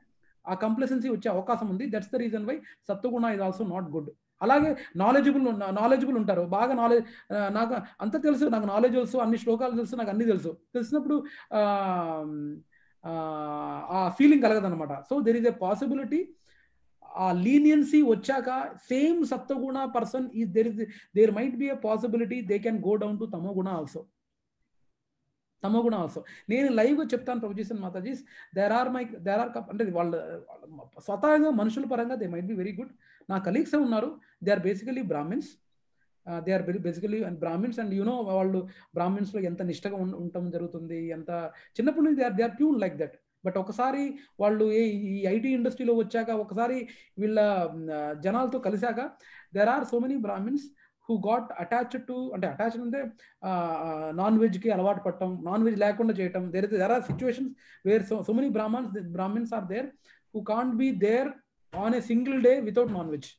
A: ఆ కంప్లసెన్సీ వచ్చే అవకాశం ఉంది that's the reason why sattvaguna is also not good అలాగే నాలెడ్జబుల్ నాలెడ్జబుల్ ఉంటారు బాగా నాలెడ్జ్ నాకు అంత తెలుసు నాకు నాలెడ్జ్ తెలుసు అన్ని శ్లోకాలు తెలుసు నాకు అన్ని తెలుసు తెలిసినప్పుడు ఆ, ఆ, ఆ ఫీలింగ్ కలగదనమాట so there is a possibility ఆ లీనియన్సీ వచ్చాక సేమ్ సత్వగుణ పర్సన్ ఈ there is there might be a possibility they can go down to tamoguna also tamoguna also నేను లైవ్గా చెప్తాను profession Matajis there are my there are అంటే వాళ్ళ వాళ్ళ స్వతహాగా మనుషుల పరంగా they might be very good నా కలీగ్స్ ఉన్నారు they are basically Brahmins they are basically and Brahmins and you know వాళ్ళు బ్రాహ్మిన్స్లో ఎంత నిష్టగా ఉం- ఉండటం జరుగుతుంది ఎంత చిన్నప్పటి నుంచి they are they are pure like that but ఒకసారి వాళ్ళు ఏ ఈ ఐటీ ఇండస్ట్రీలో వచ్చాక ఒకసారి వీళ్ళ మ్, జనాలతో కలిశాక there are so many Brahmins who got attached to అంటే అటాచ్డ్ అంటే నాన్ వెజ్కి అలవాటు పడటం నాన్ వెజ్ లేకుండా చేయటం there there are situations where so so many Brahmans Brahmins are there who can't be there on a single day without non veg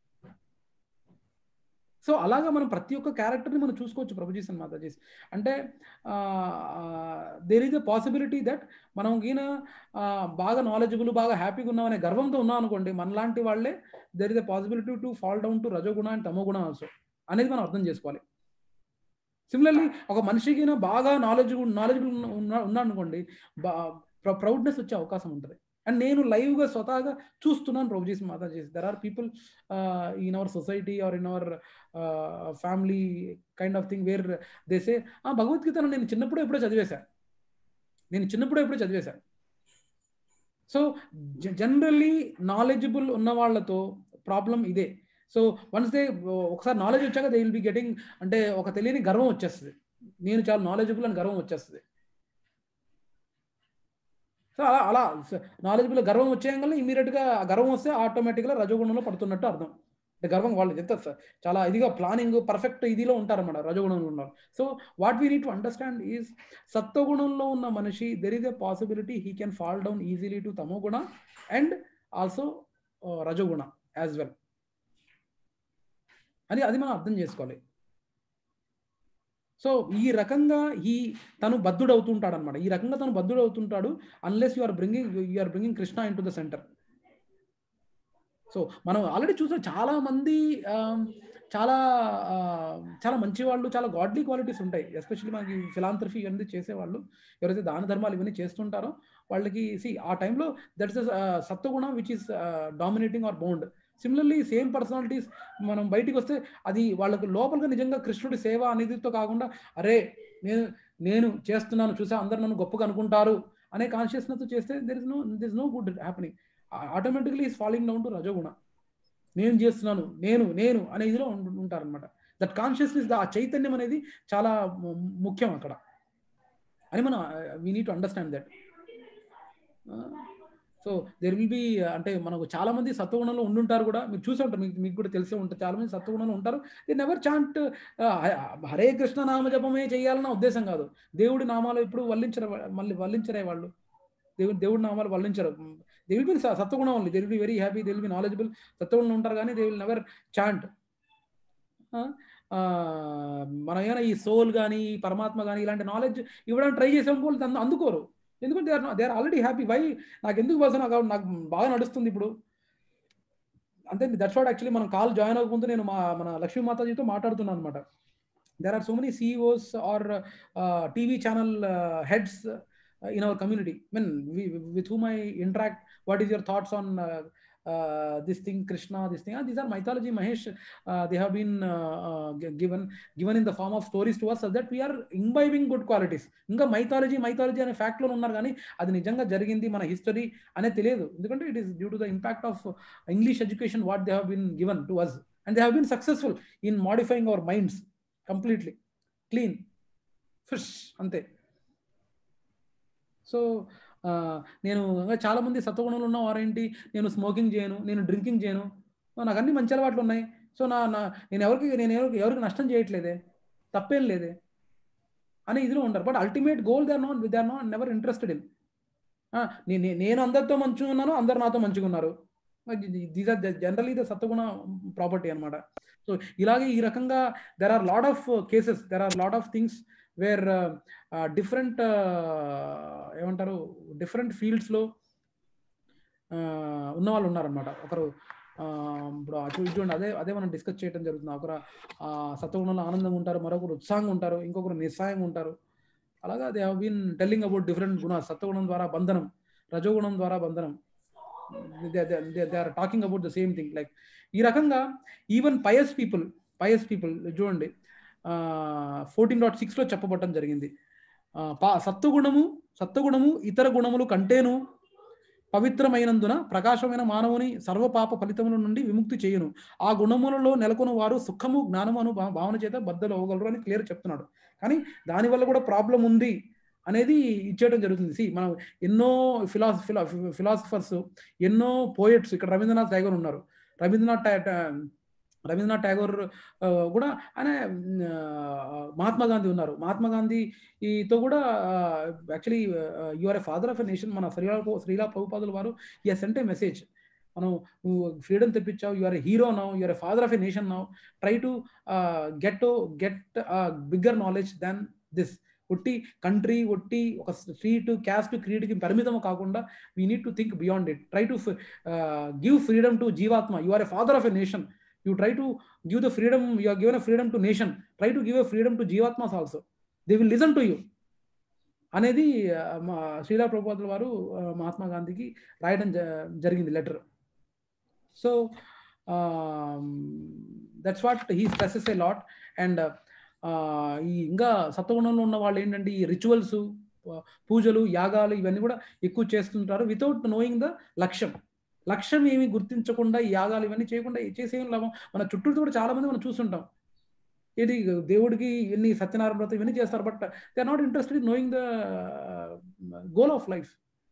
A: so అలాగా మనం ప్రతి ఒక్క క్యారెక్టర్ని మనం చూసుకోవచ్చు ప్రభుజీస్ అండ్ మాతాజీస్ అంటే there is a possibility that మనం ఈయన ఆ, బాగా నాలెడ్జబుల్ బాగా హ్యాపీగా ఉన్నాం అనే గర్వంతో ఉన్నాం అనుకోండి మనలాంటి వాళ్ళే there is a possibility to fall down to రజోగుణ అండ్ తమోగుణ ఆల్సో అనేది మనం అర్థం చేసుకోవాలి సిమిలర్లీ ఒక మనిషికి బాగా నాలెడ్జ్ నాలెడ్జబుల్ ఉన్నా ఉన్నా అనుకోండి బా ప్రౌడ్నెస్ వచ్చే అవకాశం ఉంటుంది అండ్ నేను లైవ్గా స్వతహాగా చూస్తున్నాను Prabhujis Matajis there are people in our society or in our family kind of thing where they say ఆ భగవద్గీతను నేను చిన్నప్పుడు ఎప్పుడో చదివేశా నేను చిన్నప్పుడు ఎప్పుడో చదివేశా సో జనరల్లీ నాలెడ్జబుల్ ఉన్న వాళ్ళతో ప్రాబ్లం ఇదే సో వన్స్ దే ఒకసారి నాలెడ్జ్ వచ్చాక దే విల్ బి గెటింగ్ అంటే ఒక తెలియని గర్వం వచ్చేస్తుంది నేను చాలా నాలెడ్జబుల్ అని గర్వం వచ్చేస్తుంది సో అలా అలా నాలెడ్జబుల్ గర్వం వచ్చేయంగానే ఇమీడియట్గా ఆ గర్వం వస్తే ఆటోమేటిక్గా రజోగుణంలో పడుతున్నట్టు అర్థం అంటే గర్వం వాళ్ళు ఎంత స- చాలా ఇదిగా ప్లానింగ్ పర్ఫెక్ట్ ఇదిలో ఉంటారన్నమాట రజోగుణంలో ఉన్నారు so what we need to understand is సత్వగుణంలో ఉన్న మనిషి there is a possibility he can fall down easily to tamoguna and also rajoguna as well అని అది మనం అర్థం చేసుకోవాలి సో ఈ రకంగా ఈ తను బద్ధుడు అవుతుంటాడు అనమాట ఈ రకంగా తను బద్ధుడు అవుతుంటాడు unless you are bringing you are bringing Krishna into the centre so మనం ఆల్రెడీ చూసాం చాలా మంది ఆ, చాలా ఆ, చాలా మంచి వాళ్ళు చాలా గాడ్లీ క్వాలిటీస్ ఉంటాయి ఎస్పెషల్లీ మనకి ఫిలాంథ్రఫీ ఇవన్నీ చేసేవాళ్ళు ఎవరైతే దాన ధర్మాలు ఇవన్నీ చేస్తుంటారో వాళ్ళకి సి ఆ టైంలో that's sattvaguna which is dominating or bound similarly same personalities మనం బయటికి వస్తే అది వాళ్ళకు లోపలగా నిజంగా కృష్ణుడి సేవ అనేదితో కాకుండా అరే నేను నేను చేస్తున్నాను చూసా అందరు నన్ను గొప్పగా అనుకుంటారు అనే కాన్షియస్నెస్ చేస్తే there is no this no good happening automatically is following down to rajoguna నేను చేస్తున్నాను నేను నేను అనే ఇదిలో ఉంటారనమాట దట్ కాన్షియస్నెస్ ఆ చైతన్యం అనేది చాలా ము- ముఖ్యం అక్కడ అని మనం we need to understand that so there will be అంటే మనకు చాలా మంది సత్వగుణంలో ఉండుంటారు కూడా మీరు చూసే ఉంటారు మీకు మీకు కూడా తెలిసే ఉంటుంది చాలా మంది సత్వగుణంలో ఉంటారు they never chant Hare Krishna నామ జపమే చేయాలన్న ఉద్దేశం కాదు దేవుడి నామాలు ఎప్పుడు వల్లించరు మళ్ళీ వల్లించరే వాళ్ళు దేవుడి దేవుడి నామాలు వల్లించరు దే విల్ బి సత్వగుణం only they will be very happy they will be knowledgeable సత్వగుణంలో ఉంటారు కానీ దే విల్ నెవర్ చాంట్ మనం ఏమైనా ఈ సోల్ కానీ ఈ పరమాత్మ కానీ ఇలాంటి నాలెడ్జ్ ఇవ్వడానికి ట్రై చేసాం వాళ్ళు దాన్ని అందుకోరు ఎందుకంటే they are they are already happy why నాకు ఎందుకు బస్ నాకు నాకు బాగా నడుస్తుంది ఇప్పుడు అంతే దట్స్ వాట్ యాక్చువల్లీ మనం కాల్ జాయిన్ అవ్వకముందు నేను మా మన లక్ష్మీ మాతాజీతో మాట్లాడుతున్నాను అనమాట there are so many CEOs are TV channel heads in our community mean with whom I interact what is your thoughts on this thing krishna this thing ah, these are mythology mahesh uh, they have been uh, uh, g- given given in the form of stories to us so that we are imbibing good qualities ఇంకా mythology mythology అనే fact లో ఉన్నారు కానీ అది నిజంగా జరిగింది మన history అనేది తెలియదు ఎందుకంటే it is due to the impact of English education what they have been given to us and they have been successful in modifying our minds completely clean fish అంతే సో ఆ, నేను ఇంకా చాలా మంది సత్వగుణంలో ఉన్న వారేంటి నేను స్మోకింగ్ చేయను నేను డ్రింకింగ్ చేయను ఆ, నాకు అన్ని మంచి అలవాట్లు ఉన్నాయి సో నా నా నేను ఎవరికి నేను ఎవరికి ఎవరికి నష్టం చేయట్లేదే తప్పేం లేదే అని ఇదిలో ఉంటారు but ultimate goal they are not they are not never interested in నేను అందరితో మంచిగా ఉన్నాను అందరు నాతో మంచిగా ఉన్నారు దీస్ ఆర్ జనరలీ ద సత్వగుణ ప్రాపర్టీ అనమాట సో ఇలాగే ఈ రకంగా there are lot of cases there are lot of things where different ఏమంటారు డిఫరెంట్ ఫీల్డ్స్లో ఆ, ఉన్న వాళ్ళు ఉన్నారనమాట ఒకరు ఆ, ఇప్పుడు ఆ చూ- చూడండి అదే అదే మనం డిస్కస్ చేయడం జరుగుతుంది ఒకరు ఆ, సత్వగుణంలో ఆనందంగా ఉంటారు మరొకరు ఉత్సాహంగా ఉంటారు ఇంకొకరు నిస్సాయంగా ఉంటారు అలాగా they have been telling about different గుణ సత్వగుణం ద్వారా బంధనం రజోగుణం ద్వారా బంధనం they are talking about the same thing like ఈ రకంగా even pious people pious people చూడండి ఫోర్టీన్ డాట్ సిక్స్లో చెప్పబడటం జరిగింది ఆ, పా సత్వగుణము సత్వగుణము ఇతర గుణములు కంటేను పవిత్రమైనందున ప్రకాశమైన మానవుని సర్వపాప ఫలితముల నుండి విముక్తి చేయును ఆ గుణములలో నెలకొని వారు సుఖము జ్ఞానము అను భా- భావన చేత బద్దలు అవ్వగలరు అని క్లియర్ చెప్తున్నాడు కానీ దానివల్ల కూడా ప్రాబ్లం ఉంది అనేది ఇచ్చేయడం జరుగుతుంది సి మనం ఎన్నో ఫిలాస ఫిలాసఫర్స్ ఎన్నో పోయట్స్ ఇక్కడ రవీంద్రనాథ్ ఠాగూర్ ఉన్నారు రవీంద్రనాథ్ టా- టా- రవీంద్రనాథ్ ఠాగూర్ ఆ, కూడా ఆయన ఆ, మహాత్మా గాంధీ ఉన్నారు మహాత్మా గాంధీ ఈతో కూడా actually you are a father of a nation మన శ్రీలా శ్రీలా ప్రభుపాదుల వారు ఈ సెంట్ ఏ మెసేజ్ మనం నువ్వు ఫ్రీడమ్ తెప్పించావు you are a hero now you are a father of a nation now try to get to get bigger knowledge than this ఒట్టి country ఒట్టి ఒక స్ట్రీట్ క్యాస్ట్ క్రీడ్కి పరిమితం కాకుండా we need to think beyond it try to give freedom to జీవాత్మ you are a father of a nation you try to give the freedom you are given a freedom to nation try to give a freedom to జీవాత్మాస్ also they will listen to you అనేది ఆ, మా శ్రీలా ప్రభుపాదుల వారు ఆ, మహాత్మా గాంధీకి రాయడం జ- జరిగింది letter so that's what he stresses a lot and ఈ ఇంకా సత్వగుణంలో ఉన్న వాళ్ళు ఏంటంటే ఈ రిచువల్స్ పూజలు యాగాలు ఇవన్నీ కూడా ఎక్కువ చేస్తుంటారు వితౌట్ నోయింగ్ ద లక్ష్యం లక్ష్యం ఏమి గుర్తించకుండా ఈ యాగాలు ఇవన్నీ చేయకుండా చేసే లాభం మన చుట్టూ కూడా చాలా మంది మనం చూస్తుంటాం ఇది దేవుడికి ఎన్ని సత్యనారాయణ వ్రతం ఇవన్నీ చేస్తారు but they are not interested in knowing the goal of life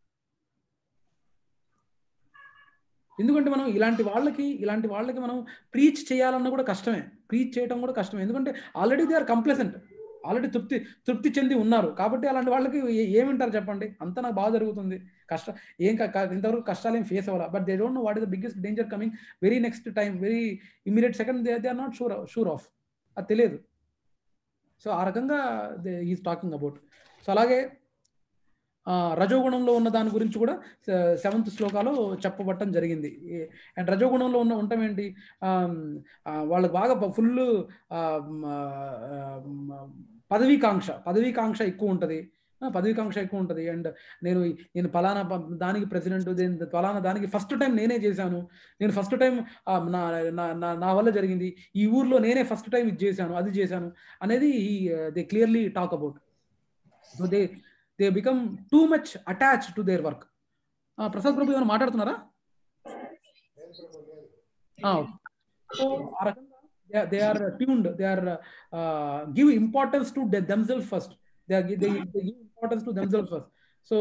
A: ఎందుకంటే మనం ఇలాంటి వాళ్ళకి ఇలాంటి వాళ్ళకి మనం ప్రీచ్ చేయాలన్న కూడా కష్టమే ప్రీచ్ చేయడం కూడా కష్టమే ఎందుకంటే already they are complacent already తృప్తి తృప్తి చెంది ఉన్నారు కాబట్టి అలాంటి వాళ్ళకి ఏ- ఏమింటారు చెప్పండి అంతా నాకు బాగా జరుగుతుంది కష్ట ఏం క- క- ఇంతవరకు కష్టాలు ఏం ఫేస్ అవ్వాలి but they don't know what is the biggest danger coming very next time very immediate second they they are not sure sure of అది తెలియదు సో ఆ రకంగా they is talking about so అలాగే ఆ, రజోగుణంలో ఉన్న దాని గురించి కూడా సెవెంత్ శ్లోకాలో చెప్పబట్టం జరిగింది అండ్ రజోగుణంలో ఉన్న ఉండటం ఏంటి ఆమ్, ఆ, వాళ్ళకి బాగా ఫుల్ పదవీకాంక్ష పదవీకాంక్ష ఎక్కువ ఉంటుంది పదవీకాంక్ష ఎక్కువ ఉంటుంది అండ్ నేను నేను ఫలానా ప- దానికి ప్రెసిడెంట్ దేని ఫలానా దానికి ఫస్ట్ టైం నేనే చేశాను నేను ఫస్ట్ టైం నా నా- నా- నా వల్ల జరిగింది ఈ ఊర్లో నేనే ఫస్ట్ టైం ఇది చేశాను అది చేశాను అనేది they clearly talk about so they they become too much attach to their work Prasad Prabhu ఏమైనా మాట్లాడుతున్నారా సో ఆ రకంగా they are tuned they are give importance to themselves first they are they give importance to themselves first so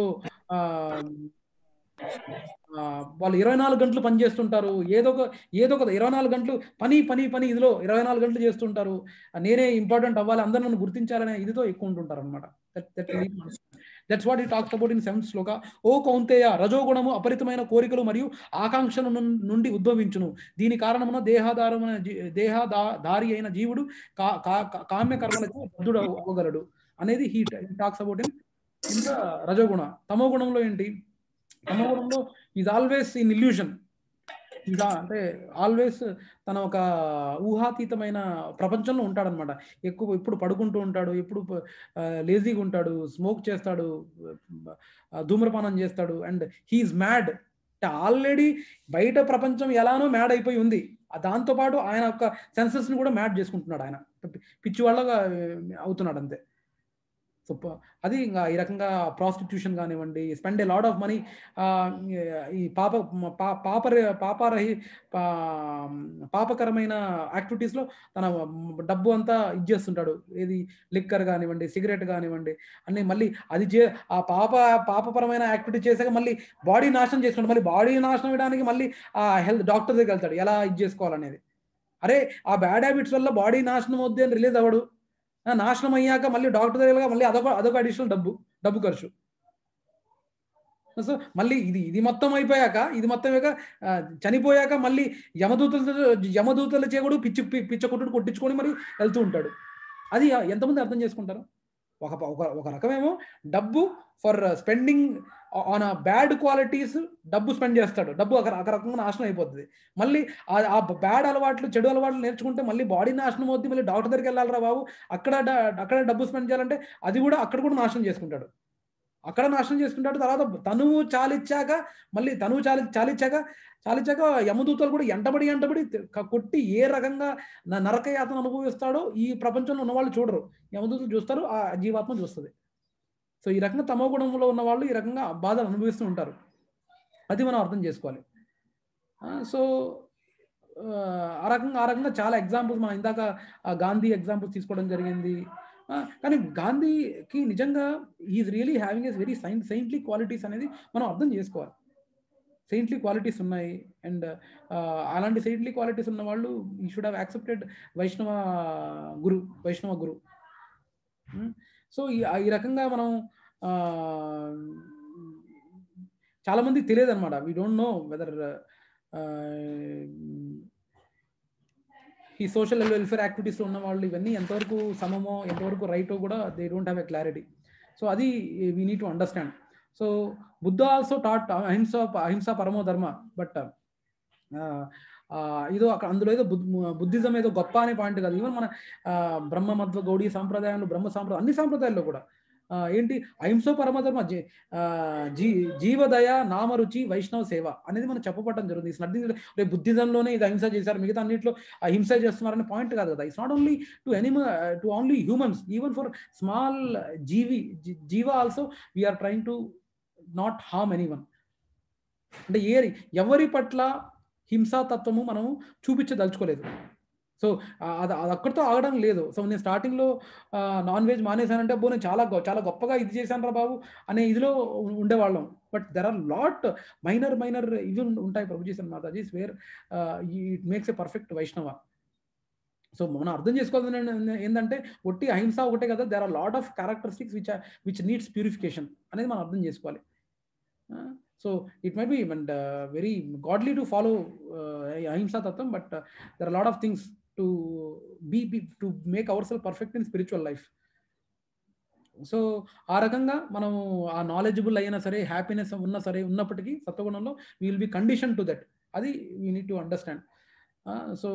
A: వాళ్ళు ఇరవై నాలుగు గంటలు పని చేస్తుంటారు ఏదో ఒక ఏదో ఒక ఇరవై నాలుగు గంటలు పని పని పని ఇదిలో ఇరవై నాలుగు గంటలు చేస్తుంటారు నేనే ఇంపార్టెంట్ అవ్వాలి అందరూ నన్ను గుర్తించాలనే ఇదితో ఎక్కువ ఉంటుంటారు అనమాట that's what he talks about in seventh శ్లోక ఓ కౌంతేయ రజోగుణము అపరితమైన కోరికలు మరియు ఆకాంక్షల నుం- నుండి ఉద్భవించును దీని కారణమున దేహాధారమైన జీ- దేహదా దారి అయిన జీవుడు కా కా- కా- కామ్య కర్మలకు బద్ధుడు అవ- అవ్వగలడు అనేది హీ టాక్స్ అబౌట్ ఇన్ ఇంకా రజోగుణ తమో గుణంలో ఏంటి తమో గుణంలో ఈజ్ ఆల్వేస్ ఇన్ ఇల్యూషన్ ఇంకా అంటే ఆల్వేస్ తన ఒక ఊహాతీతమైన ప్రపంచంలో ఉంటాడనమాట ఎక్కువ ఎప్పుడు పడుకుంటూ ఉంటాడు ఎప్పుడు లేజీగా ఉంటాడు స్మోక్ చేస్తాడు ఆ, ధూమ్రపానం చేస్తాడు అండ్ హీఈస్ మ్యాడ్ ఆల్రెడీ బయట ప్రపంచం ఎలానో మ్యాడ్ అయిపోయి ఉంది ఆ దాంతోపాటు ఆయన యొక్క సెన్సెస్ని కూడా మ్యాడ్ చేసుకుంటున్నాడు ఆయన పి- పిచ్చి వాళ్ళగా అవుతున్నాడు అంతే సో ప- అది ఇంకా ఈ రకంగా ప్రాస్టిట్యూషన్ కానివ్వండి spend a lot of money ఈ పాప పా- పాపర పాపారహి పా- పాపకరమైన యాక్టివిటీస్లో తన డబ్బు అంతా ఇచ్చేస్తుంటాడు ఏది లిక్కర్ కానివ్వండి సిగరెట్ కానివ్వండి అన్ని మళ్ళీ అది చే ఆ పాప పాపపరమైన యాక్టివిటీ చేసాక మళ్ళీ బాడీ నాశనం చేసుకుంటాడు మళ్ళీ బాడీ నాశనం చేయడానికి మళ్ళీ ఆ హెల్త్ డాక్టర్ దగ్గరికి వెళ్తాడు ఎలా ఇది చేసుకోవాలనేది అరే ఆ బ్యాడ్ హ్యాబిట్స్ వల్ల బాడీ నాశనం అవుద్ది అని రిలీజ్ అవ్వడు ఆ, నాశనం అయ్యాక మళ్ళీ డాక్టర్ దగ్గర మళ్ళీ అదొక అదొక అడిషనల్ డబ్బు డబ్బు ఖర్చు సో మళ్ళీ ఇది ఇది మొత్తం అయిపోయాక ఇది మొత్తం అయ్యాక ఆ, చనిపోయాక మళ్ళీ యమదూతలతో యమదూతల చేకుడు పిచ్చి పి- పిచ్చ కొట్టుడు కొట్టించుకొని మరి వెళ్తూ ఉంటాడు అది ఎంతమంది అర్థం చేసుకుంటారు ఒక ఒక ఒక రకమేమో డబ్బు ఫర్ స్పెండింగ్ ఆన్ ఆ బ్యాడ్ క్వాలిటీస్ డబ్బు స్పెండ్ చేస్తాడు డబ్బు ఒక ఒక రకంగా నాశనం అయిపోతుంది మళ్ళీ ఆ- ఆ బ్యాడ్ అలవాట్లు చెడు అలవాట్లు నేర్చుకుంటే మళ్ళీ బాడీ నాశనం అవుద్ది మళ్ళీ డాక్టర్ దగ్గరికి వెళ్ళాలరా బాబు అక్కడ డ- అక్కడ డబ్బు స్పెండ్ చేయాలంటే అది కూడా అక్కడ కూడా నాశనం చేసుకుంటాడు అక్కడ నాశనం చేసుకుంటాడు తర్వాత తనువు చాలిచ్చాక మళ్ళీ తనువు చాలి చాలిచ్చాక చాలిచ్చాక యమదూతలు కూడా ఎంటబడి ఎంటబడి క- కొట్టి ఏ రకంగా న- నరకయాతన అనుభవిస్తాడో ఈ ప్రపంచంలో ఉన్న వాళ్ళు చూడరు యమదూతలు చూస్తారు ఆ జీవాత్మ చూస్తుంది సో ఈ రకంగా తమో గుణంలో ఉన్న వాళ్ళు ఈ రకంగా బాధలు అనుభవిస్తూ ఉంటారు అది మనం అర్థం చేసుకోవాలి ఆ, సో ఆ, ఆ రకంగా ఆ రకంగా చాలా ఎగ్జాంపుల్స్ మనం ఇందాక ఆ గాంధీ ఎగ్జాంపుల్స్ తీసుకోవడం జరిగింది ఆ, కానీ గాంధీకి నిజంగా is really having as very సైన్ సెయింట్లీ క్వాలిటీస్ అనేది మనం అర్థం చేసుకోవాలి సెయింట్లీ క్వాలిటీస్ ఉన్నాయి అండ్ అలాంటి సెయింట్లీ క్వాలిటీస్ ఉన్న వాళ్ళు ఈ షుడ్ హ్యావ్ యాక్సెప్టెడ్ వైష్ణవ గురు వైష్ణవ గురు సో ఈ ఈ రకంగా మనం ఆ, చాలా మందికి తెలియదు అనమాట వీ డోంట్ నో వెదర్ ఈ సోషల్ వెల్ఫేర్ యాక్టివిటీస్లో ఉన్న వాళ్ళు ఇవన్నీ ఎంతవరకు సమమో ఎంతవరకు రైటో కూడా they don't have a clarity so అది we need to understand so Buddha also taught అహింస అహింస పరమో ధర్మ బట్ ఏదో అక్కడ అందులో ఏదో బుద్ధిజం ఏదో గొప్ప అనే పాయింట్ కాదు ఈవెన్ మన ఆ, బ్రహ్మ మధ్వ గౌడీ సాంప్రదాయాలు బ్రహ్మ సాంప్రదాయం అన్ని సాంప్రదాయాల్లో కూడా ఆ, ఏంటి అహింసో పరమధర్మ జీ ఆ, జీ జీవదయ నామరుచి వైష్ణవ సేవ అనేది మనం చెప్పబడటం జరుగుతుంది ఇట్స్ నథింగ్ రేపు బుద్ధిజంలోనే ఇది అహింస చేశారు మిగతా అన్నింటిలో అహింస చేస్తున్నారనే పాయింట్ కాదు కదా it's not only to animal to only humans even for small జీవి జీ- జీవ also we are trying to not harm anyone అంటే ఏ ఎవరి పట్ల హింసాతత్వము మనం చూపించదలుచుకోలేదు సో అది అది అక్కడితో ఆగడం లేదు సో నేను స్టార్టింగ్లో నాన్ వెజ్ మానేశానంటే అబ్బో నేను చాలా గొ- చాలా గొప్పగా ఇది చేశాను రా బాబు అనే ఇదిలో ఉ- ఉండేవాళ్ళం but there are lot minor minor ఇవి ఉం- ఉంటాయి ప్రభు చేసిన మాతాజీస్ where it makes a perfect Vaishnava so మనం అర్థం చేసుకోవాల్సింది ఏంటంటే ఒట్టి అహింస ఒకటే కదా there are lot of characteristics which which needs purification అనేది మనం అర్థం చేసుకోవాలి so it might be and very godly to follow అహింసా తత్వం but there are lot of things to be to make our self perfect in spiritual life so ఆ రకంగా మనం ఆ నాలెడ్జబుల్ అయినా సరే హ్యాపీనెస్ ఉన్నా సరే ఉన్నప్పటికీ సత్వగుణంలో will be condition to that అది we need to understand so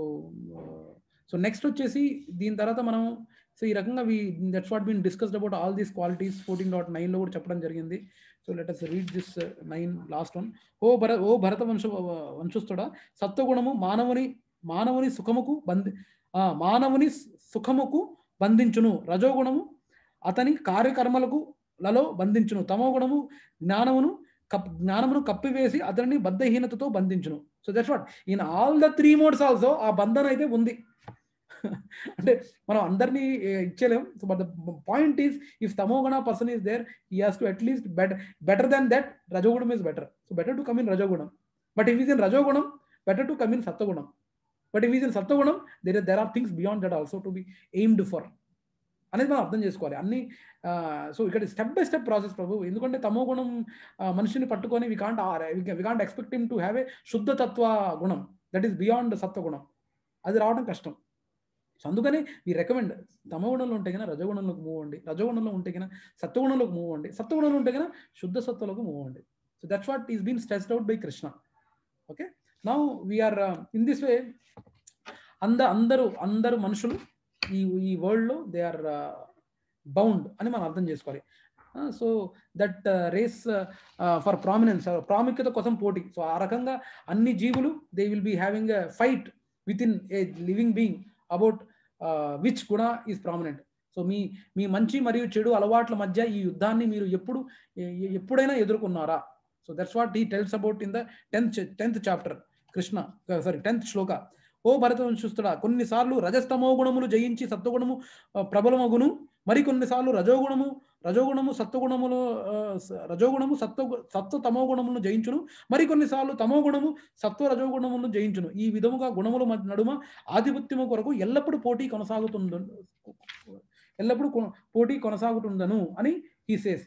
A: so next వచ్చేసి దీని తర్వాత మనం సో ఈ రకంగా we that's what been discussed about all these qualities fourteen dot నైన్లో కూడా చెప్పడం జరిగింది so let us read this nine last one ఓ భర ఓ భరత వంశ వంశస్థుడా సత్వగుణము మానవుని మానవుని సుఖముకు బంధి ఆ, మానవుని సుఖముకు బంధించును రజోగుణము అతని కార్యకర్మలకు లలో బంధించును తమో గుణము జ్ఞానమును కప్ జ్ఞానమును కప్పివేసి అతనిని బద్ధహీనతతో బంధించును so that's what in all the three modes also ఆ బంధన అయితే ఉంది అంటే మనం అందరినీ ఏ, ఇచ్చేలేం so but the point is if తమోగుణ person is there he has to at least better better than that రజోగుణం is better so better to come in రజోగుణం బట్ ఇఫ్ ఈస్ ఇన్ రజోగుణం బెటర్ టు కమ్ ఇన్ సత్వగుణం but if is in సత్వగుణం there there are things beyond that also to be aimed for అనేది మనం అర్థం చేసుకోవాలి అన్ని సో ఇక్కడ step by step process Prabhu ఎందుకంటే తమో గుణం ఆ, మనిషిని పట్టుకొని we can't we can't expect him to have a శుద్ధ తత్వ గుణం దట్ ఈస్ బియాండ్ సత్వగుణం అది రావడం కష్టం సో అందుకని ఈ రికమెండ్ తమగుణంలో ఉంటే కన్నా రజగుణంలోకి మూవ్ అవ్వండి రజగుణంలో ఉంటే కన్నా సత్వగుణంలోకి మూవ్ అవ్వండి సత్వగుణంలో ఉంటే కన్నా శుద్ధ సత్వలోకి మూవ్ అవ్వండి so that's what is been stressed out by Krishna okay now we are in this way అంద అందరూ అందరు మనుషులు ఈ ఈ వరల్డ్లో దే ఆర్ బౌండ్ అని మనం అర్థం చేసుకోవాలి so that race for prominence ప్రాముఖ్యత కోసం పోటీ సో ఆ రకంగా అన్ని జీవులు they will be having a fight with in a living being about which గుణ ఈజ్ ప్రామినెంట్ సో మీ మీ మంచి మరియు చెడు అలవాట్ల మధ్య ఈ యుద్ధాన్ని మీరు ఎప్పుడు ఎ- ఎ- ఎప్పుడైనా ఎదుర్కొన్నారా so that's what he tells about in the tenth tenth chapter Krishna sorry tenth శ్లోక ఓ భరత వంశస్థుడా కొన్నిసార్లు రజస్తమో గుణములు జయించి సత్వగుణము ఆ, ప్రబలమగును మరి కొన్నిసార్లు రజోగుణము రజోగుణము సత్వగుణములు ఆ, స- రజోగుణము సత్వ సత్వ తమో గుణములను జయించును మరి కొన్నిసార్లు తమో గుణము సత్వ రజోగుణములను జయించును ఈ విధముగా గుణముల మధ్య నడుమ ఆధిపత్యము కొరకు ఎల్లప్పుడూ పోటీ కొనసాగుతుంద ఎల్లప్పుడూ కొ- పోటీ కొనసాగుతుందను అని హీ సేస్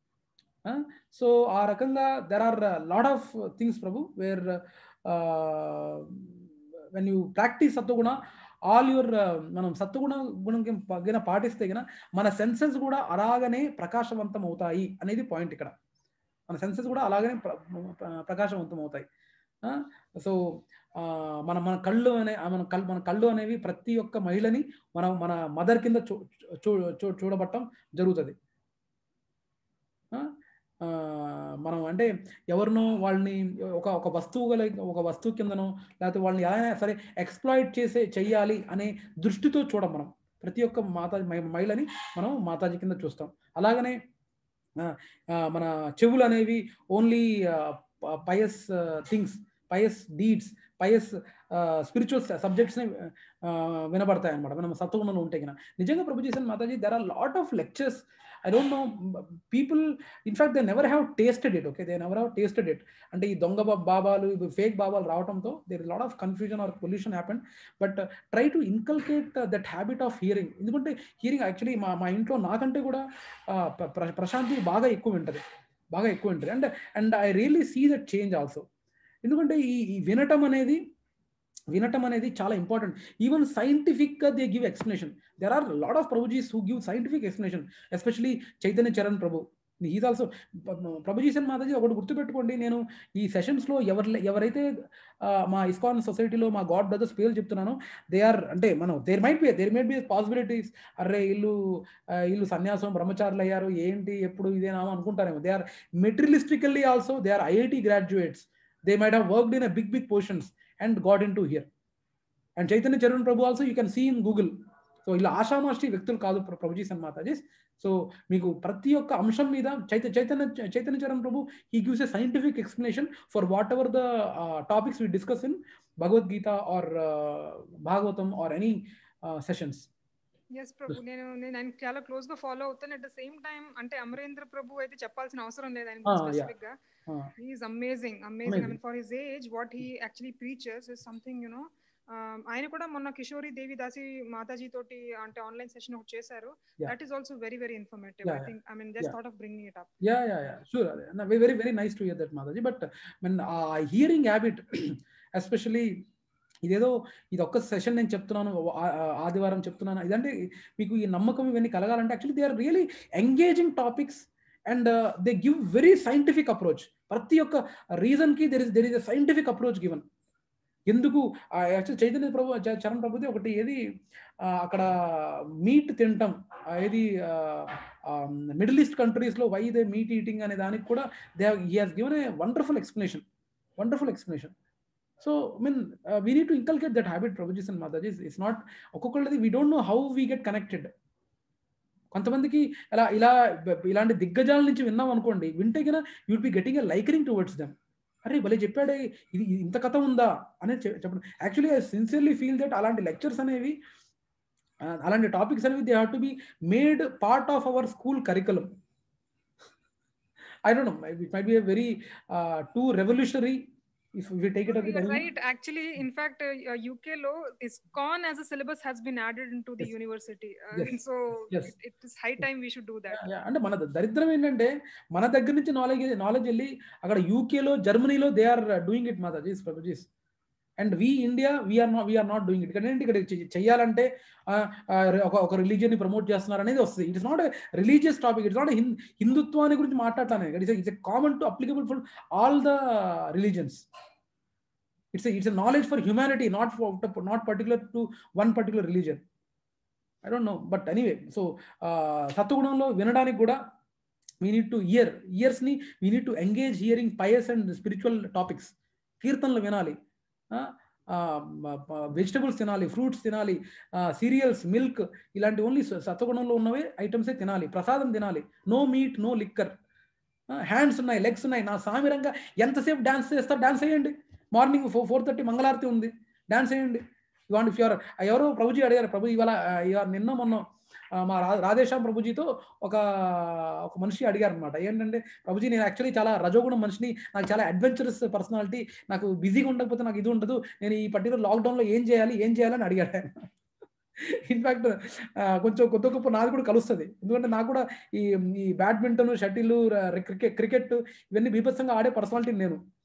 A: సో ఆ రకంగా there are lot of things Prabhu where when you practice సత్వగుణ ఆల్ యువర్ మనం సత్వగుణ గుణం గిన పాటిస్తే గిన మన సెన్సెస్ కూడా అలాగనే ప్రకాశవంతం అవుతాయి అనేది పాయింట్ ఇక్కడ మన సెన్సెస్ కూడా అలాగనే ప్ర- ప్ర- ప్రకాశవంతం అవుతాయి సో మన మన కళ్ళు అనే ఆ మన కళ్ళు మన కళ్ళు అనేవి ప్రతి ఒక్క మహిళని మనం మన మదర్ కింద చూ చూ చూ- చూడబట్టం జరుగుతుంది ఆ, ఆ, మనం అంటే ఎవరినో వాళ్ళని ఒక ఒక వస్తువు గల ఒక వస్తువు కిందనో లేకపోతే వాళ్ళని ఎలా అయినా సరే ఎక్స్ప్లాయిట్ చేసే చెయ్యాలి అనే దృష్టితో చూడం మనం ప్రతి ఒక్క మాతా మహి- మహిళని మనం మాతాజీ కింద చూస్తాం అలాగనే ఆ, ఆ, మన చెవులు అనేవి only pious things pious deeds pious spiritual సబ్జెక్ట్స్ని వినబడతాయి అనమాట మనం సత్వగుణంలో ఉంటే కన్నా నిజంగా ప్రభు చేసిన Mataji there are lot of lectures I don't know people in fact they never have tasted it okay they never have tasted it అంటే ఈ దొంగ బా- బాబాలు ఫేక్ బాబాలు రావడంతో there is lot of confusion or pollution happen but try to inculcate that habit of hearing ఎందుకంటే hearing actually మా మా ఇంట్లో నాకంటే కూడా ఆ, ప్ర- ప్ర- ప్రశాంతి బాగా ఎక్కువ వింటది బాగా ఎక్కువ వింటది and and I really see that change also ఎందుకంటే ఈ ఈ వినటం అనేది వినటం అనేది చాలా ఇంపార్టెంట్ ఈవెన్ సైంటిఫిక్గా they give explanation there are lot of ప్రభుజీస్ who give scientific explanation especially Chaitanya Charan Prabhu is also ప్రభుజీసన్ మాతాజీ ఒకటి గుర్తుపెట్టుకోండి నేను ఈ సెషన్స్లో ఎవరు ఎవరైతే ఆ, మా ఇస్కాన్ సొసైటీలో మా గాడ్ బ్రదర్స్ పేర్లు చెప్తున్నానో దే ఆర్ అంటే మనం there might be there might be possibilities అరే ఇల్లు ఆ, ఇల్లు సన్యాసం బ్రహ్మచారులు అయ్యారు ఏంటి ఎప్పుడు ఇదేనా అనుకుంటారేమో they are materialistically also they are IIT graduates they might have worked in a big big portions and got in to hear and Chaitanya Charan Prabhu also you can see in Google so ఇలా ఆషామాషి వ్యక్తులు కాదు ప్ర- ప్రభుజీస్ అండ్ మాతాజీస్ సో మీకు ప్రతి ఒక్క అంశం మీద చైత Chaitanya Chaitanya Charan Prabhu he gives a scientific explanation for whatever the topics we discuss in Bhagavad Gita or Bhagavatam or any sessions
D: yes Prabhu నేను నేను ఆయన చాలా క్లోజ్ గా ఫాలో అవుతాను అట్ ద సేమ్ టైం అంటే అమరేంద్ర ప్రభు అయితే చెప్పాల్సిన అవసరం లేదు ఆయన
A: Ah, yeah.
D: స్పెసిఫిక్ గా is amazing amazing I mean for his age what he actually preaches is something you know ఆయన కూడా మొన్న కిషోరి దేవి దాసి మాతాజీ తోటి అంటే ఆన్లైన్ సెషన్ ఒకటి చేశారు
A: Yeah.
D: That is also very very informative
A: Yeah,
D: I
A: yeah.
D: Think I mean just
A: Yeah.
D: Thought of bringing it up
A: yeah yeah yeah sure అదే very very nice to hear that Mataji but mean uh hearing habit especially ఇదేదో ఇది ఒక్క session నేను చెప్తున్నాను ఆ- ఆ- ఆదివారం చెప్తున్నాను ఇదంటే మీకు ఈ నమ్మకం ఇవన్నీ కలగాలంటే actually they are really engaging topics and they give very scientific approach ప్రతి ఒక్క రీజన్కి there is there is a scientific approach given ఎందుకు యాక్చువల్ చైతన్య ప్రభు చ- చరణ్ ప్రభుది ఒకటి ఏది ఆ, అక్కడ మీట్ తింటాం ఆ, ఏది మిడిల్ ఈస్ట్ కంట్రీస్లో వై దే మీట్ ఈటింగ్ అనే దానికి కూడా they he has given a wonderful explanation wonderful explanation so mean we need to inculcate that habit Prabhujis and Matajis it's not ఒక్కొక్కళ్ళది we don't know how we get connected కొంతమందికి ఇలా ఇలా ఇలాంటి దిగ్గజాల నుంచి విన్నాం అనుకోండి వింటే కన్నా you'd be getting a liking towards them అరే భలే చెప్పాడే ఇది ఇది ఇంత కథ ఉందా అనేది చె- చెప్పడం actually I sincerely feel that అలాంటి లెక్చర్స్ అనేవి ఆ, అలాంటి టాపిక్స్ అనేవి they have to be made part of our school curriculum I don't know it might be a very too revolutionary if we take it up
D: right actually in fact UK లో ISKCON as a syllabus has been added in to the
A: Yes.
D: University
A: Yes.
D: So
A: Yes.
D: It is high time we should do that
A: Yeah, అంటే మన దరిద్రం ఏంటంటే మన దగ్గర నుంచి knowledge knowledge వెళ్ళి అక్కడ యూకేలో జర్మనీలో they are doing it Matajis Prabhujis and we India we are not we are not doing it ఇక్కడ ఏంటి ఇక్కడ చె- చెయ్యాలంటే ఆ, ఆ, ఒక ఒక రిలీజియన్ ని ప్రమోట్ చేస్తున్నారు అనేది వస్తుంది it's not religious topic it's not హిందుత్వాన్ని గురించి మాట్లాడటానికి it's it's common to applicable for all the religions it's it's knowledge for humanity not for not particular to one particular religion I don't know but anyway so సత్వగుణంలో వినడానికి కూడా we need to ear ఇయర్స్ని we need to engage hearing pious and spiritual topics కీర్తనలు వినాలి vegetables తినాలి fruits తినాలి serials milk ఇలాంటి only సత్వగుణంలో ఉన్నవే ఐటమ్సే తినాలి ప్రసాదం తినాలి no meat no liquor hands ఉన్నాయి లెగ్స్ ఉన్నాయి నా సామిరంగా ఎంతసేపు డాన్స్ చేస్తారు డాన్స్ చేయండి మార్నింగ్ ఫోర్ ఫోర్ థర్టీ మంగళారతి ఉంది డాన్స్ చేయండి ఇవాళ ఇఫ్ యువర్ ఎవరో ప్రభుజీ అడిగారు ప్రభు ఇవాళ ఆ, ఇవాళ నిన్న మొన్న ఆ, మా రా రాధేశ్యామ్ ప్రభుజీతో ఒక ఒక మనిషి అడిగారు అనమాట ఏంటంటే ప్రభుజీ నేను యాక్చువల్లీ చాలా రజోగుణం మనిషిని నాకు చాలా అడ్వెంచరస్ పర్సనాలిటీ నాకు బిజీగా ఉండకపోతే నాకు ఇది ఉండదు నేను ఈ పర్టికులర్ లాక్డౌన్లో ఏం చేయాలి ఏం చేయాలని అడిగాడు ఆయన ఇన్ఫాక్ట్ కొంచెం కొత్త గొప్ప నాది కూడా కలుస్తుంది ఎందుకంటే నాకు కూడా ఈ ఈ బ్యాడ్మింటన్ షటిల్ క్రికెట్ క్రికెట్ ఇవన్నీ బీభత్సంగా ఆడే పర్సనాలిటీ నేను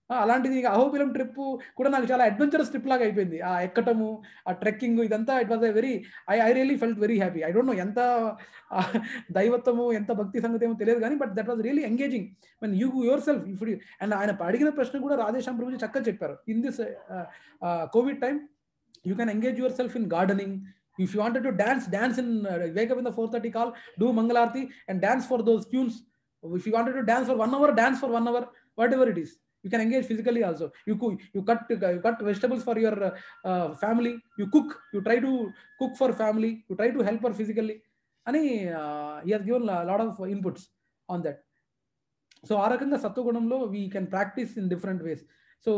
A: ఆ, అలాంటిది ఇక అహోబిలం ట్రిప్ కూడా నాకు చాలా అడ్వెంచరస్ ట్రిప్ లాగా అయిపోయింది ఆ ఎక్కటము ఆ ట్రెక్కింగ్ ఇదంతా it was a very I I really felt very happy I don't know ఎంత ఆ, దైవత్వము ఎంత భక్తి సంగతి ఏమో తెలియదు కానీ but that was really engaging mean you yourself ఇప్పుడు అండ్ ఆయన అడిగిన ప్రశ్న కూడా రాధేశ్యాం ప్రభుజీ చక్కగా చెప్పారు in this COVID time you can engage yourself in gardening if you wanted to dance dance in uh, wake up in the 4:30 call do mangalarti and dance for those tunes if you wanted to dance for one hour dance for one hour whatever it is you can engage physically also you cook you cut you cut vegetables for your uh, uh, family you cook you try to cook for family you try to help her physically అని he has given a lot of inputs on that so ఆ రకంగా సత్వగుణంలో we can practice in different ways so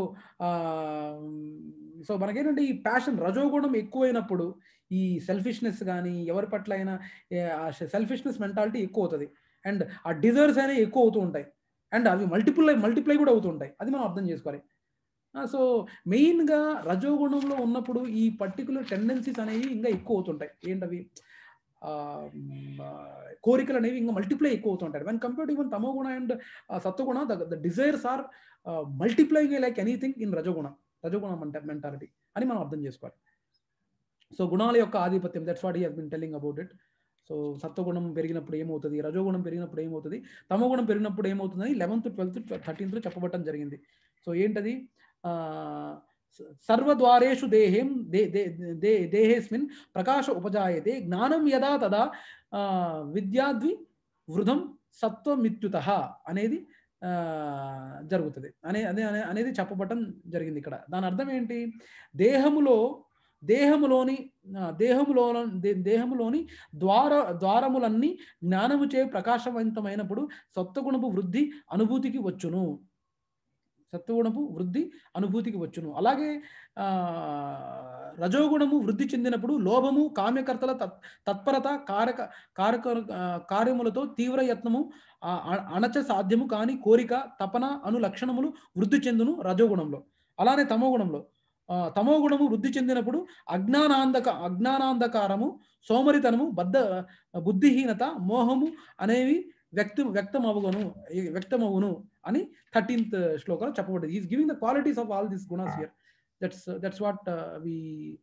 A: so మనకేంటంటే ఈ passion రజోగుణం ఎక్కువైనప్పుడు ఈ selfishness కానీ ఎవరి పట్ల అయినా సెల్ఫిష్నెస్ మెంటాలిటీ ఎక్కువ అవుతుంది అండ్ ఆ డిజైర్స్ అనేవి ఎక్కువ అవుతూ ఉంటాయి అండ్ అవి మల్టిపుల్ మల్టిప్లై కూడా అవుతూ ఉంటాయి అది మనం అర్థం చేసుకోవాలి సో మెయిన్గా రజోగుణంలో ఉన్నప్పుడు ఈ పర్టికులర్ టెండెన్సీస్ అనేవి ఇంకా ఎక్కువ అవుతుంటాయి ఏంటవి ఆ, మ్, ఆ, కోరికలు అనేవి ఇంకా మల్టిప్లై ఎక్కువ అవుతుంటాయి వెన్ కంపేర్ టు ఈవెన్ తమోగుణ అండ్ సత్వగుణ the desires are multiplying like anything in రజోగుణ రజోగుణ మెంటాలిటీ అని మనం అర్థం చేసుకోవాలి సో గుణాల యొక్క ఆధిపత్యం that's what he has been telling about it so సత్వగుణం పెరిగినప్పుడు ఏమవుతుంది రజోగుణం పెరిగినప్పుడు ఏమవుతుంది తమోగుణం పెరిగినప్పుడు ఏమవుతుందని లెవెన్త్ ట్వెల్త్ థర్టీన్త్లో చెప్పబట్టడం జరిగింది సో ఏంటది ఆ, స- సర్వద్వారేషు దేహేం దే దే దే దేహేస్మిన్ ప్రకాశ ఉపజాయతే జ్ఞానం యదా తదా ఆ, విద్యాద్వి వృధం సత్వమిత్యుత అనేది ఆ, జరుగుతుంది అనే అదే అనే- అనేది చెప్పబట్టం జరిగింది ఇక్కడ దాని అర్థం ఏంటి దేహములో దేహములోని ఆ, దేహములో దే- దేహములోని ద్వార ద్వారములన్నీ జ్ఞానముచే ప్రకాశవంతమైనప్పుడు సత్వగుణపు వృద్ధి అనుభూతికి వచ్చును సత్వగుణపు వృద్ధి అనుభూతికి వచ్చును అలాగే ఆ, రజోగుణము వృద్ధి చెందినప్పుడు లోభము కామ్యకర్తల తత్ తత్పరత కారక కారక ఆ, కార్యములతో తీవ్ర యత్నము ఆ, అ- అణచ సాధ్యము కాని కోరిక తపన అను లక్షణములు వృద్ధి చెందును రజోగుణంలో అలానే తమోగుణంలో ఆ, తమోగుణము వృద్ధి చెందినప్పుడు అజ్ఞానాంధక అజ్ఞానాంధకారము సోమరితనము బద్ధ బుద్ధిహీనత మోహము అనేవి వ్యక్తం వ్యక్తమవును వ్యక్తమవును అని థర్టీన్త్ శ్లోకంలో చెప్పబడింది is giving the qualities of all this గుణాస్ here that's that's what we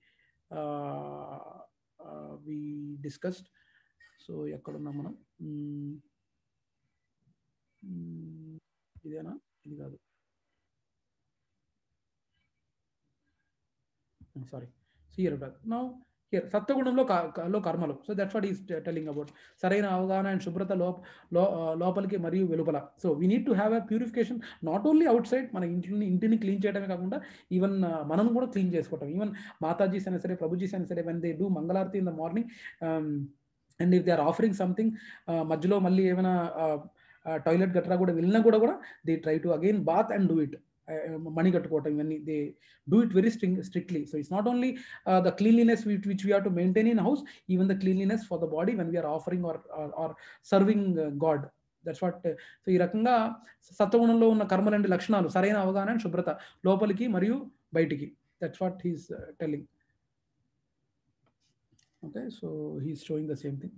A: we discussed so ఎక్కడున్నాం మనం మ్మ్. మ్మ్. ఇదేనా ఇది కాదు సారీ హియర్ నౌ హియర్ సత్వగుణంలో క- క- లో కర్మలు so that's what is telling about సరైన అవగాహన అండ్ శుభ్రత లోప లో లోపలికి మరియు వెలుపల so we need to have a purification not only outside మన ఇంటిని ఇంటిని క్లీన్ చేయడమే కాకుండా ఈవెన్ మనం కూడా క్లీన్ చేసుకోవటం ఈవెన్ మాతాజీస్ అయినా సరే ప్రభుజీస్ అయినా సరే వెన్ దే డూ మంగళారతి in the morning and if they are offering something మధ్యలో మళ్ళీ ఏమైనా టాయిలెట్ గట్రా కూడా వెళ్ళినా కూడా కూడా they try to again bath and do it మణి కట్టుకోవటం ఇవన్నీ they do it very string strictly so it's not only the cleanliness which which we have to maintain in house even the cleanliness for the body when we are offering or or serving God that's what so ఈ రకంగా సత్వగుణంలో ఉన్న కర్మలంటి లక్షణాలు సరైన అవగాహన and శుభ్రత లోపలికి మరియు బయటికి that's what he's telling okay so he's showing the same thing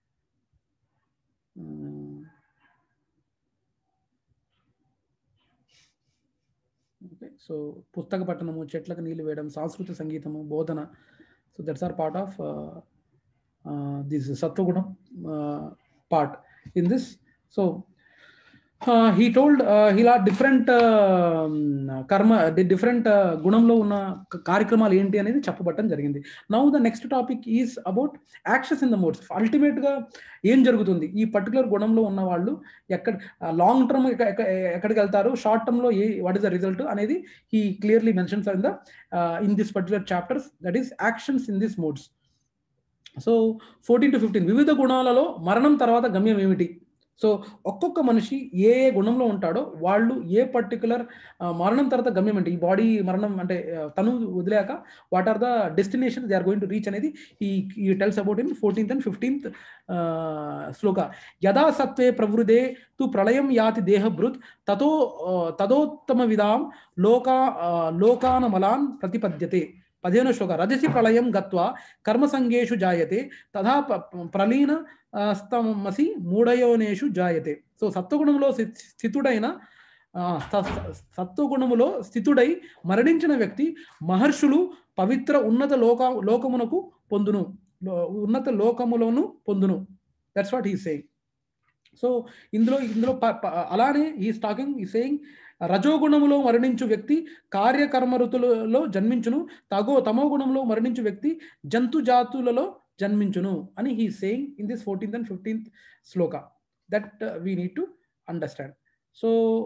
A: okay so పుస్తక పఠనము చెట్లకు నీళ్లు వేయడం సాంస్కృతిక సంగీతము బోధన so that's our part of this సత్వగుణం part in this so he told ఇలా డిఫరెంట్ కర్మ డిఫరెంట్ గుణంలో ఉన్న క- కార్యక్రమాలు ఏంటి అనేది చెప్పబట్టడం జరిగింది now the next topic is about actions in the modes అల్టిమేట్గా ఏం జరుగుతుంది ఈ పర్టికులర్ గుణంలో ఉన్న వాళ్ళు ఎక్కడ లాంగ్ టర్మ్ ఎక్కడికి వెళ్తారు షార్ట్ టర్మ్ లో ఏ వాట్ ఇస్ ద రిజల్ట్ అనేది he clearly mentions in the in this particular chapters that is actions in this modes so fourteen to fifteen వివిధ గుణాలలో మరణం తర్వాత గమ్యం ఏమిటి సో ఒక్కొక్క మనిషి ఏ ఏ గుణంలో ఉంటాడో వాళ్ళు ఏ పర్టికులర్ మరణం తర్వాత గమ్యం అంటే ఈ బాడీ మరణం అంటే ఆ, తను వదిలేక what are the destination they are going to reach అనేది ఈ ఈ tells about in fourteenth and fifteenth శ్లోక యథా సత్వే ప్రవృదే తు ప్రళయం యాతి దేహభృత్ తతో ఆ, తదోత్తమ విధాం లోకా ఆ, లోకానమలాన్ ప్రతిపద్యతే పదిహేను శ్లోక రజసి ప్రళయం గత్వా కర్మసంగేషు జాయతే తథా ప- ప్రలీన ఆ, స్తమసి మూఢయోనేషు జాయతే సో సత్వగుణంలో స్థి- స్థితుడైన ఆ, స- స- సత్వగుణములో స్థితుడై మరణించిన వ్యక్తి మహర్షులు పవిత్ర ఉన్నత లోక లోకమునకు పొందును లో- ఉన్నత లోకములను పొందును that's what he saying so ఇందులో ఇందులో ప- ప- అలానే ఈ టాకింగ్ ఈ సేయింగ్ రజోగుణములో మరణించు వ్యక్తి కార్యకర్మరుతులలో జన్మించును తగో తమో గుణంలో మరణించు వ్యక్తి జంతు జాతులలో జన్మించును అని he saying in this fourteenth and fifteenth శ్లోక that we need to understand so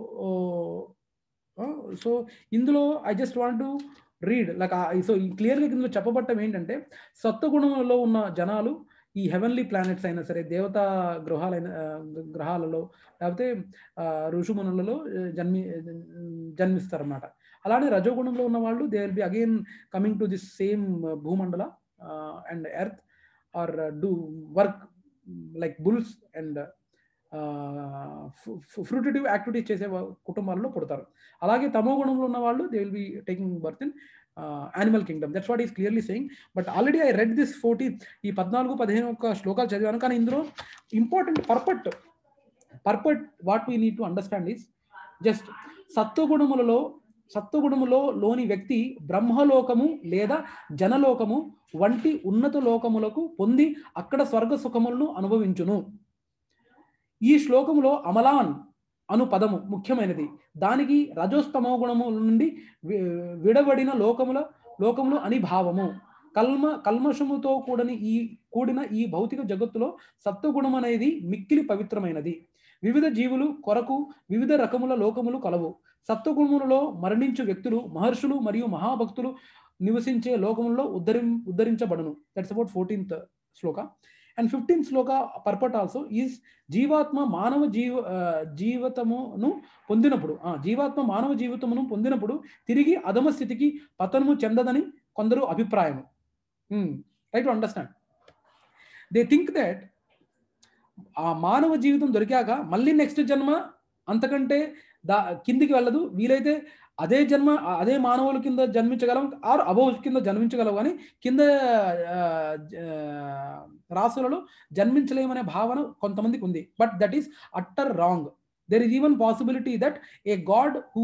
A: so ఇందులో I just want to read like so క్లియర్గా ఇందులో చెప్పబట్టం ఏంటంటే సత్వగుణంలో ఉన్న జనాలు ఈ హెవెన్లీ ప్లానెట్స్ అయినా సరే దేవతా గృహాలైన ఆ, గ్రహాలలో లేకపోతే ఆ, ఋషుమునులలో ఆ, జన్మి జన్మిస్తారన్నమాట అలానే రజోగుణంలో ఉన్న వాళ్ళు they will be again coming to this same భూమండల and earth or do work like bulls and fruitive activities చేసే వా- కుటుంబాలలో పుడతారు అలాగే తమో గుణంలో ఉన్న వాళ్ళు they will be taking birth in animal kingdom that's what is clearly saying but already I read this forty ఈ పద్నాలుగు పదిహేను ఒక శ్లోకాలు చదివాను కానీ ఇందులో important purport purport what we need to understand is just సత్వగుణములలో సత్వగుణములో లోని వ్యక్తి బ్రహ్మలోకము లేదా జనలోకము వంటి ఉన్నత లోకములకు పొంది అక్కడ స్వర్గ సుఖములను అనుభవించును ఈ శ్లోకములో అమలాన్ అను పదము ముఖ్యమైనది దానికి రజోస్తమో గుణము నుండి వి- విడబడిన లోకముల లోకములు అని భావము కల్మ కల్మషముతో కూడని ఈ కూడిన ఈ భౌతిక జగత్తులో సత్వగుణం అనేది మిక్కిలి పవిత్రమైనది వివిధ జీవులు కొరకు వివిధ రకముల లోకములు కలవు సత్వగుణములలో మరణించు వ్యక్తులు మహర్షులు మరియు మహాభక్తులు నివసించే లోకములలో ఉద్ధరి ఉద్ధరించబడును దట్స్ అబౌట్ ఫోర్టీన్త్ శ్లోక అండ్ ఫిఫ్టీన్త్ శ్లోక పర్పట్ ఆల్సో ఈజ్ జీవాత్మ మానవ జీవ ఆ, జీవితమును పొందినప్పుడు ఆ, జీవాత్మ మానవ జీవితమును పొందినప్పుడు తిరిగి అధమ స్థితికి పతనము చెందదని కొందరు అభిప్రాయం try to understand they think that ఆ మానవ జీవితం దొరికాక మళ్ళీ నెక్స్ట్ జన్మ అంతకంటే దా కిందికి వెళ్ళదు వీలైతే అదే జన్మ అదే మానవుల కింద జన్మించగలం ఆర్ అబౌవ్ కింద జన్మించగలం కానీ కింద ఆ, జ- రాసులలో జన్మించలేమనే భావన కొంతమందికి ఉంది but that is utter wrong there is even possibility that a God who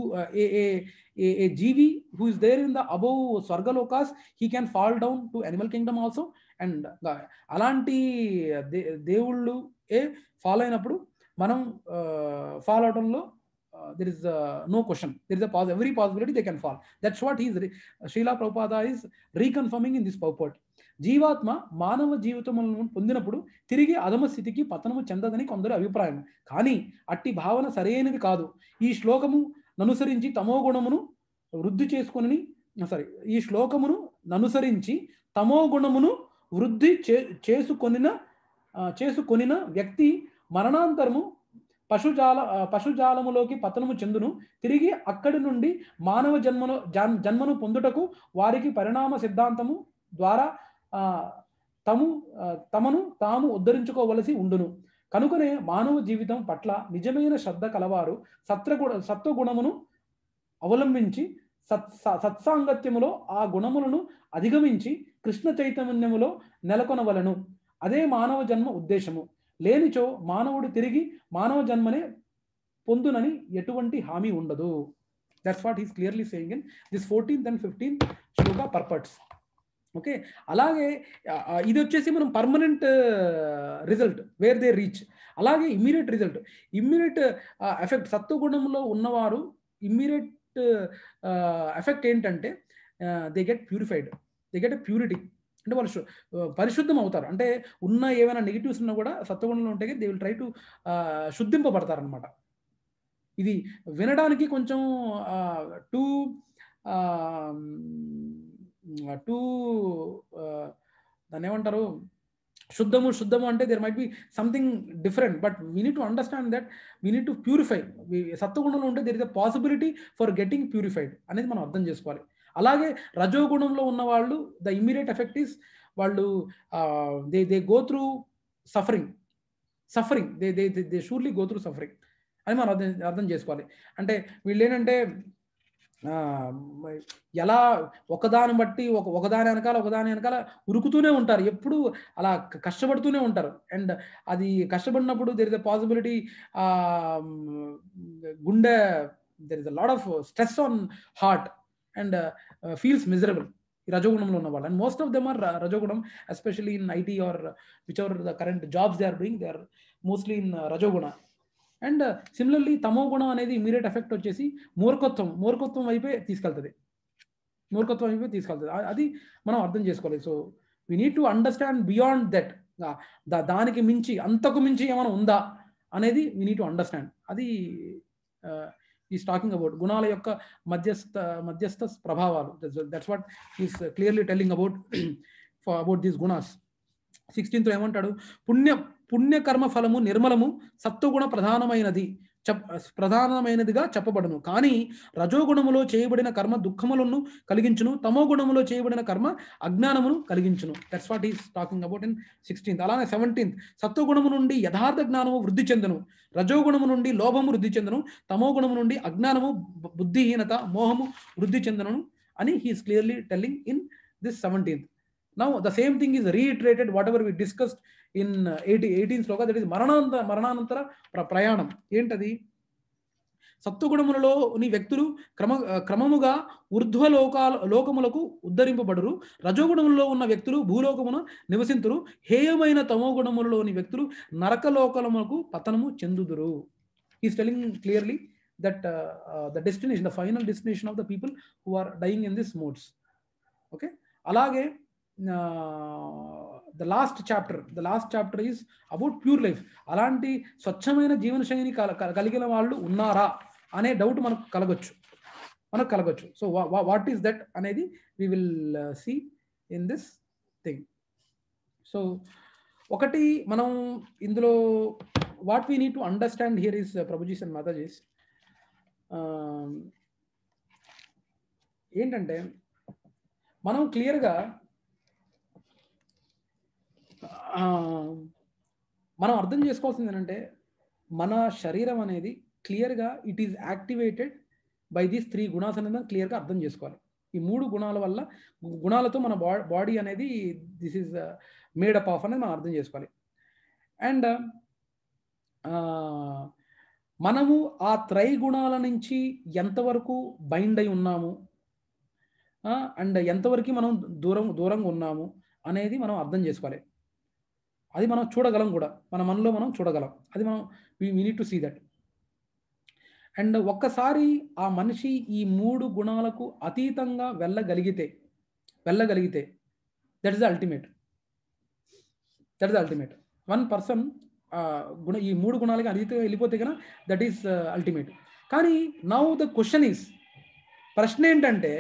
A: a జీవి who is there in the above స్వర్గలోకాస్ he can fall down to animal kingdom also and అలాంటి దే దేవుళ్ళు ఏ ఫాలో అయినప్పుడు మనం ఫాలో అవడంలో there is no question there is a every possibility they can fall that's what is Srila Prabhupada is reconfirming in this purport జీవాత్మ మానవ జీవితములను పొందినప్పుడు తిరిగి అధమ స్థితికి పతనము చెందదని కొందరు అభిప్రాయం కానీ అట్టి భావన సరైనది కాదు ఈ శ్లోకము ననుసరించి తమో గుణమును వృద్ధి చేసుకుని సారీ ఈ శ్లోకమును ననుసరించి తమో గుణమును వృద్ధి చే చేసుకొనిన ఆ, చేసుకొనిన వ్యక్తి మరణాంతరము పశుజాల ఆ, పశుజాలములోకి పతనము చెందును తిరిగి అక్కడి నుండి మానవ జన్మను జన్- జన్మను పొందుటకు వారికి పరిణామ సిద్ధాంతము ద్వారా ఆ, తము ఆ, తమను తాము ఉద్ధరించుకోవలసి ఉండును కనుకనే మానవ జీవితం పట్ల నిజమైన శ్రద్ధ కలవారు సత్రగుణ సత్వగుణమును అవలంబించి సత్ స- సత్సాంగత్యములో ఆ గుణములను అధిగమించి కృష్ణ చైతన్యములో నెలకొనవలను అదే మానవ జన్మ ఉద్దేశము లేనిచో మానవుడు తిరిగి మానవ జన్మనే పొందునని ఎటువంటి హామీ ఉండదు that's what is clearly saying in this fourteenth and fifteenth శ్లోక పర్పట్స్ ఓకే అలాగే ఆ, ఆ, ఇది వచ్చేసి మనం permanent result where they reach అలాగే ఇమ్మీడియట్ రిజల్ట్ ఇమ్మీడియట్ ఎఫెక్ట్ సత్వగుణంలో ఉన్నవారు ఇమ్మీడియట్ ఎఫెక్ట్ ఏంటంటే they get purified they get purity అంటే వాళ్ళు శు- ఆ, పరిశుద్ధం అవుతారు అంటే ఉన్న ఏమైనా నెగిటివ్స్ ఉన్నా కూడా సత్వగుణంలో ఉంటే దే విల్ ట్రై టు శుద్ధింపబడతారు అనమాట ఇది వినడానికి కొంచెం టూ టూ దాన్ని ఏమంటారు శుద్ధము శుద్ధము అంటే there might be something different but we need to understand that we need to purify సత్వగుణంలో ఉంటే there is a possibility for getting purified అనేది మనం అర్థం చేసుకోవాలి అలాగే రజోగుణంలో ఉన్న వాళ్ళు ద ఇమ్మీడియట్ ఎఫెక్ట్ ఈస్ వాళ్ళు they they go through suffering suffering they they they surely go through suffering అని మనం అర్థం అర్థం చేసుకోవాలి అంటే వీళ్ళు ఏంటంటే ఆ, ఎలా ఒకదాని బట్టి ఒక ఒకదాని వెనకాల ఒకదాని వెనకాల ఉరుకుతూనే ఉంటారు ఎప్పుడు అలా క- కష్టపడుతూనే ఉంటారు అండ్ అది కష్టపడినప్పుడు దేర్ ఇస్ అ పాసిబిలిటీ గుండె there is a lord of stress on heart and feels miserable రజోగుణంలో ఉన్న వాళ్ళు and most of them are రజోగుణం especially in IT or which ever the current jobs they are doing they are mostly in రజోగుణ and similarly తమో గుణం అనేది immediate effect వచ్చేసి మూర్ఖత్వం మూర్ఖత్వం వైపే తీసుకెళ్తుంది మూర్ఖత్వం వైపే తీసుకెళ్తుంది అ- అది మనం అర్థం చేసుకోవాలి so we need to understand beyond that దానికి మించి అంతకు మించి ఏమైనా ఉందా అనేది వీ నీడ్ టు అండర్స్టాండ్ అది ఈస్ టాకింగ్ అబౌట్ గుణాల యొక్క మధ్యస్థ మధ్యస్థ ప్రభావాలు that's what is clearly telling about for about these గుణాస్ సిక్స్టీన్త్ ఏమంటాడు పుణ్య పుణ్యకర్మ ఫలము నిర్మలము సత్వగుణ ప్రధానమైనది చెప్ ప్రధానమైనదిగా చెప్పబడును కానీ రజోగుణములో చేయబడిన కర్మ దుఃఖములను కలిగించును తమో గుణములో చేయబడిన కర్మ అజ్ఞానమును కలిగించును that's what is talking about in sixteenth అలానే సెవెంటీన్త్ సత్వగుణము నుండి యథార్థ జ్ఞానము వృద్ధి చెందును రజోగుణము నుండి లోభము వృద్ధి చెందును తమో గుణము నుండి అజ్ఞానము బు- బుద్ధిహీనత మోహము వృద్ధి చెందును అని he's clearly telling in this seventeenth now the same thing is reiterated what ever we discussed in eighty eighteen శ్లోక దట్ ఈస్ మరణాంత మరణానంతర ప్ర- ప్రయాణం ఏంటది సత్వగుణములలో నీ వ్యక్తులు క్రమ క్రమముగా ఊర్ధ్వ లోకాల లోకములకు ఉద్ధరింపబడురు రజోగుణములలో ఉన్న వ్యక్తులు భూలోకమున నివసింతురు హేయమైన తమో గుణములలోని వ్యక్తులు నరకలోకములకు పతనము చెందుదురు is telling clearly that the destination the final destination of the people who are dying in this modes okay అలాగే the last chapter the last chapter is about pure life అలాంటి స్వచ్ఛమైన జీవన శైలి కల- కల- కలిగిన వాళ్ళు ఉన్నారా అనే డౌట్ మనకు కలగొచ్చు మనకు కలగొచ్చు సో వాట్ ఈస్ దట్ అనేది we will see in this thing so ఒకటి మనం ఇందులో what we need to understand here is prabhujis and matajis ఏంటంటే మనం క్లియర్గా మనం అర్థం చేసుకోవాల్సింది ఏంటంటే మన శరీరం అనేది క్లియర్గా it is activated by these three gunas అనేది మనం క్లియర్గా అర్థం చేసుకోవాలి ఈ మూడు గుణాల వల్ల గు- గుణాలతో మన బా బాడీ అనేది దిస్ ఈజ్ మేడప్ ఆఫ్ అనేది మనం అర్థం చేసుకోవాలి అండ్ మనము ఆ త్రైగుణాల నుంచి ఎంతవరకు బైండ్ అయి ఉన్నాము అండ్ ఎంతవరకు మనం దూరం దూరంగా ఉన్నాము అనేది మనం అర్థం చేసుకోవాలి అది మనం చూడగలం కూడా మన మనలో మనం చూడగలం అది మనం we need to see that and ఒక్కసారి ఆ మనిషి ఈ మూడు గుణాలకు అతీతంగా వెళ్ళగలిగితే వెళ్ళగలిగితే that is the ultimate that is the ultimate one person గుణ ఈ మూడు గుణాలకి అతీతంగా వెళ్ళిపోతే కనుక దట్ ఈస్ అల్టిమేట్ కానీ నౌ ద క్వశ్చన్ ఈస్ ప్రశ్న ఏంటంటే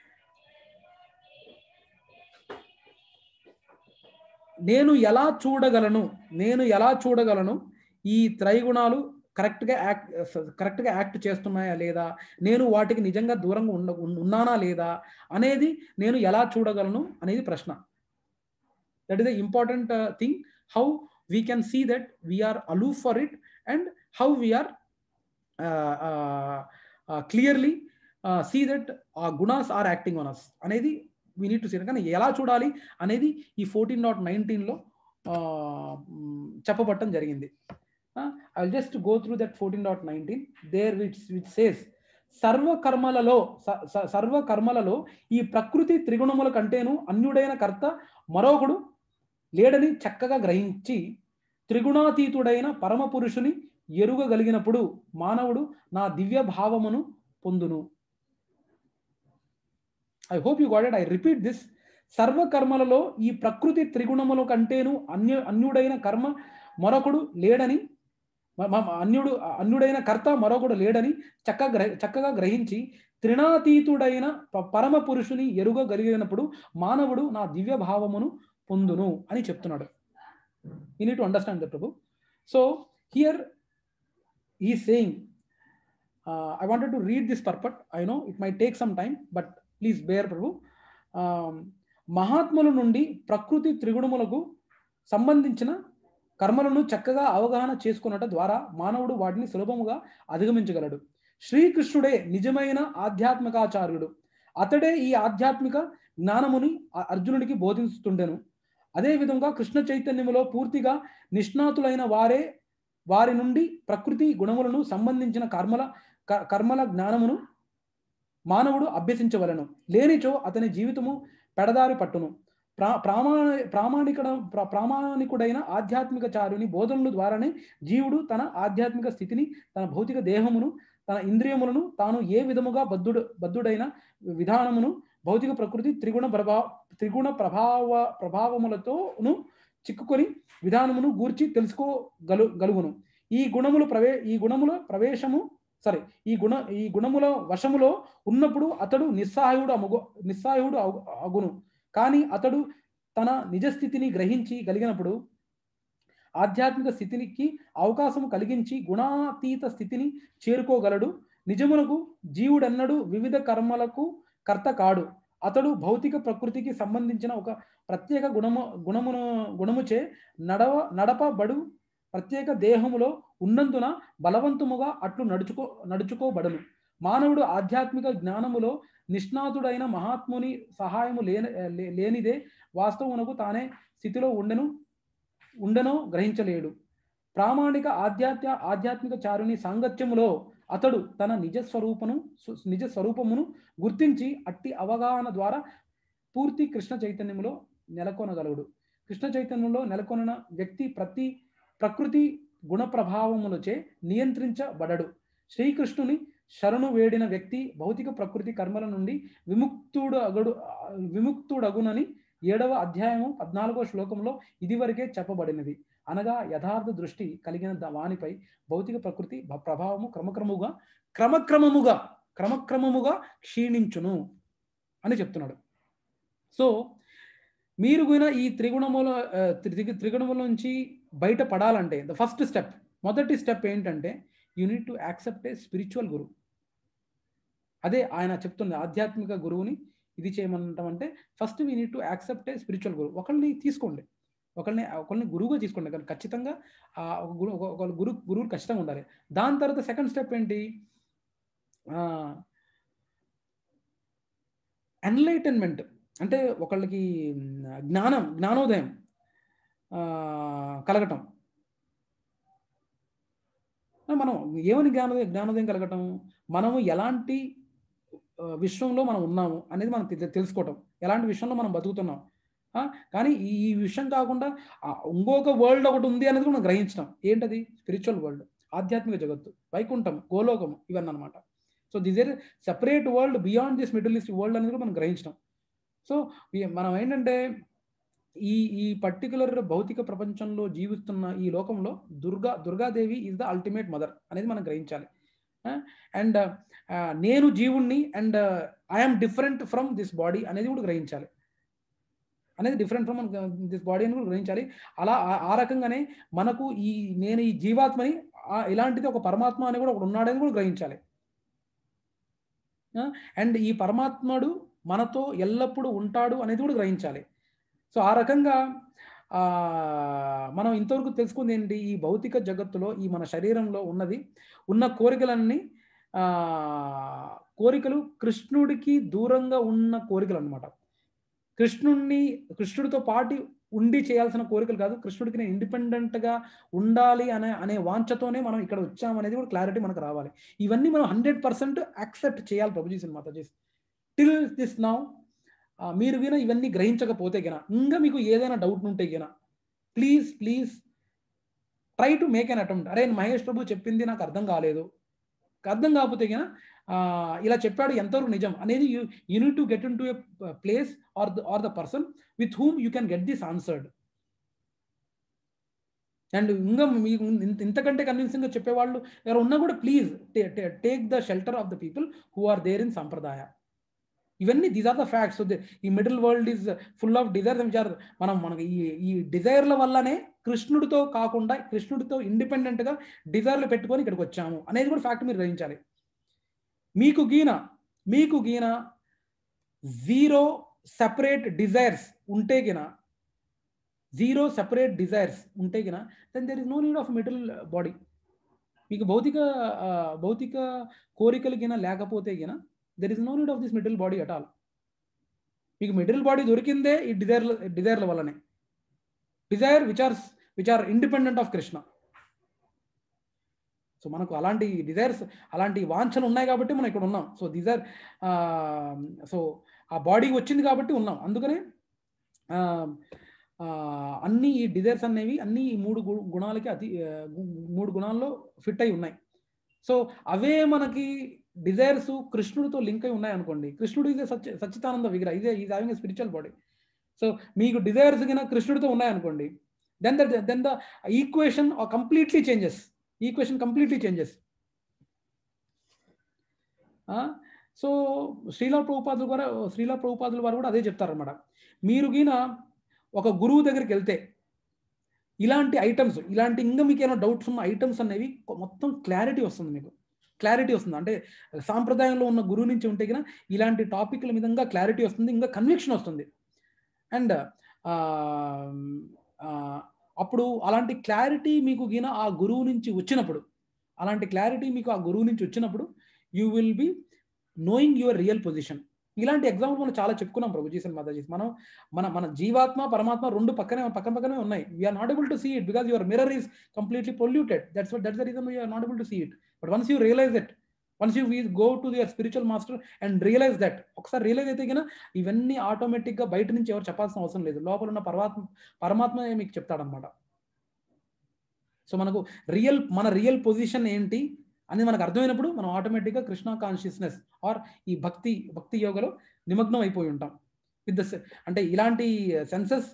A: నేను ఎలా చూడగలను నేను ఎలా చూడగలను ఈ త్రైగుణాలు కరెక్ట్గా యాక్ట్ కరెక్ట్గా యాక్ట్ చేస్తున్నాయా లేదా నేను వాటికి నిజంగా దూరంగా ఉండ ఉన్నానా లేదా అనేది నేను ఎలా చూడగలను అనేది ప్రశ్న that is the important thing how we can see that we're aloof for it and how we're clearly see that ఆ gunas are acting on us అనేది వీ నీడ్ టు సీ కానీ ఎలా చూడాలి అనేది ఈ ఫోర్టీన్ డాట్ నైన్టీన్లో చెప్పబట్టం జరిగింది I just go through that fourteen dot nineteen there which which says సర్వకర్మలలో స- స- సర్వకర్మలలో ఈ ప్రకృతి త్రిగుణముల కంటేను అన్యుడైన కర్త మరొకడు లేడని చక్కగా గ్రహించి త్రిగుణాతీతుడైన పరమ పురుషుని ఎరుగగలిగినప్పుడు మానవుడు నా దివ్య భావమును పొందును I hope you got it I repeat this సర్వకర్మలలో ఈ ప్రకృతి త్రిగుణముల కంటేను అన్య అన్యుడైన కర్మ మరొకడు లేడని మ- మ- అన్యుడు అన్యుడైన కర్త మరొకడు లేడని చక్కగా గ్రహ చక్కగా గ్రహించి త్రిణాతీతుడైన ప- పరమ పురుషుని ఎరుగగలిగినప్పుడు మానవుడు నా దివ్య భావమును పొందును అని చెప్తున్నాడు you need to understand the Prabhu so here he saying I wanted to read this purport I know it may take some time but please bear Prabhu మహాత్ముల నుండి ప్రకృతి త్రిగుణములకు సంబంధించిన కర్మలను చక్కగా అవగాహన చేసుకున్నట ద్వారా మానవుడు వాటిని సులభముగా అధిగమించగలడు శ్రీకృష్ణుడే నిజమైన ఆధ్యాత్మికాచార్యుడు అతడే ఈ ఆధ్యాత్మిక జ్ఞానముని అ- అర్జునుడికి బోధిస్తుండెను అదే విధంగా కృష్ణ చైతన్యములో పూర్తిగా నిష్ణాతులైన వారే వారి నుండి ప్రకృతి గుణములను సంబంధించిన కర్మల క- కర్మల జ్ఞానమును మానవుడు అభ్యసించవలను లేనిచో అతని జీవితము పెడదారి పట్టును ప్రా ప్రామా ప్రామాణిక ప్ర- ప్రామాణికుడైన ఆధ్యాత్మిక చారుని బోధనల ద్వారానే జీవుడు తన ఆధ్యాత్మిక స్థితిని తన భౌతిక దేహమును తన ఇంద్రియములను తాను ఏ విధముగా బద్ధుడు బద్ధుడైన విధానమును భౌతిక ప్రకృతి త్రిగుణ ప్రభా త్రిగుణ ప్రభావ ప్రభావములతోను చిక్కుకొని విధానమును గూర్చి తెలుసుకోగలు గలుగును ఈ గుణములు ప్రవే ఈ గుణముల ప్రవేశము సరే ఈ గుణ ఈ గుణముల వశములో ఉన్నప్పుడు అతడు నిస్సహాయుడు అముగు నిస్సహాయుడు అగు- అగును కానీ అతడు తన నిజస్థితిని గ్రహించి కలిగినప్పుడు ఆధ్యాత్మిక స్థితికి అవకాశం కలిగించి గుణాతీత స్థితిని చేరుకోగలడు నిజమునకు జీవుడన్నడు వివిధ కర్మలకు కర్త కాడు అతడు భౌతిక ప్రకృతికి సంబంధించిన ఒక ప్రత్యేక గుణము గుణమును గుణముచే నడవ నడపబడు ప్రత్యేక దేహములో ఉన్నందున బలవంతముగా అట్లు నడుచుకో నడుచుకోబడను మానవుడు ఆధ్యాత్మిక జ్ఞానములో నిష్ణాతుడైన మహాత్ముని సహాయము లేని లే- లేనిదే వాస్తవమునకు తానే స్థితిలో ఉండెను ఉండనో గ్రహించలేడు ప్రామాణిక ఆధ్యాత్మ ఆధ్యాత్మిక చారుని సాంగత్యములో అతడు తన నిజ స్వరూపను సు- నిజ స్వరూపమును గుర్తించి అట్టి అవగాహన ద్వారా పూర్తి కృష్ణ చైతన్యములో నెలకొనగలడు కృష్ణ చైతన్యంలో నెలకొన్న వ్యక్తి ప్రతి ప్రకృతి గుణ ప్రభావములచే నియంత్రించబడడు శ్రీకృష్ణుని శరణు వేడిన వ్యక్తి భౌతిక ప్రకృతి కర్మల నుండి విముక్తుడు అగడు విముక్తుడగునని ఏడవ అధ్యాయము పద్నాలుగో శ్లోకంలో ఇదివరకే చెప్పబడినది అనగా యథార్థ దృష్టి కలిగిన ద- వానిపై భౌతిక ప్రకృతి భ- ప్రభావము క్రమక్రముగా క్రమక్రమముగా క్రమక్రమముగా క్షీణించును అని చెప్తున్నాడు సో మీరు కూడా ఈ త్రిగుణముల ఆ, త్రి- త్రిగుణముల నుంచి బయట పడాలంటే ద ఫస్ట్ స్టెప్ మొదటి స్టెప్ ఏంటంటే you need to accept a spiritual guru అదే ఆయన చెప్తుంది ఆధ్యాత్మిక గురువుని ఇది చేయమంటాం అంటే first we need to accept a spiritual guru ఒకరిని తీసుకోండి ఒకరిని ఒకరిని గురువుగా తీసుకోండి కానీ ఖచ్చితంగా ఆ ఒక గురు ఒక ఒక గురు గురువు ఖచ్చితంగా ఉండాలి దాని తర్వాత సెకండ్ స్టెప్ ఏంటి ఎన్లైటన్మెంట్ అంటే ఒకళ్ళకి మ్, జ్ఞానం జ్ఞానోదయం ఆ, కలగటం మనం ఏమని జ్ఞానోదయం జ్ఞానోదయం కలగటం మనము ఎలాంటి ఆ, విశ్వంలో మనం ఉన్నాము అనేది మనం తె- తెలుసుకోవటం ఎలాంటి విషయంలో మనం బతుకుతున్నాం ఆ, కానీ ఈ ఈ విషయం కాకుండా ఆ, ఇంకొక వరల్డ్ ఒకటి ఉంది అనేది మనం గ్రహించడం ఏంటది స్పిరిచువల్ వరల్డ్ ఆధ్యాత్మిక జగత్తు వైకుంఠం గోలోకం ఇవన్నీ అనమాట so this is separate world beyond this middle east world అనేది కూడా మనం గ్రహించడం సో ఈ- మనం ఏంటంటే ఈ ఈ పర్టికులర్ భౌతిక ప్రపంచంలో జీవిస్తున్న ఈ లోకంలో Durga Durgadevi is the ultimate mother అనేది మనం గ్రహించాలి అండ్ నేను జీవుణ్ణి and I'm different from this body అనేది కూడా గ్రహించాలి అనేది డిఫరెంట్ ఫ్రమ్ దిస్ బాడీ అని కూడా గ్రహించాలి అలా ఆ- ఆ రకంగానే మనకు ఈ నేను ఈ జీవాత్మని ఆ ఇలాంటిది ఒక పరమాత్మ అని కూడా ఒకడు ఉన్నాడని కూడా గ్రహించాలి అండ్ ఈ పరమాత్ముడు మనతో ఎల్లప్పుడూ ఉంటాడు అనేది కూడా గ్రహించాలి సో ఆ రకంగా ఆ, మనం ఇంతవరకు తెలుసుకుంది ఏంటి ఈ భౌతిక జగత్తులో ఈ మన శరీరంలో ఉన్నది ఉన్న కోరికలన్నీ ఆ, కోరికలు కృష్ణుడికి దూరంగా ఉన్న కోరికలు అన్నమాట కృష్ణుడిని కృష్ణుడితో పాటు ఉండి చేయాల్సిన కోరికలు కాదు కృష్ణుడికి నేను ఇండిపెండెంట్గా ఉండాలి అనే అనే వాంఛతోనే మనం ఇక్కడ వచ్చామనేది కూడా క్లారిటీ మనకు రావాలి ఇవన్నీ మనం హండ్రెడ్ పర్సెంట్ యాక్సెప్ట్ చేయాలి ప్రభుజీ సినిమా మాతాజీస్ టిల్ దిస్ నౌ మీరు గిన ఇవన్నీ గ్రహించకపోతే గిన ఇంకా మీకు ఏదైనా డౌట్ ఉంటే గిన please please try to make an attempt అరే మహేష్ ప్రభు చెప్పింది నాకు అర్థం కాలేదు అర్థం కాకపోతే గిన ఆ, ఇలా చెప్పాడు ఎంతవరకు నిజం అనేది you you need to get in to a place or the or the person with whom you can get this answered and ఇంకా మీకు ఇంత- ఇంతకంటే కన్విన్సింగ్గా చెప్పేవాళ్ళు ఎవరు ఉన్నా కూడా please take the shelter of the people who are there in sampradaya ఇవన్నీ దీస్ ఆర్ ద ఫ్యాక్ట్స్ ఈ middle world is full of desire విచార్ మనం మనకి ఈ ఈ డిజైర్ల వల్లనే కృష్ణుడితో కాకుండా కృష్ణుడితో ఇండిపెండెంట్గా డిజైర్లు పెట్టుకొని ఇక్కడికి వచ్చాము అనేది కూడా ఫ్యాక్ట్ మీరు గ్రహించాలి మీకు గీన మీకు గీన జీరో సెపరేట్ డిజైర్స్ ఉంటే గిన జీరో సెపరేట్ డిజైర్స్ ఉంటే గిన then there is no need of middle body మీకు భౌతిక ఆ, భౌతిక కోరికలు గిన లేకపోతే గిన there is no need of this middle body at all మీకు మిడిల్ బాడీ దొరికిందే ఈ డిజైర్ల డిజైర్ల వల్లనే desire which are which are independent of Krishna so మనకు అలాంటి డిజైర్స్ అలాంటి వాంఛలు ఉన్నాయి కాబట్టి మనం ఇక్కడ ఉన్నాం సో దీస్ ఆర్ సో ఆ బాడీ వచ్చింది కాబట్టి ఉన్నాం అందుకనే ఆ, ఆ, అన్ని ఈ డిజైర్స్ అనేవి అన్ని ఈ మూడు గు- గుణాలకి అతి ఆ, గు- మూడు గుణాల్లో ఫిట్ అయి ఉన్నాయి సో అవే మనకి డిజైర్స్ కృష్ణుడితో లింక్ అయి ఉన్నాయి అనుకోండి కృష్ణుడు ఇదే సత్య సచ్చితానంద విగ్రహ ఇదే is having spiritual body so మీకు డిజైర్స్ కింద కృష్ణుడితో ఉన్నాయనుకోండి then the then the equation completely changes equation completely changes so Srila ప్రభుపాదుల ద్వారా శ్రీలా ప్రభుపాదుల వారు కూడా అదే చెప్తారన్నమాట మీరు గిన ఒక గురువు దగ్గరికి వెళ్తే ఇలాంటి ఐటమ్స్ ఇలాంటి ఇంకా మీకు ఏమైనా డౌట్స్ ఉన్న ఐటమ్స్ అనేవి కొ- మొత్తం క్లారిటీ వస్తుంది మీకు క్లారిటీ వస్తుంది అంటే సాంప్రదాయంలో ఉన్న గురువు నుంచి ఉంటే కనుక ఇలాంటి టాపిక్ల మీద క్లారిటీ వస్తుంది ఇంకా కన్విక్షన్ వస్తుంది అండ్ అప్పుడు అలాంటి క్లారిటీ మీకు గిన ఆ గురువు నుంచి వచ్చినప్పుడు అలాంటి క్లారిటీ మీకు ఆ గురువు నుంచి వచ్చినప్పుడు you will be knowing your real position ఇలాంటి ఎగ్జాంపుల్ మనం చాలా చెప్పుకున్నాం ప్రభుజీ అండ్ మాతాజీస్ మనం మన మన జీవాత్మ పరమాత్మ రెండు పక్కనే పక్కన పక్కనే ఉన్నాయి we're not able to see it because your mirror is completely polluted that's that's the reason we're not able to see it but once you realise it once you we go to your spiritual master and realise that ఒకసారి realise అయితే కన్నా ఇవన్నీ ఆటోమేటిక్గా బయట నుంచి ఎవరు చెప్పాల్సిన అవసరం లేదు లోపల ఉన్న పరమాత్మ పరమాత్మ మీకు చెప్తాడనమాట సో మనకు రియల్ మన రియల్ పొజిషన్ ఏంటి అనేది మనకు అర్థమైనప్పుడు మనం ఆటోమేటిక్గా కృష్ణ కాన్షియస్నెస్ ఆర్ ఈ భక్తి భక్తి యోగలో నిమగ్నం అయిపోయి ఉంటాం విత్ ద అంటే ఇలాంటి సెన్సెస్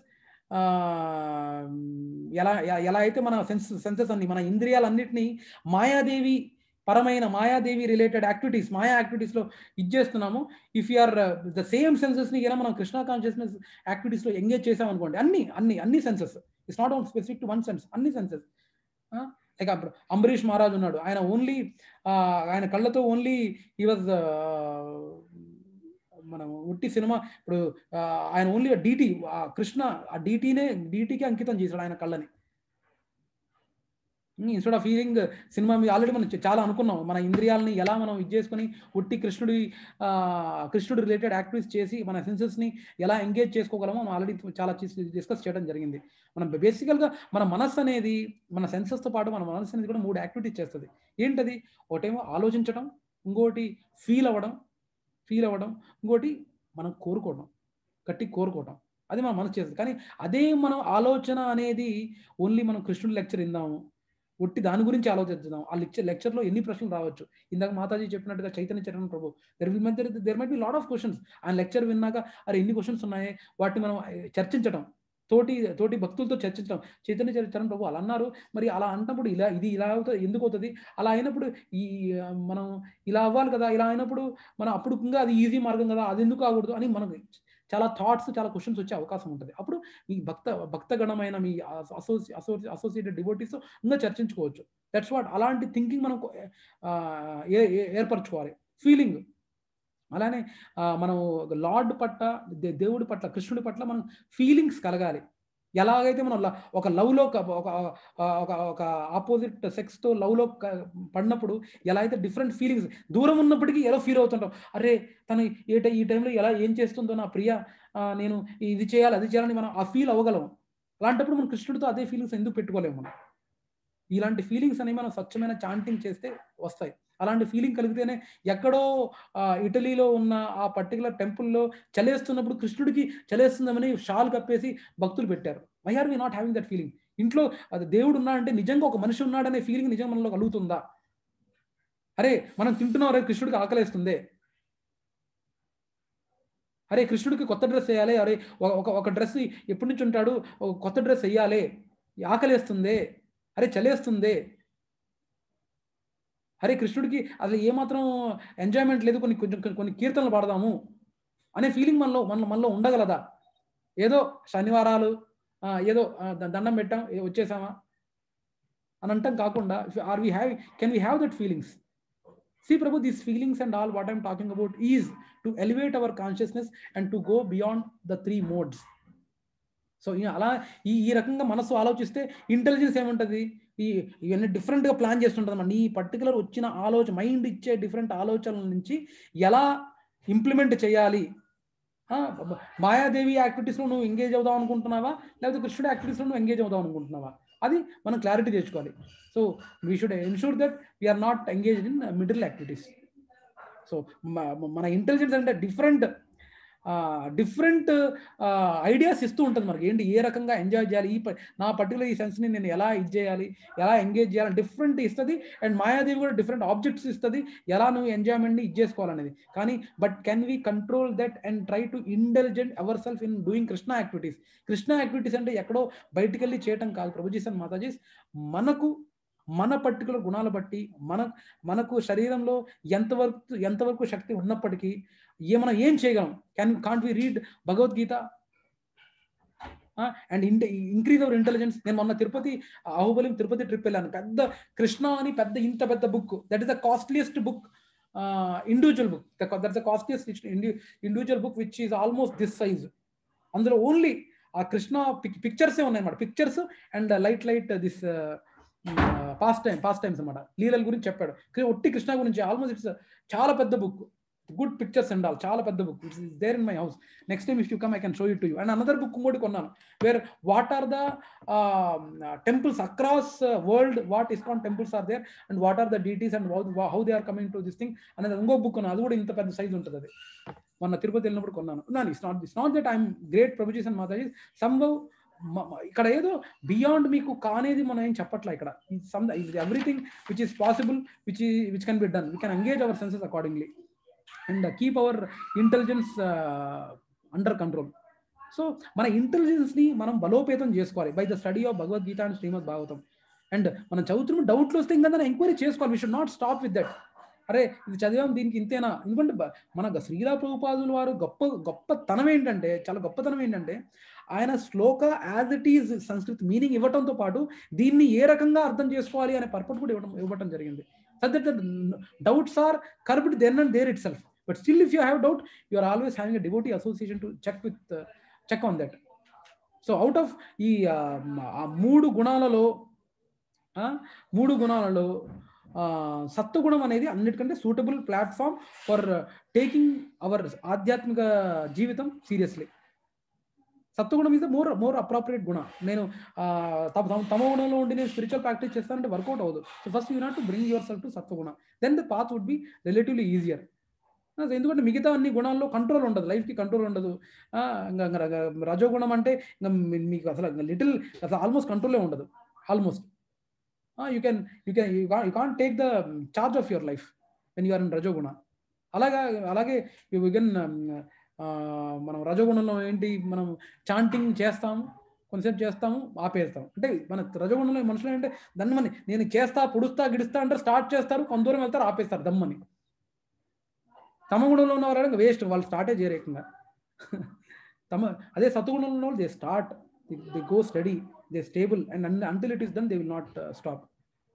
A: ఎలా ఎ- ఎలా అయితే మన సెన్స్ సెన్సెస్ అన్ని మన ఇంద్రియాలన్నిటినీ మాయాదేవి పరమైన మాయాదేవి రిలేటెడ్ యాక్టివిటీస్ మాయా యాక్టివిటీస్లో ఇచ్చేస్తున్నాము ఇఫ్ యూఆర్ ద సేమ్ సెన్సెస్ని ఇలా మనం కృష్ణ కాన్షియస్నెస్ యాక్టివిటీస్లో ఎంగేజ్ చేసామనుకోండి అన్ని అన్ని అన్ని senses it's not own specific to one sense అన్ని సెన్సెస్ లైక్ అప్పుడు అంబరీష్ మహారాజ్ ఉన్నాడు ఆయన ఓన్లీ ఆయన కళ్ళతో ఓన్లీ ఈ వాజ్ మనం ఉట్టి సినిమా ఇప్పుడు ఆ, ఆయన ఓన్లీ డీటీ కృష్ణ ఆ డీటీనే డీటీకి అంకితం చేశాడు ఆయన కళ్ళని ఇన్స్టెడ్ ఆఫ్ ఫీలింగ్ సినిమా మీద ఆల్రెడీ మనం చ- చాలా అనుకున్నాం మన ఇంద్రియాలని ఎలా మనం ఇది చేసుకొని ఉట్టి కృష్ణుడి ఆ, కృష్ణుడి రిలేటెడ్ యాక్టివిటీస్ చేసి మన సెన్సెస్ని ఎలా ఎంగేజ్ చేసుకోగలమో మనం ఆల్రెడీ చాలా డిస్కస్ చేయడం జరిగింది మనం బేసికల్గా మన మనస్సు అనేది మన సెన్సెస్తో పాటు మన మనస్సు అనేది కూడా మూడు యాక్టివిటీస్ చేస్తుంది ఏంటది ఒకటేమో ఆలోచించడం ఇంకోటి ఫీల్ అవ్వడం ఫీల్ అవ్వడం ఇంకోటి మనం కోరుకోవడం గట్టి కోరుకోవడం అది మన మనసు చేస్తుంది కానీ అదే మనం ఆలోచన అనేది ఓన్లీ మనం కృష్ణుడి లెక్చర్ విందాము ఒట్టి దాని గురించి ఆలోచిద్దాం ఆ లెక్చర్ లెక్చర్లో ఎన్ని ప్రశ్నలు రావచ్చు ఇందాక మాతాజీ చెప్పినట్టుగా చైతన్య చరణ్ ప్రభు దెర్ విల్ మధ్య there might be lot of questions ఆ లెక్చర్ విన్నాక అరే ఎన్ని క్వశ్చన్స్ ఉన్నాయి వాటిని మనం eh, చర్చించడం తోటి తోటి భక్తులతో చర్చించడం చైతన్య చర- చరణ్ ప్రభు అలా అన్నారు మరి అలా అంటప్పుడు ఇలా ఇది ఇలా అవుతుంది ఎందుకు అవుతుంది అలా అయినప్పుడు ఈ ఆ, మనం ఇలా అవ్వాలి కదా ఇలా అయినప్పుడు మనం అప్పుడు ఇంకా అది ఈజీ మార్గం కదా అది ఎందుకు కాకూడదు అని మనకు చాలా థాట్స్ చాలా క్వశ్చన్స్ వచ్చే అవకాశం ఉంటుంది అప్పుడు మీ భక్త భక్తగణమైన మీ అసోసి అసోసి అసోసియేటెడ్ డివోటీస్ ఇంకా చర్చించుకోవచ్చు దట్స్ వాట్ అలాంటి థింకింగ్ మనం ఆ, ఏ- ఏ- ఏర్పరచుకోవాలి ఫీలింగ్ అలానే ఆ, మనం లార్డ్ పట్ల దే- దేవుడి పట్ల కృష్ణుడి పట్ల మనం ఫీలింగ్స్ కలగాలి ఎలాగైతే మనం ల- ఒక లవ్లో ఒక ఒక ఒక ఒక ఆపోజిట్ సెక్స్తో లవ్లో పడినప్పుడు ఎలా అయితే డిఫరెంట్ ఫీలింగ్స్ దూరం ఉన్నప్పటికీ ఎలా ఫీల్ అవుతుంటాం అరే తను ఏ టై ఈ టైంలో ఎలా ఏం చేస్తుందో నా ప్రియ ఆ, నేను ఇది చేయాలి అది చేయాలని మనం ఆ ఫీల్ అవ్వగలం అలాంటప్పుడు మనం కృష్ణుడితో అదే ఫీలింగ్స్ ఎందుకు పెట్టుకోలేము మనం ఇలాంటి ఫీలింగ్స్ అనేవి మనం స్వచ్ఛమైన చాంటింగ్ చేస్తే వస్తాయి అలాంటి ఫీలింగ్ కలిగితేనే ఎక్కడో ఆ, ఇటలీలో ఉన్న ఆ పర్టికులర్ టెంపుల్లో చలేస్తున్నప్పుడు కృష్ణుడికి చలేస్తుందని షాల్ కప్పేసి భక్తులు పెట్టారు why are we not having that feeling ఇంట్లో అది దేవుడు ఉన్నాడంటే నిజంగా ఒక మనిషి ఉన్నాడనే ఫీలింగ్ నిజంగా మనలో కలుగుతుందా అరే మనం తింటున్నాం అరే కృష్ణుడికి ఆకలేస్తుందే అరే కృష్ణుడికి కొత్త డ్రెస్ వేయాలి అరే ఒక- ఒక ఒక డ్రెస్ ఎప్పటి నుంచి ఉంటాడు ఒక కొత్త డ్రెస్ వేయాలి ఆకలేస్తుందే అరే చలేస్తుందే అరే కృష్ణుడికి అసలు ఏమాత్రం ఎంజాయ్మెంట్ లేదు కొన్ని కొంచెం కొన్ని- కొన్ని కీర్తనలు పాడదాము అనే ఫీలింగ్ మనలో మన మనలో ఉండగలదా ఏదో శనివారాలు ఆ, ఏదో ఆ, ద- దండం పెట్టాం ఏ, వచ్చేసామా అని అంటాం కాకుండా are we have can we have that feelings See, Prabhu, these feelings and all what I'm talking about is to elevate our consciousness and to go beyond the three modes. So అలా ఈ ఈ రకంగా మనసు ఆలోచిస్తే intelligence ఏముంటుంది ఈ ఇవన్నీ డిఫరెంట్గా ప్లాన్ చేస్తుంటుంది మన ఈ పర్టికులర్ వచ్చిన ఆలోచన మైండ్ ఇచ్చే డిఫరెంట్ ఆలోచనల నుంచి ఎలా ఇంప్లిమెంట్ చేయాలి ఆ, బ- మాయాదేవి యాక్టివిటీస్లో నువ్వు ఎంగేజ్ అవుదాం అనుకుంటున్నావా లేకపోతే కృష్ణుడి యాక్టివిటీస్లో నువ్వు ఎంగేజ్ అవుదాం అనుకుంటున్నావా అది మనం క్లారిటీ తెచ్చుకోవాలి so we should ensure that we're not engaged in middle activities so మన ఇంటెలిజెన్స్ అంటే డిఫరెంట్ డిఫరెంట్ ఐడియాస్ ఇస్తూ ఉంటుంది మనకి ఏంటి ఏ రకంగా ఎంజాయ్ చేయాలి ఈ ప- నా పర్టికులర్ ఈ సెన్స్ని నేను ఎలా ఇది చేయాలి ఎలా ఎంగేజ్ చేయాలి డిఫరెంట్ ఇస్తుంది అండ్ మాయాదేవి కూడా డిఫరెంట్ ఆబ్జెక్ట్స్ ఇస్తుంది ఎలా నువ్వు ఎంజాయ్మెంట్ని ఇది చేసుకోవాలనేది కానీ but can we control that and try to intelligent our self in doing Krishna activities Krishna activities అంటే ఎక్కడో బయటికి వెళ్ళి చేయటం కాదు ప్రభుజీస్ అండ్ మాతాజీస్ మనకు మన పర్టికులర్ గుణాలు బట్టి మన మనకు శరీరంలో ఎంతవరకు ఎంతవరకు శక్తి ఉన్నప్పటికీ ఏ మనం ఏం చేయగలం can can't we read Bhagavad Gita and ఇంట ఇంక్రీజ్ అవర్ ఇంటెలిజెన్స్ నేను మొన్న తిరుపతి అహుబలి తిరుపతి ట్రిప్ వెళ్ళాను పెద్ద కృష్ణ అని పెద్ద ఇంత పెద్ద book that is the costliest book individual book that's the costliest individual book which is almost this size అందులో ఓన్లీ ఆ కృష్ణ పిక్చర్సే ఉన్నాయి అన్నమాట pictures and light light this pastime pastimes అన్నమాట లీలల గురించి చెప్పాడు కృ- ఒట్టి కృష్ణ గురించి ఆల్మోస్ట్ ఇట్స్ చాలా పెద్ద book good pictures and all చాలా పెద్ద book it's there in my house next time if you come I can show it to you and another book ఇంకోటి కొన్నాను where what are the temples across world what ISKCON temples are there and what are the deities and how they are coming to this thing అనేది ఇంకో book కొన్నాను అది కూడా ఇంత పెద్ద size ఉంటుంది అది మొన్న తిరుపతి వెళ్ళినప్పుడు కొన్నాను non it's not it's not that I'm great prabhujis and mataji Sambhav ఇక్కడ ఏదో బియాండ్ మీకు కానేది మనం ఏం చెప్పట్లా ఇక్కడ some everything which is possible which which can be done we can engage our senses accordingly and keep our intelligence under control so మన ఇంటెలిజెన్స్ని మనం బలోపేతం చేసుకోవాలి by the study of Bhagavad Gita and Srimad Bhagavatam and మనం చదువుతున్న డౌట్లు వస్తే ఇంకా దాన్ని ఎంక్వైరీ చేసుకోవాలి we should not stop with that అరే ఇది చదివాం దీనికి ఇంతేనా ఎందుకంటే బ- మన గ- శ్రీలా ప్రభుపాదుల వారు గొప్ప గొప్పతనం ఏంటంటే చాలా గొప్పతనం ఏంటంటే ఆయన shloka as it is Sanskrit meaning ఇవ్వటంతో పాటు దీన్ని ఏ రకంగా అర్థం చేసుకోవాలి అనే పర్పట్ కూడా ఇవ్వడం ఇవ్వటం జరిగింది సద్ doubts are curbed then and there it self but still if you have doubt you are always having a devotee association to check with check on that so out of ఈ ఆ, ఆ మూడు గుణాలలో ఆ, మూడు గుణాలలో ఆ, సత్వగుణం అనేది అన్నిటికంటే suitable platform for taking our ఆధ్యాత్మిక జీవితం సీరియస్లీ సత్వగుణం ఇస్ మోర్ మోర్ అప్రాప్రియేట్ గుణ నేను ఆ, తమ తమ- తమ గుణంలో ఉండి నేను స్పిరిచువల్ ప్రాక్టీస్ చేస్తానంటే వర్కౌట్ అవ్వదు so first you not to bring your self to sattvaguna then the path would be relatively easier ఎందుకంటే మిగతా అన్ని గుణాల్లో కంట్రోల్ ఉండదు లైఫ్కి కంట్రోల్ ఉండదు ఆ, ఇంకా ఇంకా రజ- రజోగుణం అంటే ఇంకా మీ- మీకు అసలు లిటిల్ అసలు ఆల్మోస్ట్ కంట్రోలే ఉండదు almost you can you can you can take the charge of your life when you're in rajoguna అలాగా అలాగే యూ కెన్ మనం రజోగుణంలో ఏంటి మనం చాంటింగ్ చేస్తాము కొంతసేపు చేస్తాము ఆపేస్తాం అంటే మన రజోగుణంలో మనుషులు ఏంటంటే దాన్ని మన నేను చేస్తా పుడుస్తా గిడుస్తా అంటే స్టార్ట్ చేస్తారు కొంత దూరం వెళ్తారు ఆపేస్తారు దమ్మని తమ గుణంలో ఉన్న వాళ్ళు వేస్ట్ వాళ్ళు స్టార్టే చేయరేకంగా తమ అదే సత్వగుణంలో ఉన్న వాళ్ళు they start they go study they stable and until it is then they will not stop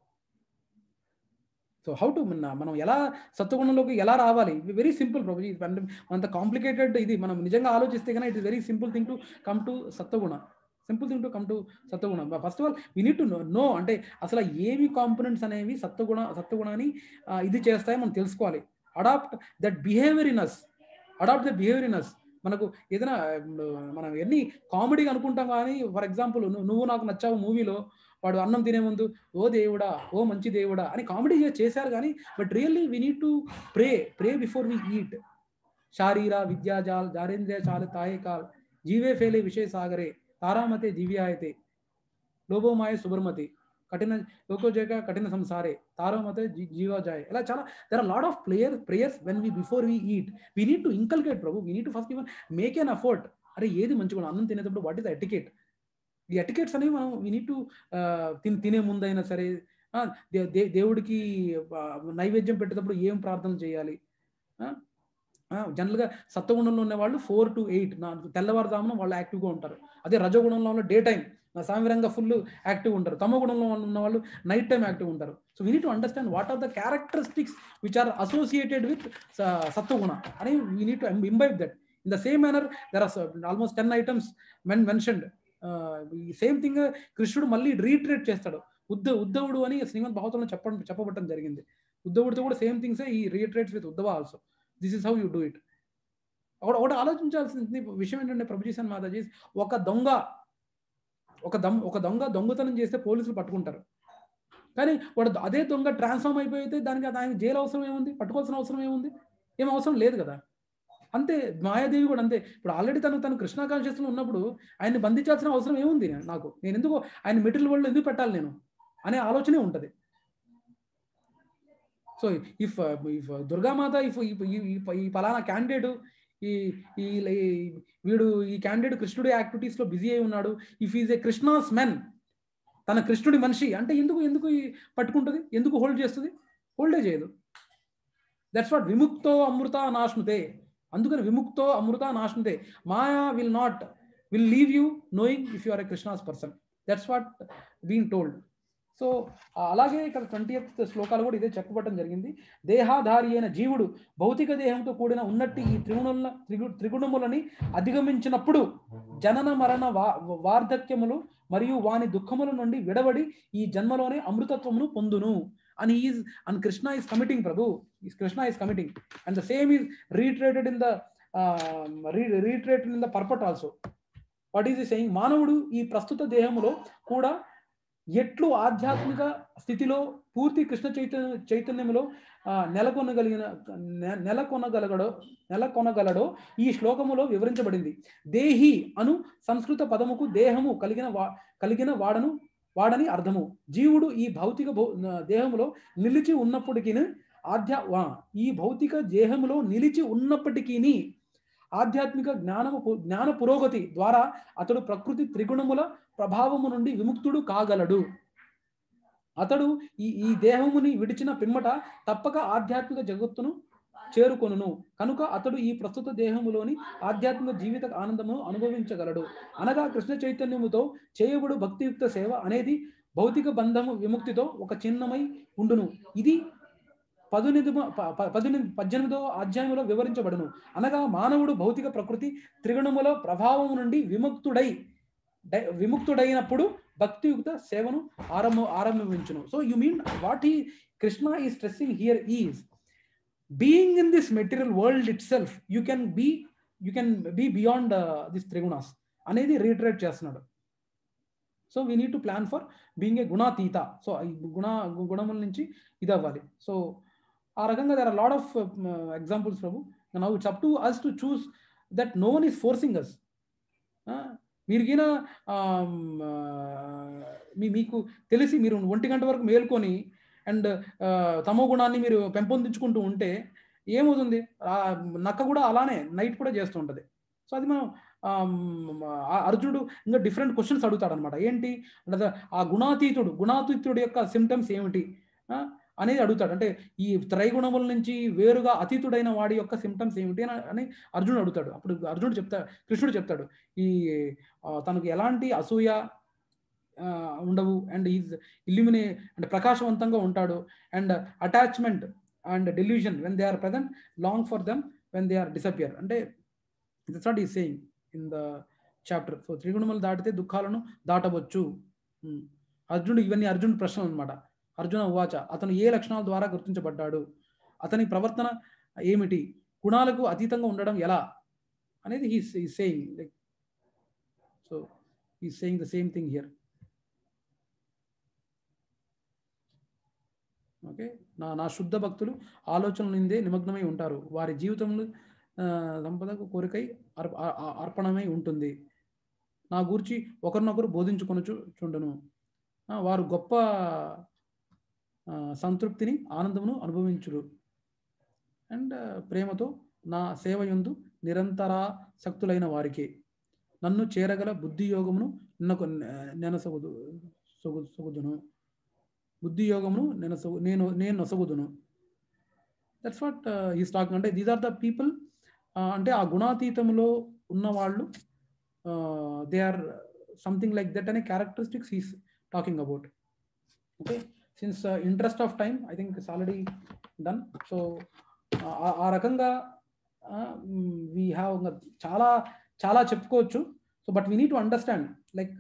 A: so how to మనం ఎలా సత్వగుణంలోకి ఎలా రావాలి వెరీ సింపుల్ ప్రభుజీ అంత కాంప్లికేటెడ్ ఇది మనం నిజంగా ఆలోచిస్తే కన్నా it is very simple thing to come to sattvaguna simple thing to come to sattvaguna first of all we need to know అంటే అసలు ఏవి కాంపోనెంట్స్ అనేవి సత్వగుణ సత్వగుణాన్ని ఆ, ఇది చేస్తాయో మనం తెలుసుకోవాలి adapt that behaviour in us adapt that behaviour in us మనకు ఏదైనా ఇప్పుడు మనం ఎన్ని కామెడీ అనుకుంటాం కానీ ఫర్ ఎగ్జాంపుల్ నువ్వు నాకు నచ్చావు మూవీలో వాడు అన్నం తినే ముందు ఓ దేవుడా ఓ మంచి దేవుడా అని కామెడీ చేశారు కానీ but really we need to pray pray before we eat శారీరా విద్యాజాల్ జారేంద్రియ చాల తాయే కాల్ జీవే ఫేలే విషయ సాగరే తారామతే దివ్యాయతే లోభోమాయ సుబ్రమతి కఠిన లోకోజేక కఠిన సంసారే తారామతే జీ- జీవా జాయ్ ఇలా చాలా there are lot of player prayers when we before we eat we need to inculcate Prabhu we need to first even make an effort అరే ఏది మంచిగా అన్నం తినేటప్పుడు వాట్ ఇస్ ఎటికేట్ ఈ ఎటికేట్స్ అనేవి మనం వీ నీడ్ టు తిన్ తినే ముందైనా సరే ఆ, దే- దే- దేవుడికి ఆ, నైవేద్యం పెట్టేటప్పుడు ఏం ప్రార్థన చేయాలి జనరల్గా సత్వగుణంలో ఉన్న వాళ్ళు ఫోర్ టు ఎయిట్ నా తెల్లవారుజామున వాళ్ళు యాక్టివ్గా ఉంటారు అదే రజగుణంలో ఉన్న డే టైం సామిరంగా ఫుల్ యాక్టివ్ ఉంటారు తమ గుణంలో ఉన్న వాళ్ళు నైట్ టైం యాక్టివ్ ఉంటారు so we need to understand what are the characteristics which are associated with సత్వగుణ అని we need to imbibe that in the same manner there are almost ten items men mentioned ఈ same thing కృష్ణుడు మళ్ళీ retreat చేస్తాడు ఉద్ద ఉద్ధవుడు అని శ్రీమద్ భాగవతంలో చెప్పడం చెప్పబట్టడం జరిగింది ఉద్ధవుడితో కూడా same things he reiterates with Uddhava also this is how you do it ఒకటి ఒకటి ఆలోచించాల్సిన విషయం ఏంటంటే ప్రభుజీసన్ మాతాజీ ఒక దొంగ ఒక దమ్ ఒక దొంగ దొంగతనం చేస్తే పోలీసులు పట్టుకుంటారు కానీ వాడు అదే దొంగ ట్రాన్స్ఫార్మ్ అయిపోతే దానికి అది ఆయన జైలు అవసరం ఏముంది పట్టుకోవాల్సిన అవసరం ఏముంది ఏం అవసరం లేదు కదా అంతే మాయాదేవి కూడా అంతే ఇప్పుడు ఆల్రెడీ తను తను కృష్ణ కాన్షియస్లో ఉన్నప్పుడు ఆయన్ని బంధించాల్సిన అవసరం ఏముంది నాకు నేను ఎందుకు ఆయన మెటీరియల్ వరల్డ్ ఎందుకు పెట్టాలి నేను అనే ఆలోచనే ఉంటుంది so if if Durgamata if ఈ పలానా క్యాండిడేట్ ఈ ఈ ఈ- వీడు ఈ క్యాండిడేట్ కృష్ణుడి యాక్టివిటీస్లో బిజీ అయి ఉన్నాడు if is a Krishna's man తన కృష్ణుడి మనిషి అంటే ఎందుకు ఎందుకు ఈ పట్టుకుంటుంది ఎందుకు హోల్డ్ చేస్తుంది హోల్డే చేయదు దట్స్ వాట్ విముక్తో అమృత నాశ్నుతే అందుకని విముక్తో అమృత నాశ్నుతే maya will not will leave you knowing if you are a Krishna's person that's what being told so అలాగే ఇక్కడ ట్వంటీ శ్లోకాలు కూడా ఇదే చెప్పబడటం జరిగింది దేహాధారి అయిన జీవుడు భౌతిక దేహంతో కూడిన ఉన్నట్టి ఈ త్రిగుణుల త్రిగు త్రిగుణములని అధిగమించినప్పుడు జనన మరణ వా వార్ధక్యములు మరియు వాని దుఃఖముల నుండి విడబడి ఈ జన్మలోనే అమృతత్వమును పొందును అని is and Krishna is committing Prabhu Krishna is committing and the same is reiterated in the reiterated in the purport also what is saying మానవుడు ఈ ప్రస్తుత దేహములో కూడా ఎట్లు ఆధ్యాత్మిక స్థితిలో పూర్తి కృష్ణ చైతన్య చైతన్యములో ఆ, నెలకొనగలిగిన నె- నెలకొనగలగడో నెలకొనగలడో ఈ శ్లోకములో వివరించబడింది దేహి అను సంస్కృత పదముకు దేహము కలిగిన వా కలిగిన వాడను వాడని అర్థము జీవుడు ఈ భౌతిక భౌ దేహములో నిలిచి ఉన్నప్పటికీ ఆధ్యా వా- ఈ భౌతిక దేహములో నిలిచి ఉన్నప్పటికీ ఆధ్యాత్మిక జ్ఞానము పు- జ్ఞాన పురోగతి ద్వారా అతడు ప్రకృతి త్రిగుణముల ప్రభావము నుండి విముక్తుడు కాగలడు అతడు ఈ ఈ దేహముని విడిచిన పిమ్మట తప్పక ఆధ్యాత్మిక జగత్తును చేరుకొనును కనుక అతడు ఈ ప్రస్తుత దేహములోని ఆధ్యాత్మిక జీవిత ఆనందమును అనుభవించగలడు అనగా కృష్ణ చైతన్యముతో చేయబడు భక్తియుక్త సేవ అనేది భౌతిక బంధము విముక్తితో ఒక చిన్నమై ఉండును ఇది పదునిది పద్దెనిమిది పద్దెనిమిదో అధ్యాయంలో వివరించబడును అనగా మానవుడు భౌతిక ప్రకృతి త్రిగుణముల ప్రభావము నుండి విముక్తుడై డై- విముక్తుడైనప్పుడు భక్తియుక్త సేవను ఆరంభ ఆరంభించును so you mean what he Krishna is stressing here is being in this material world itself you can be you can be beyond this త్రిగుణాస్ అనేది రీట్రేట్ చేస్తున్నాడు so we need to plan for being a గుణాతీత so ఈ గుణ గుణముల నుంచి ఇది అవ్వాలి సో ఆ రకంగా there are lot of examples Prabhu now it's up to us to choose that no one is forcing us మీరు గిన మీ మీకు తెలిసి మీరు ఒంటి గంట వరకు మేల్కొని అండ్ తమో గుణాన్ని మీరు పెంపొందించుకుంటూ ఉంటే ఏమవుతుంది ఆ నక్క కూడా అలానే నైట్ కూడా చేస్తూ ఉంటుంది సో అది మనం ఆమ్, ఆ అర్జునుడు ఇంకా డిఫరెంట్ క్వశ్చన్స్ అడుగుతాడు అనమాట ఏంటి అంటే ఆ గుణాతీతుడు గుణాతీతుడు యొక్క సిమ్టమ్స్ ఏమిటి ఆ, అనేది అడుగుతాడు అంటే ఈ త్రైగుణముల నుంచి వేరుగా అతీతుడైన వాడి యొక్క సిమ్టమ్స్ ఏమిటి అని అని అర్జునుడు అడుగుతాడు అప్పుడు అర్జునుడు చెప్తా కృష్ణుడు చెప్తాడు ఈ ఆ, తనకు ఎలాంటి అసూయ ఆ, ఉండవు అండ్ ఈజ్ ఇల్యూమినే అంటే ప్రకాశవంతంగా ఉంటాడు and attachment and delusion when they are present long for them when they are disappear అంటే it's not he saying in the chapter so త్రిగుణములు దాటితే దుఃఖాలను దాటవచ్చు ఉమ్. అర్జునుడు ఇవన్నీ అర్జునుడు ప్రశ్నలు అనమాట అర్జున ఉవాచ అతను ఏ లక్షణాల ద్వారా గుర్తించబడ్డాడు అతని ప్రవర్తన ఏమిటి గుణాలకు అతీతంగా ఉండడం ఎలా అనేది he saying like so he saying the same thing here okay నా నా శుద్ధ భక్తులు ఆలోచనల నిందే నిమగ్నమై ఉంటారు వారి జీవితంలో ఆ, సంపదకు కోరికై అర్ప ఆ- ఆ- అర్పణమై ఉంటుంది నా గూర్చి ఒకరినొకరు బోధించుకొనుచు చుండను ఆ, వారు గొప్ప ఆ, సంతృప్తిని ఆనందమును అనుభవించురు అండ్ ప్రేమతో నా సేవ యందు నిరంతరాసక్తులైన వారికి నన్ను చేరగల బుద్ధి యోగమును నిన్నకు నెనసగుదు సొగు సొగుదును బుద్ధి యోగమును నేను నేను నేను నొసగుదును దట్స్ వాట్ ఈస్ టాకింగ్ అంటే దీస్ ఆర్ ద పీపుల్ అంటే ఆ గుణాతీతంలో ఉన్న వాళ్ళు they are something like that అనే characteristics is talking about okay since interest of time I think it's already done so ఆ రకంగా వీ హ్యావ్ చాలా చాలా చెప్పుకోవచ్చు so but we need to understand like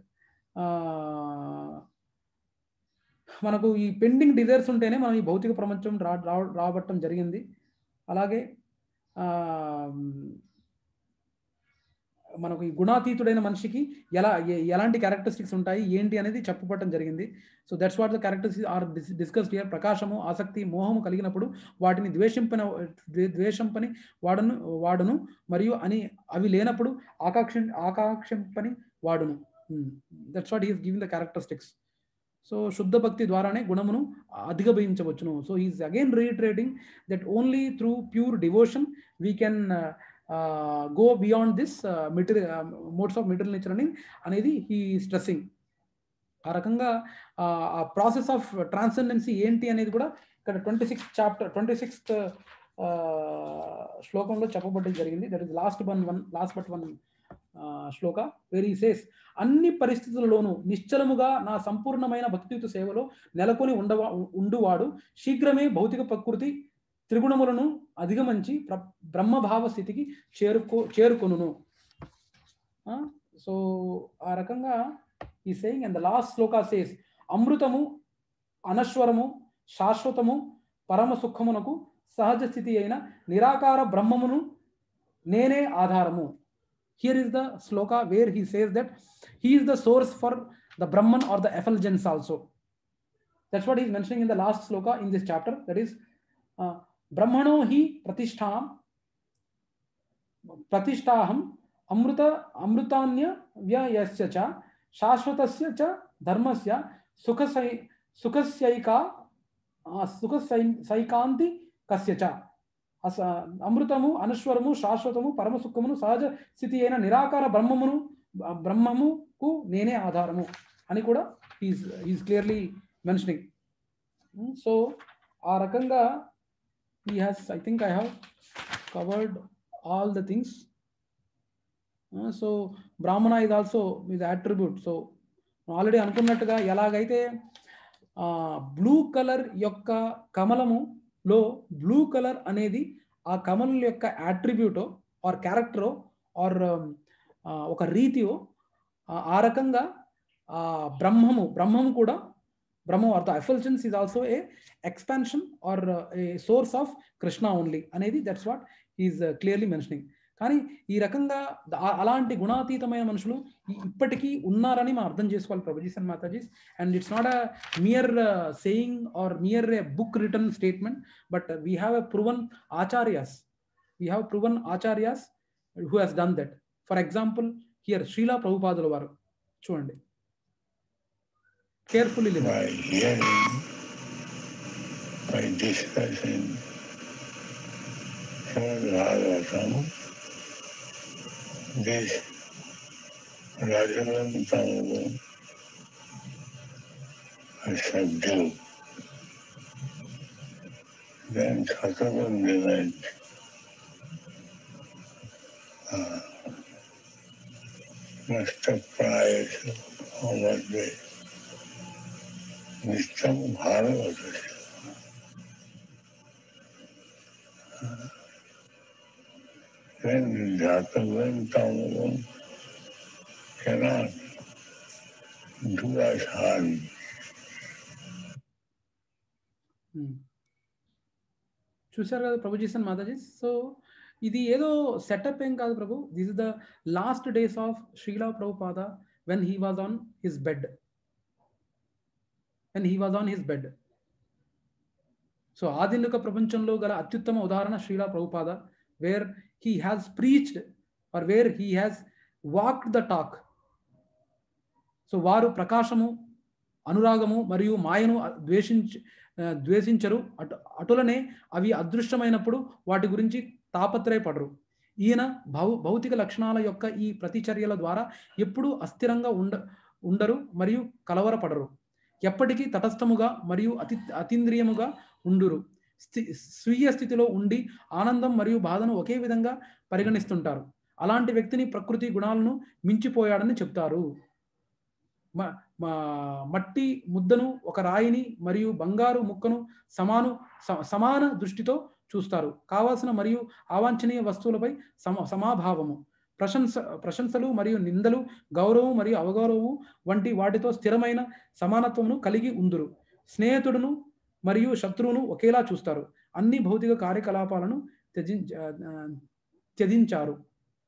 A: మనకు ఈ పెండింగ్ డిజైర్స్ ఉంటేనే మనం ఈ భౌతిక ప్రపంచం రా రా- రాబట్టడం జరిగింది అలాగే మనకు ఈ గుణాతీతుడైన మనిషికి ఎలా ఎ- ఎలాంటి క్యారెక్టరిస్టిక్స్ ఉంటాయి ఏంటి అనేది చెప్పబడటం జరిగింది so that's what the characters are discussed here ప్రకాశము ఆసక్తి మోహము కలిగినప్పుడు వాటిని ద్వేషింపని ద్వే- ద్వేషంపని వాడును వాడును మరియు అని అవి లేనప్పుడు ఆకాక్ష ఆకాక్షంపని వాడును that's what he's giving the characteristics so శుద్ధ భక్తి ద్వారానే గుణమును అధిగమించవచ్చును so is again reiterating that only through pure devotion we can go beyond this material modes of material nature అని అనేది ఈ స్ట్రెస్సింగ్ ఆ రకంగా ఆ ప్రాసెస్ ఆఫ్ ట్రాన్సెండెన్సీ ఏంటి అనేది కూడా ఇక్కడ twenty sixth chapter twenty sixth శ్లోకంలో చెప్పబడ్డం జరిగింది that is last one one last but one shloka very says అన్ని పరిస్థితులలోనూ నిశ్చలముగా నా సంపూర్ణమైన భక్తియుత సేవలో నెలకొని ఉండవా ఉండువాడు శీఘ్రమే భౌతిక ప్రకృతి త్రిగుణములను అధిగమించి ప్ర- బ్రహ్మభావ స్థితికి చేరుకో చేరుకొనును సో ఆ రకంగా he saying and the last shloka says అమృతము అనశ్వరము శాశ్వతము పరమ సుఖమునకు సహజ స్థితి అయిన నిరాకార బ్రహ్మమును నేనే ఆధారము here is the shloka where he says that he is the source for the Brahman or the effulgence also that's what is mentioning in the last shloka in this chapter that is బ్రహ్మణో హి ప్రతిష్టాం ప్రతిష్టాహం అమృత అమృతాన్య వ్యయస్య చ శాశ్వతస్య చ ధర్మస్య సుఖసై సుఖస్యైకా ఆ, సుఖసై సైకాంతి కస్య చ అస అమృతము అనశ్వరము శాశ్వతము పరమ సుఖమును సహజ స్థితి అయిన నిరాకార బ్రహ్మమును బ- బ్రహ్మముకు నేనే ఆధారము అని కూడా is is clearly mentioning so ఆ రకంగా he has i think i have covered all the things Uh, so brahmana is also is attribute so already అనుకున్నట్టుగా ఎలాగైతే బ్లూ కలర్ యొక్క కమలములో బ్లూ కలర్ అనేది ఆ కమలం యొక్క యాట్రిబ్యూటో ఆర్ క్యారెక్టరో ఆర్ ఒక రీతియో ఆ- ఆ రకంగా ఆ బ్రహ్మము బ్రహ్మము కూడా బ్రహ్మం or the effulgence is also a expansion or a source of Krishna only అనేది that's what is clearly mentioning కానీ ఈ రకంగా ద- ఆ- అలాంటి గుణాతీతమైన మనుషులు ఈ- ఇప్పటికీ ఉన్నారని మనం అర్థం చేసుకోవాలి Prabhujis and Matajis and it's not a mere saying or mere a book written statement but we have a proven acharyas we have proven acharyas who has done that for example here Srila ప్రభుపాదుల వారు చూడండి carefully listen
E: by hearing, by discussing Srimad Bhagavatam, this Rajavan Tamagu is subdued. Then Satavan Village uh, must have prior to over this. नित्यम Bhagavat Then Jatavan Tamavan cannot do us harm.
A: మ్మ్. చూశారు కదా ప్రభు చేసిన Mataji so ఇది ఏదో setup ఏం కాదు Prabhu this is the last days of Srila Prabhupada when he was on his bed when he was on his bed so ఆధునిక ప్రపంచంలో గల అత్యుత్తమ ఉదాహరణ Srila Prabhupada where he has preached or where he has walked the talk so వారు ప్రకాశము అనురాగము మరియు మాయను ద్వేషించి ఆ, ద్వేషించరు అటు అటులనే అవి అదృష్టమైనప్పుడు వాటి గురించి తాపత్రయపడరు ఈయన భౌ భౌతిక లక్షణాల యొక్క ఈ ప్రతిచర్యల ద్వారా ఎప్పుడూ అస్థిరంగా ఉండ ఉండరు మరియు కలవరపడరు ఎప్పటికీ తటస్థముగా మరియు అతి అతీంద్రియముగా ఉండురు స్థి స్వీయ స్థితిలో ఉండి ఆనందం మరియు బాధను ఒకే విధంగా పరిగణిస్తుంటారు అలాంటి వ్యక్తిని ప్రకృతి గుణాలను మించిపోయాడని చెప్తారు మ- మా- మట్టి ముద్దను ఒక రాయిని మరియు బంగారు ముక్కను సమాను స- సమాన దృష్టితో చూస్తారు కావాల్సిన మరియు అవాంఛనీయ వస్తువులపై సమ సమాభావము ప్రశంస ప్రశంసలు మరియు నిందలు గౌరవం మరియు అవగౌరవము వంటి వాటితో స్థిరమైన సమానత్వమును కలిగి ఉందురు స్నేహితుడును మరియు శత్రువును ఒకేలా చూస్తారు అన్ని భౌతిక కార్యకలాపాలను త్యజించ ఆ, త్యజించారు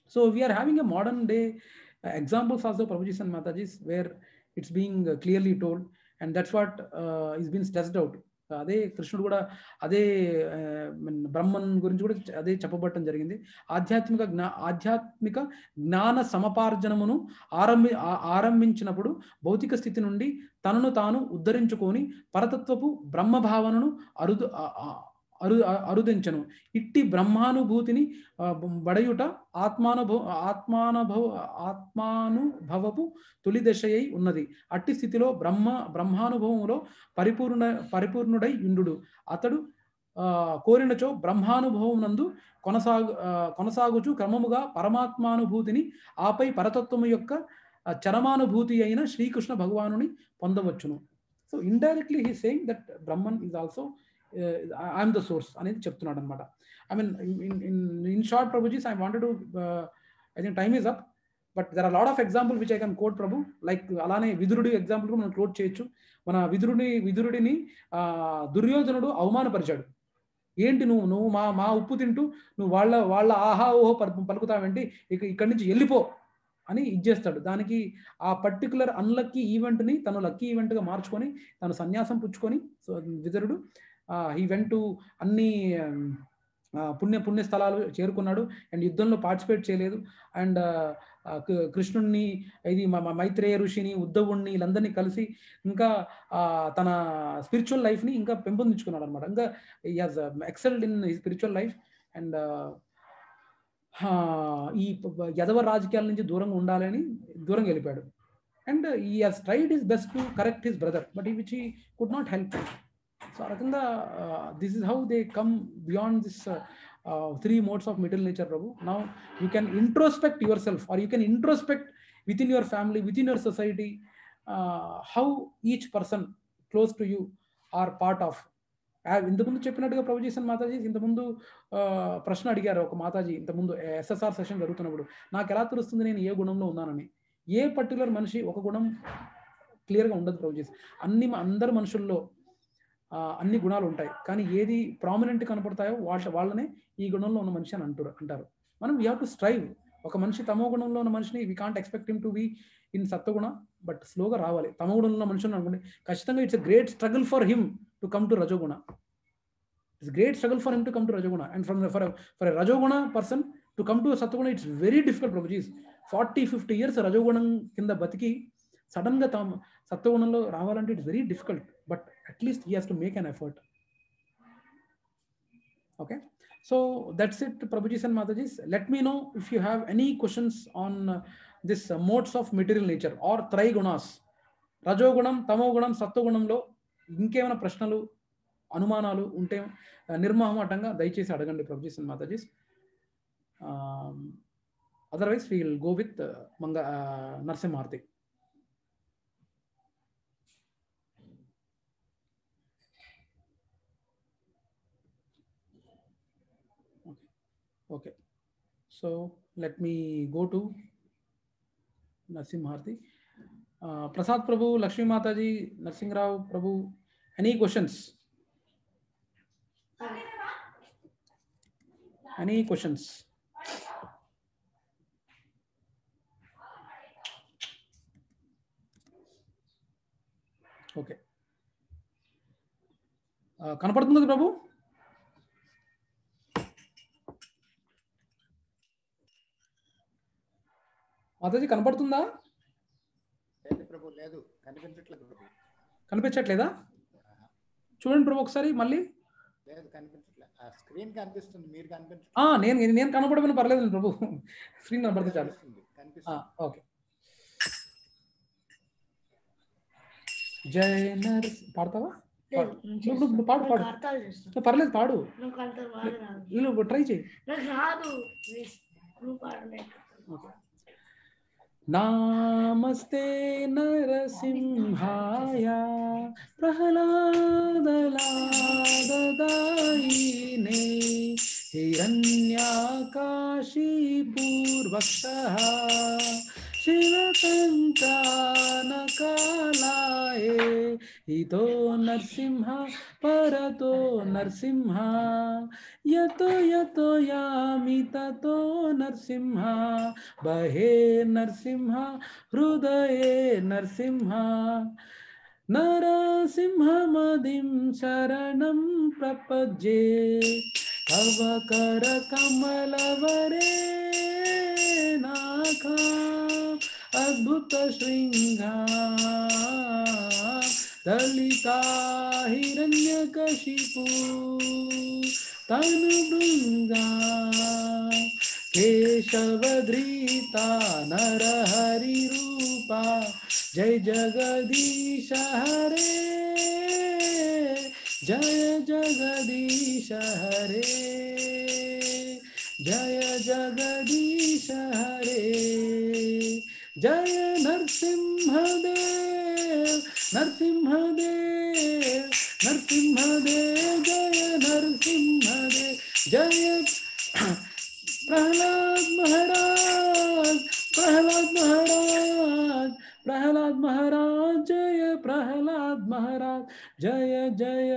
A: So we are having a modern day uh, examples also, Prabhuji's and Mataji's, where it's being uh, clearly told, and that's what uh, is being stressed out. అదే కృష్ణుడు కూడా అదే ఆ, మన బ్రహ్మన్ గురించి కూడా చ- అదే చెప్పబట్టడం జరిగింది ఆధ్యాత్మిక జ్ఞా ఆధ్యాత్మిక జ్ఞాన సమపార్జనమును ఆరంభి ఆ- ఆరంభించినప్పుడు భౌతిక స్థితి నుండి తనను తాను ఉద్ధరించుకొని పరతత్వపు బ్రహ్మభావనను అరుదు ఆ- ఆ- అరు అ- అరుదించను ఇట్టి బ్రహ్మానుభూతిని ఆ, బ- బడయుట ఆత్మానుభవ ఆత్మానుభవ ఆత్మానుభవపు తొలి దశయై ఉన్నది అట్టి స్థితిలో బ్రహ్మ బ్రహ్మానుభవములో పరిపూర్ణ పరిపూర్ణుడై ఇండు అతడు ఆ, కోరినచో బ్రహ్మానుభవం నందు కొనసాగు ఆ, కొనసాగుచు క్రమముగా పరమాత్మానుభూతిని ఆపై పరతత్వము యొక్క ఆ, చరమానుభూతి అయిన శ్రీకృష్ణ భగవానుని పొందవచ్చును so indirectly he saying that Brahman is also I'm the source అనేది చెప్తున్నాడు అనమాట I mean in in short Prabhujis I wanted to I think time is up but there are lot of example which I can quote Prabhu like అలానే విదురుడి example కూడా మనం coat చేయొచ్చు మన విదురుని విదురుడిని ఆ, దుర్యోధనుడు అవమానపరిచాడు ఏంటి నువ్వు నువ్వు మా మా ఉప్పు తింటూ నువ్వు వాళ్ళ వాళ్ళ ఆహా ఓహో పలుకు పలుకుతావేంటి ఇక ఇక్కడి నుంచి వెళ్ళిపో అని ఇచ్చేస్తాడు దానికి ఆ పర్టికులర్ అన్లక్కీ ఈవెంట్ని తను లక్కీ ఈవెంట్గా మార్చుకొని తను సన్యాసం పుచ్చుకొని సో విదురుడు ఈ వెంట్ టు అన్ని ఆ, పుణ్య పుణ్య స్థలాలు చేరుకున్నాడు అండ్ యుద్ధంలో పార్టిసిపేట్ చేయలేదు అండ్ కృష్ణుణ్ణి ఇది మ- మ- మైత్రేయ ఋషిని ఉద్ధవుణ్ణి వీళ్ళందరినీ కలిసి ఇంకా ఆ, తన స్పిరిచువల్ లైఫ్ని ఇంకా పెంపొందించుకున్నాడు అనమాట ఇంకా has excelled in the spiritual life and ఈ ప- యదవ రాజకీయాల నుంచి దూరంగా ఉండాలని దూరంగా వెళ్ళిపోయాడు and he has tried his best to correct his brother but he which he could not help so ఆ రకంగా this is how they come beyond this three modes of middle nature Prabhu now you can introspect yourself or you can introspect within your family within your society how each person close to you are part of ఇంతకుముందు చెప్పినట్టుగా ప్రభుజీసన్ మాతాజీ ఇంతకుముందు ఆ, ప్రశ్న అడిగారు ఒక మాతాజీ ఇంతకుముందు SSR session జరుగుతున్నప్పుడు నాకు ఎలా తెలుస్తుంది నేను ఏ గుణంలో ఉన్నానని ఏ పర్టికులర్ మనిషి ఒక గుణం క్లియర్గా ఉండదు ప్రభుజీస్ అన్ని అందరి మనుషుల్లో ఆ, అన్ని గుణాలు ఉంటాయి కానీ ఏది ప్రామినెంట్ కనపడతాయో వాళ్ళ వాళ్ళనే ఈ గుణంలో ఉన్న మనిషి అని అంటారు అంటారు మనం వీ హ్యావ్ టు స్ట్రైవ్ ఒక మనిషి తమో గుణంలో ఉన్న మనిషిని we can't expect him to be in సత్వగుణ బట్ స్లోగా రావాలి తమో గుణంలో ఉన్న మనిషిని అనుకోండి ఖచ్చితంగా it's great struggle for him to come to రజోగుణ it's great struggle for him to come to రజోగుణ అండ్ ఫ్రమ్ ఫర్ ఫర్ రజోగుణ పర్సన్ టు కమ్ టు సత్వగుణ it's very difficult Prabhujis forty fifty years రజోగుణం కింద బతికి సడన్ గా తాము సత్వగుణంలో రావాలంటే it's very difficult but at least he has to make an effort okay so that's it prabhujis and matajis let me know if you have any questions on uh, this uh, modes of material nature or trigunas రజోగుణం తమోగుణం సత్వగుణంలో ఇంకేమైనా ప్రశ్నలు అనుమానాలు ఉంటే uh, నిర్మోహమాటంగా దయచేసి అడగండి Prabhujis and Matajis otherwise will go with మంగ నరసింహార్తి Okay. So let me go to Narsimharthi. Uh, Prasad Prabhu, Lakshmi Mataji, Narsingh Rao Prabhu, any questions? Any questions? Okay కనపడుతుంది కదా ప్రభు మాతాజీ కనపడుతుందా
B: లేదు ప్రభు లేదు కనిపించట్లేదు ప్రభు
A: కనిపించట్లేదా చూడండి ప్రభు ఒకసారి మళ్ళీ
B: లేదు కనిపించట్లేదు ఆ స్క్రీన్ కనిపిస్తుంది మీరు
A: ఆ,
B: కనిపించట్లేదు
A: నేను నేను కనపడమని పర్లేదు ప్రభు స్క్రీన్ కనపడితే చాలు
B: కనిపిస్తుంది
A: ఆ,
B: కనిపిస్తుంది
A: ఓకే జై నర్ పాడతావా
C: లేదు,
A: పాడు.
C: నేను
A: నువ్వు- నువ్వు పాడు,
C: చేస్తాను.
A: పాడు.
C: నాకు అర్థాలు చేస్తాను.
A: నువ్వు పర్లేదు పాడు
C: నాకు అర్థం బాగా రాదు.
A: వీళ్ళు ట్రై చేయి
C: నాకు రాదు ప్లీజ్ నువ్వు పాడలేదు
A: నామస్తే నరసింహాయ ప్రహ్లాదలాదదాయినే హిరణ్యాకాశీపూర్వక్షः శివతంకానకాలాయ ఇతో నరసింహ పరతో నరసింహ యతో యతో యామి తతో నరసింహ బహే నరసింహ హృదయే నరసింహ నరసింహమదిం శరణం ప్రపజ్యే తవ కర కమలవరే నాఖ అద్భుత శృంగా దళితా హిరణ్యకశిపు తను బృంగా కేశవధృత నరహరి రూపా జయ జగదీశ హరే జయ జగదీశ హరే జయ జగదీశ హరే జయ నరసింహదేవ్ నరసింహదేవ్ నరసింహదేవ్ జయ నరసింహదేవ్ జయ ప్రహ్లాద్ మహారాజ్ ప్రహ్లాద్ మహారాజ్ ప్రహ్లాద్ మహారాజ్ జయ ప్రహ్లాద్ మహారాజ్ జయ జయ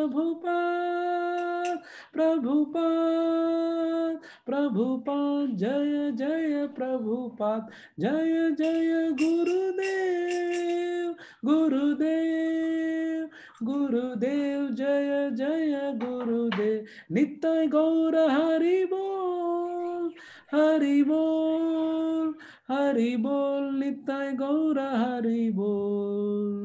A: ప్రభుపాద్ ప్రభుపాద్ ప్రభుపాద్ జయ జయ ప్రభుపాద్ జయ జయ గురుదేవ్ గురుదేవ్ గురుదేవ్ జయ జయ గురుదేవ్ నిత్య గౌర హరి బోల్ హరి బోల్ హరి బోల్ నిత్య గౌర హరి బోల్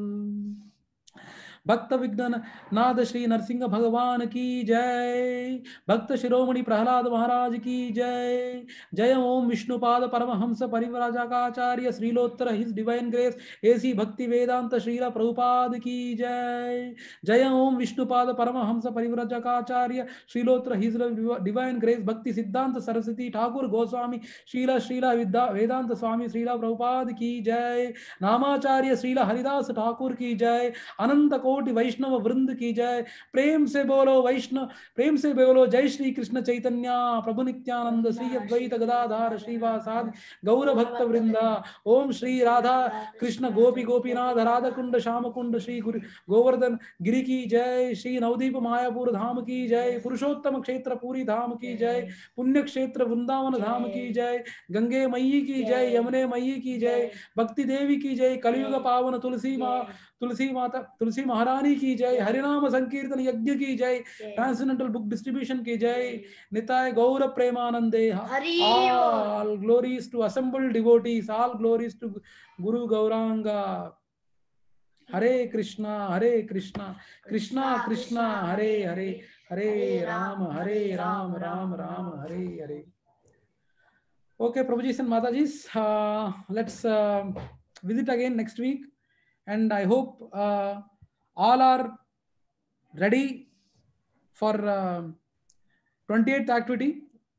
A: भक्त विघ्न नाद श्री नरसिंह भगवान की जय भक्त शिरोमणि प्रहलाद महाराज की जय जय ओम विष्णुपाद परमहंस परिव्राजकाचार्य श्रीलोत्तर his divine grace A C Bhakti Vedanta Srila Prabhupada की जय जय ओम विष्णुपाद परमहंस परिव्राजकाचार्य श्रीलोत्तर his divine grace Bhakti Siddhanta Saraswati Thakur Goswami Srila Srila विद्या वेदांत स्वामी श्रीला प्रभुपाद की जय नामाचार्य श्रीला हरिदास ठाकुर की जय अनंत कोटि वैष्णव वृंद की जय प्रेम से बोलो वैष्णव प्रेम से बोलो जय श्री कृष्ण चैतन्य प्रभु नित्यानंद श्री अद्वैत गदाधार श्रीवासादि गौर भक्त वृंद ओम श्री राधा कृष्ण गोपी गोपीनाथ राधा कुंड श्याम कुंड श्री गुरु गोवर्धन गिरी की जय श्री नवदीप मायापुर धाम की जय पुरुषोत्तम क्षेत्र पूरी धाम की जय पुण्य क्षेत्र वृंदावन धाम की जय गंगे मई की जय यमुने मई की जय भक्ति देवी की जय कलयुग पावन तुलसी माँ तुलसी माता तुलसी महारानी की जय हरिनाम संकीर्तन यज्ञ की जय ट्रांसडेंटल बुक डिस्ट्रीब्यूशन की जय निताय गौर प्रेमानंदे
C: Hari
A: all glories to assembled devotees all glories to guru gauranga hare krishna hare krishna krishna krishna hare hare hare ram hare ram ram ram hare hare okay prabhujis and matajis uh, let's uh, visit again next week and i hope uh, all are ready for uh, 28th activity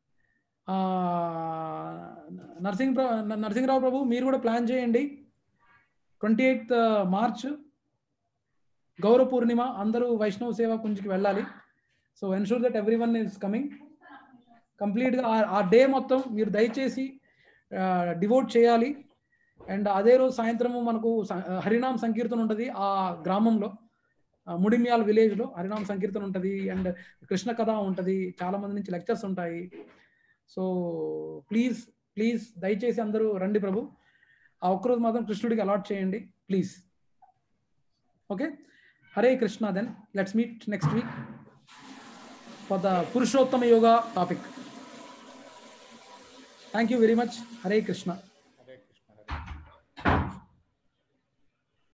A: Narsing Narasimharao Prabhu మీరు కూడా plan చేయండి twenty eighth March గౌరవ పూర్ణిమ అందరూ వైష్ణవ సేవా కుంజికి వెళ్ళాలి so ensure that everyone is coming కంప్లీట్గా ఆ డే మొత్తం మీరు దయచేసి డివోట్ చేయాలి అండ్ అదే రోజు సాయంత్రము మనకు స- హరినామ్ సంకీర్తన ఉంటుంది ఆ గ్రామంలో ఆ ముడిమ్యాల్ విలేజ్లో హరినామ్ సంకీర్తన ఉంటుంది అండ్ కృష్ణ కథ ఉంటుంది చాలా మంది నుంచి లెక్చర్స్ ఉంటాయి సో ప్లీజ్ ప్లీజ్ దయచేసి అందరూ రండి ప్రభు ఆ ఒక్కరోజు మాత్రం కృష్ణుడికి అలాట్ చేయండి please okay Hare Krishna then let's meet next week for the Purushottama yoga topic thank you very much Hare Krishna